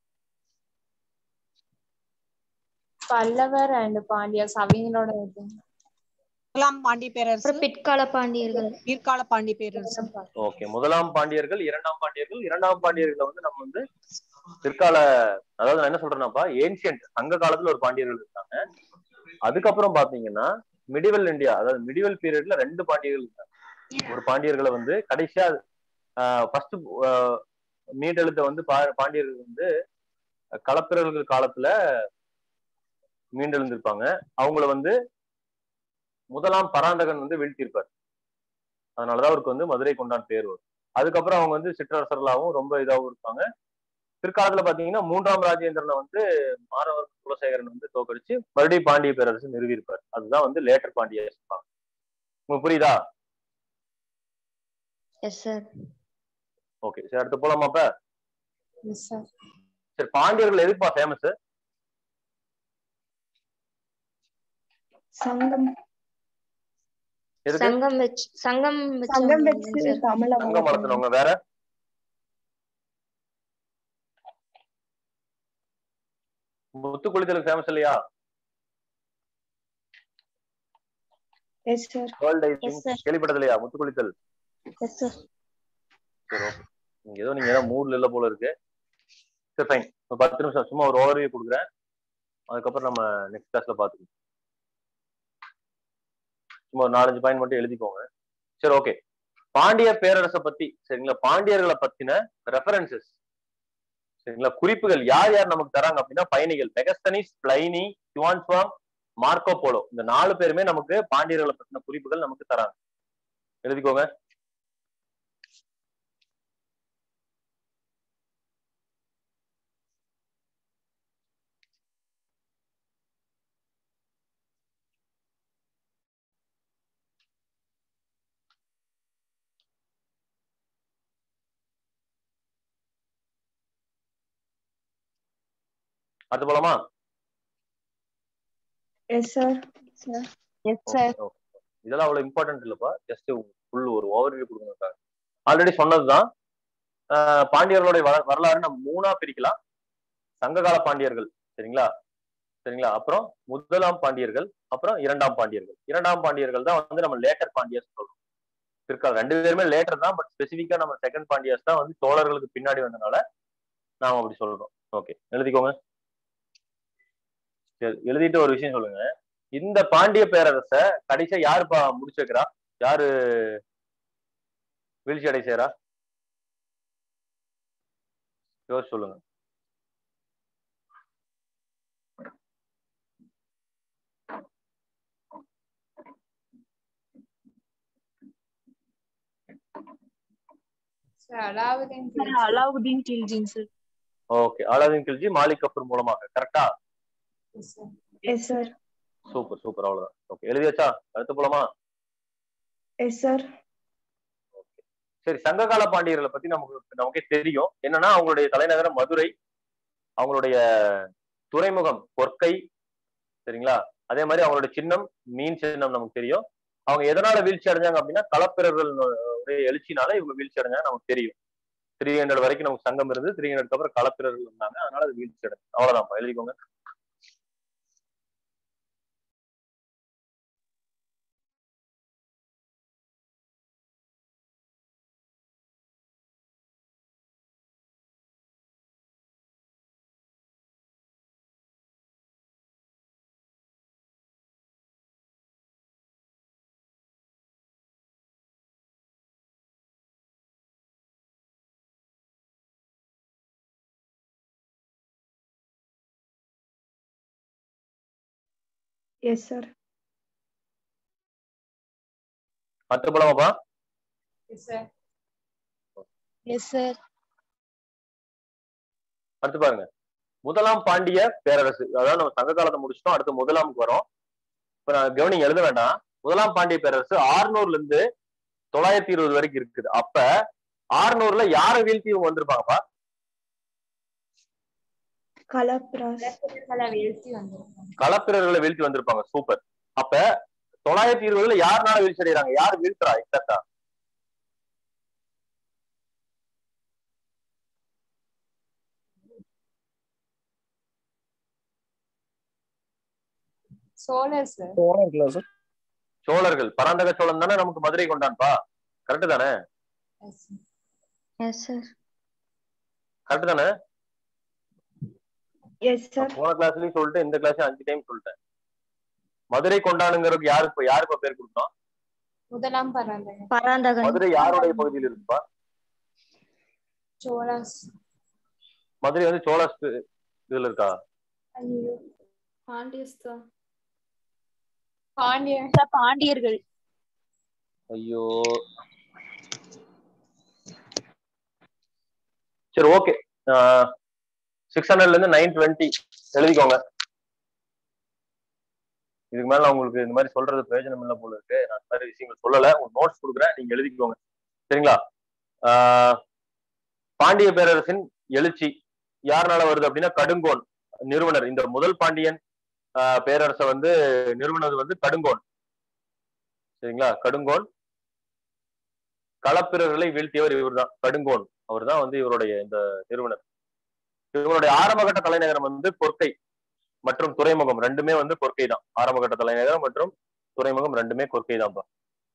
பல்லவர் அண்ட் பாண்டியர்ஸ் அவங்களோட இது முதலாம் பாண்டிய பேரரசு பிற்கால பாண்டியர்கள் பிற்கால பாண்டிய பேரரசு ஓகே முதலாம் பாண்டியர்கள் இரண்டாம் பாண்டியர்கள் இரண்டாம் பாண்டியர்களை வந்து நம்ம வந்து பிற்கால அதாவது நான் என்ன சொல்றேன்னாப்பா ஏன்சியன்ட் சங்க காலத்துல ஒரு பாண்டியர்கள் இருக்காங்க அதுக்கப்புறம் பாத்தீங்கன்னா மிடிவல் இந்தியா அதாவது மிடிவல் பீரியட்ல ரெண்டு பாண்டியர்கள் இருக்காங்க ஒரு பாண்டியர்களை வந்து கடைசியா ஃபர்ஸ்ட் மீட்டெழுத்த வந்து பா- பாண்டியர்கள் வந்து களப்பிரர்கள் காலத்துல மீண்டெழுந்திருப்பாங்க அவங்கள வந்து முதலாம் பராந்தகன் வந்து வீழ்த்தியிருப்பார் அதனாலதான் அவருக்கு வந்து மதுரை கொண்டான் பேர் வரும் அதுக்கப்புறம் அவங்க வந்து சிற்றரசர்களாகவும் ரொம்ப இதாகவும் இருப்பாங்க பிற்காலத்துல பாத்தீங்கன்னா மூன்றாம் ராஜேந்திரனை வந்து மாணவர் குலசேகரன் வந்து தோக்கடிச்சு மறுபடியும் பாண்டிய பேரரசு நிறுவியிருப்பார் அதுதான் வந்து லேட்டர் பாண்டிய உங்களுக்கு புரியுதா எஸ் சார் ஓகே சரி அடுத்து போலாமா அப்ப எஸ் சார் சரி பாண்டியர்கள் எதுக்குப்பா ஃபேமஸ் சங்கம் எதுக்கு சங்கம் வச்சு சங்கம் சங்கம் வச்சு வச்சு தமிழ சங்கம் வளர்த்துனவங்க வேற முத்து குளித்தலுக்கு ஃபேமஸ் இல்லையா yes sir world Yes, sir. கேள்விப்பட்டது இல்லையா முத்து குளித்தல் எஸ் சார் சரி ஓகே நீங்க ஏதோ நீங்க ஏதோ மூட்ல இல்ல போல இருக்கு சரி ஃபைன் ஒரு பத்து நிமிஷம் சும்மா ஒரு ஓவர்வியூ கொடுக்குறேன் அதுக்கப்புறம் நம்ம நெக்ஸ்ட் கிளாஸ்ல பாத்துக்கலாம் சும்மா ஒரு நாலஞ்சு பாயிண்ட் மட்டும் எழுதிக்கோங்க சரி ஓகே பாண்டிய பேரரசை பத்தி சரிங்களா பாண்டியர்களை பத்தின ரெஃபரன்சஸ் சரிங்களா குறிப்புகள் யார் யார் நமக்கு தராங்க அப்படின்னா பயணிகள் Megasthenes Pliny Xuanzang Marco Polo இந்த நாலு பேருமே நமக்கு பாண்டியர்களை பத்தின குறிப்புகள் நமக்கு தராங்க எழுதிக்கோங்க அடுத்து போலாமா yes sir yes sir Okay, okay. இதெல்லாம் அவ்வளவு இம்பார்ட்டன்ட் இல்லப்பா ஜஸ்ட் ஃபுல் ஒரு ஓவர்வியூ கொடுங்க ஆல்ரெடி சொன்னதுதான் ஆஹ் பாண்டியர்களுடைய வர- வரலாறு நம்ம மூணா பிரிக்கலாம் சங்ககால பாண்டியர்கள் சரிங்களா சரிங்களா அப்புறம் முதலாம் பாண்டியர்கள் அப்புறம் இரண்டாம் பாண்டியர்கள் இரண்டாம் பாண்டியர்கள் தான் வந்து நம்ம லேட்டர் பாண்டியர்ஸ் சொல்றோம் பிற்கால ரெண்டு பேருமே லேட்டர் தான் பட் ஸ்பெசிஃபிக்கா நம்ம செகண்ட் பாண்டியர்ஸ் தான் வந்து சோழர்களுக்கு பின்னாடி வந்தனால நாம அப்படி சொல்றோம் ஓகே எழுதிக்கோங்க சரி, எழுதிட்டு ஒரு விஷயம் சொல்லுங்க இந்த பாண்டிய பேரரசை கடைசியா யாரு பா முடிச்சு வைக்கிறா யாரு வீழ்ச்சி அடை செய்யறா யோசிச்சு சொல்லுங்க சார் அலாவுதீன் அலாவுதீன் கில்ஜின் சார் ஓகே அலாதீன் கில்ஜி மாலிக் கஃபூர் மூலமாக கரெக்டா எஸ் சார் சூப்பர் சூப்பர் அவ்வளவுதான் ஓகே எழுதி வச்சா அடுத்து போலாமா எஸ் சார் சரி சங்ககால பாண்டியர்களை பத்தி நமக்கு நமக்கே தெரியும் என்னன்னா அவங்களுடைய தலைநகரம் மதுரை அவங்களுடைய துறைமுகம் பொற்கை சரிங்களா அதே மாதிரி அவங்களுடைய சின்னம் மீன் சின்னம் நமக்கு தெரியும் அவங்க எதனால வீழ்ச்சி அடைஞ்சாங்க அப்படின்னா களப்பிரர்கள் எழுச்சினால இவங்க வீழ்ச்சி அடைஞ்சாங்க நமக்கு தெரியும் த்ரீ ஹண்ட்ரட் வரைக்கும் நமக்கு சங்கம் இருந்து த்ரீ ஹண்ட்ரட்க்கு அப்புறம் களப்பிரர்கள் இருந்தாங்க அதனால அது வீழ்ச்சி அடைஞ்சு அவ்வளவுதான்ப்பா எழுதிக்கோங்க எஸ் சார் அடுத்து போலாமாப்பா எஸ் சார் எஸ் சார் அடுத்து பாருங்க முதலாம் பாண்டிய பேரரசு அதாவது நம்ம சங்க காலத்தை முடிச்சிட்டோம் அடுத்து முதலாமுக்கு வரோம் இப்ப நான் கவனிங்க எழுத வேண்டாம் முதலாம் பாண்டிய பேரரசு ஆறுநூறுல இருந்து தொள்ளாயிரத்தி இருபது வரைக்கும் இருக்குது அப்ப ஆறுநூறுல யாரை வீழ்த்தி இவங்க வந்திருப்பாங்கப்பா கலப்ராஸ் களப்பிரர்களை வீழ்த்தி வந்திருப்பாங்க சூப்பர் அப்ப தொள்ளாயிரத்தி இருபதுல யாருனால வீழ்ச்சி அடைகிறாங்க யார் வீழ்த்துறா எக்ஸாக்டா சோழர் சார் சோழர்களா சார் சோழர்கள் பராந்தக சோழன் தானே நமக்கு மதுரை கொண்டான்பா கரெக்ட் தானே எஸ் சார் கரெக்ட் தானே எஸ் சார் போன கிளாஸ்லயும் சொல்லிட்டு இந்த கிளாஸ் அஞ்சு டைம் சொல்லிட்டேன் மதுரை கொண்டாடுங்கிறதுக்கு யாருக்கு யாருக்கு பேர் கொடுத்தோம் முதலாம் பராந்தகன் பராந்தகன் மதுரை யாருடைய பகுதியில் இருக்குப்பா சோழாஸ் மதுரை வந்து சோழ இதுல இருக்கா ஐயோ பாண்டியஸ்தா பாண்டிய பாண்டியர்கள் ஐயோ சரி ஓகே சிக்ஸ் ஹண்ட்ரட்ல இருந்து நைன் டுவெண்ட்டி எழுதிக்கோங்க இதுக்கு மேல நான் உங்களுக்கு இந்த மாதிரி சொல்றது பிரயோஜனம் இல்லை போல இருக்கு நான் இந்த மாதிரி விஷயங்கள் சொல்லல உங்களுக்கு நோட்ஸ் கொடுக்குறேன் நீங்க எழுதிக்கோங்க சரிங்களா ஆஹ் பாண்டிய பேரரசின் எழுச்சி யாருனால வருது அப்படின்னா கடுங்கோன் நிறுவனர் இந்த முதல் பாண்டியன் ஆஹ் பேரரசை வந்து நிறுவனது வந்து கடுங்கோன் சரிங்களா கடுங்கோன் களப்பிரர்களை வீழ்த்தியவர் இவர்தான் கடுங்கோன் அவர் தான் வந்து இவருடைய இந்த நிறுவனர் இவருடைய ஆரம்பகட்ட தலைநகரம் வந்து கொர்க்கை மற்றும் துறைமுகம் ரெண்டுமே வந்து கொர்க்கை தான் ஆரம்பகட்ட தலைநகரம் மற்றும் துறைமுகம் ரெண்டுமே கொர்க்கை தான்ப்பா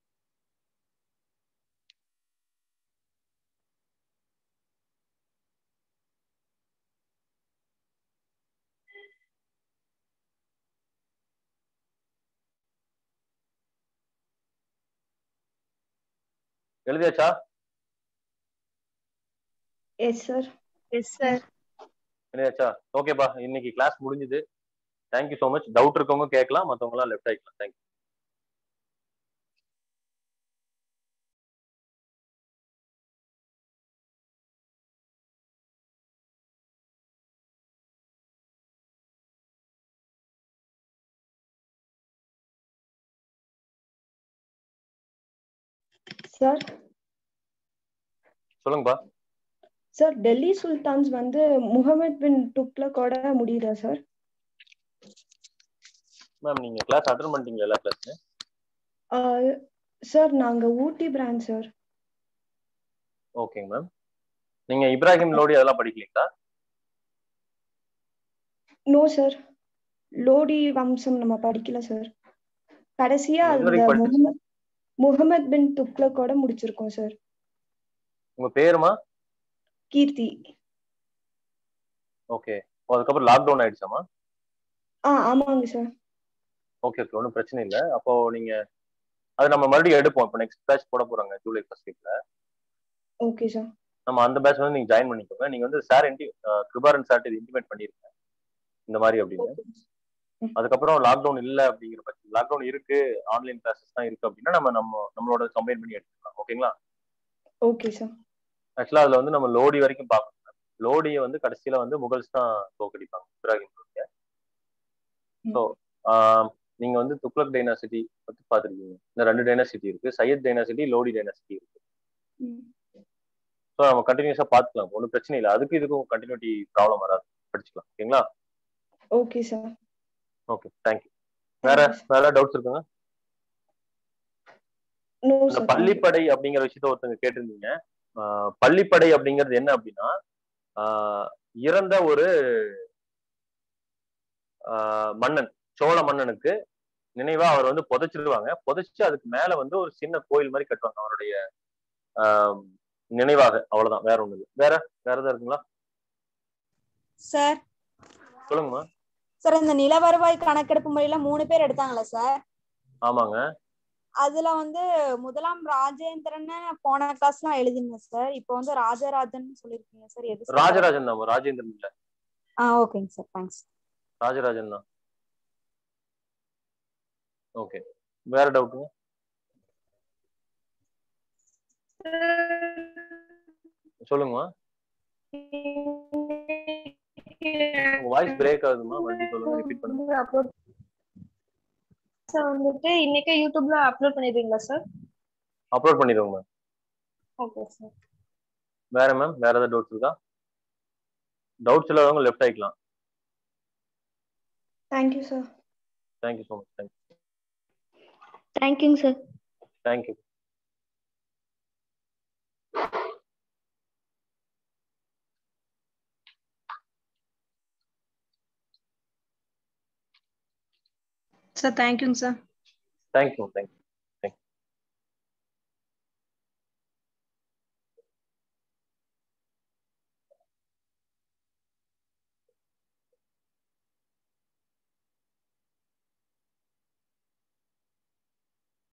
எழுதியாச்சா எஸ் சார் எஸ் சார் எழுதியாச்சா ஓகேப்பா இன்னைக்கு கிளாஸ் முடிஞ்சுது தேங்க்யூ ஸோ மச் டவுட் இருக்கவங்க கேட்கலாம் மற்றவங்க எல்லாம் லெஃப்ட் ஆகிக்கலாம் தேங்க்யூ சார் சொல்லுங்கப்பா சார் டெல்லி சுல்தான்ஸ் வந்து முகமது பின் துக்ளக்கோட முடியுதா சார் மேம் நீங்க கிளாஸ் அட்டன் பண்ணிட்டீங்க எல்லா கிளாஸ்மே சார் நாங்க ஊட்டி பிரான்ச் சார் ஓகேங்க மேம் நீங்க இப்ராஹிம் லோடி அதெல்லாம் படிக்கலீங்களா நோ சார் லோடி வம்சம் நம்ம படிக்கல சார் கடைசியா எது அந்த வரைக்கும் படிச்சீங்க? முகமது முகமது பின் துக்ளக்கோட முடிச்சிருக்கோம் சார் உங்க பேருமா கீர்த்தி ஓகே அதுக்கப்புறம் லாக்டவுன் ஆயிடுச்சாமா ஆ ஆமாங்க சார் ஓகே ஓகே ஒன்றும் பிரச்சனை இல்லை அப்போ நீங்க அது நம்ம மறுபடியும் எடுப்போம் இப்போ நெக்ஸ்ட் பேட்ச் போட போறாங்க ஜூலை ஃபர்ஸ்ட் வீக்ல ஓகே சார் நம்ம அந்த பேட்ச் வந்து நீங்க ஜாயின் பண்ணிக்கோங்க நீங்க வந்து சார் இன்டி கிருபாரன் சார்ட் இது இன்டிமேட் பண்ணிருங்க இந்த மாதிரி அப்படின்னு அதுக்கப்புறம் லாக்டவுன் இல்லை அப்படிங்கிற பட்சம் லாக்டவுன் இருக்கு ஆன்லைன் கிளாஸஸ் தான் இருக்கு அப்படின்னா நம்ம நம்ம நம்மளோட கம்பைன் பண்ணி எடுத்துக்கலாம் ஓகேங்களா ஓகே சார் ஆக்சுவலா அதுல வந்து நம்ம லோடி வரைக்கும் பார்க்கணும் லோடியை வந்து கடைசியில வந்து முகல்ஸ் தான் தோக்கடிப்பாங்க இப்ராஹிம் லோடியை ஸோ நீங்க வந்து துக்ளக் டைனாசிட்டி பத்தி பார்த்துருக்கீங்க இந்த ரெண்டு டைனாசிட்டி இருக்கு சையத் டைனாசிட்டி லோடி டைனாசிட்டி இருக்கு ஸோ நம்ம கண்டினியூஸா பார்த்துக்கலாம் ஒன்றும் பிரச்சனை இல்லை அதுக்கு இதுக்கும் கண்டினியூட்டி ப்ராப்ளம் வராது படிச்சுக்கலாம் ஓகேங்களா ஓகே சார் ஓகே தேங்க்யூ வேற வேற டவுட்ஸ் இருக்குங்க நோ இந்த சார் பள்ளிப்படை அப்படிங்கிற விஷயத்த ஒருத்தங்க கேட்டிருந்தீங்க ஆஹ் பள்ளிப்படை அப்படிங்கிறது என்ன அப்படின்னா ஆஹ் இறந்த ஒரு ஆஹ் மன்னன் சோழ மன்னனுக்கு நினைவா அவர் வந்து புதைச்சிருவாங்க புதைச்சு அதுக்கு மேல வந்து ஒரு சின்ன கோயில் மாதிரி கட்டுவாங்க அவருடைய ஆஹ் நினைவாக அவ்வளவுதான் வேற ஒண்ணு இல்லை வேற வேற ஏதாவது இருக்குங்களா சார் சொல்லுங்கம்மா சார் இந்த நில வருவாய் கணக்கெடுப்பு முறையில மூணு பேர் எடுத்தாங்களா சார் ஆமாங்க அதுல வந்து முதலாம் ராஜேந்திரன் போன கிளாஸ்லாம் எழுதினேன் சார் இப்போ வந்து ராஜராஜன் சொல்லிருக்கீங்க சார் எது சார் ராஜராஜன் தான் ராஜேந்திரன் இல்ல ஆ ஓகேங்க சார் தேங்க்ஸ் ராஜராஜன் தான் ஓகே வேற டவுட்டுங்க சொல்லுங்கம்மா உங்க வாய்ஸ் பிரேக் ஆகுதுமா மறுபடியும் சொல்லுங்க ரிப்பீட் பண்ணுங்க சார் வந்துட்டு இன்னைக்கே யூடியூப்ல அப்லோட் பண்ணிடுவீங்களா சார் அப்லோட் பண்ணிடுவோங்க மேம் ஓகே சார் வேற மேம் வேற ஏதாவது டவுட்ஸ் இருக்கா டவுட்ஸ் இல்லாதவங்க லெஃப்ட் ஆயிக்கலாம் thank you sir thank you so much thank you தேங்க்யூங்க சார் தேங்க்யூ சார் தேங்க்யூங்க சார் தேங்க்யூ தேங்க்யூ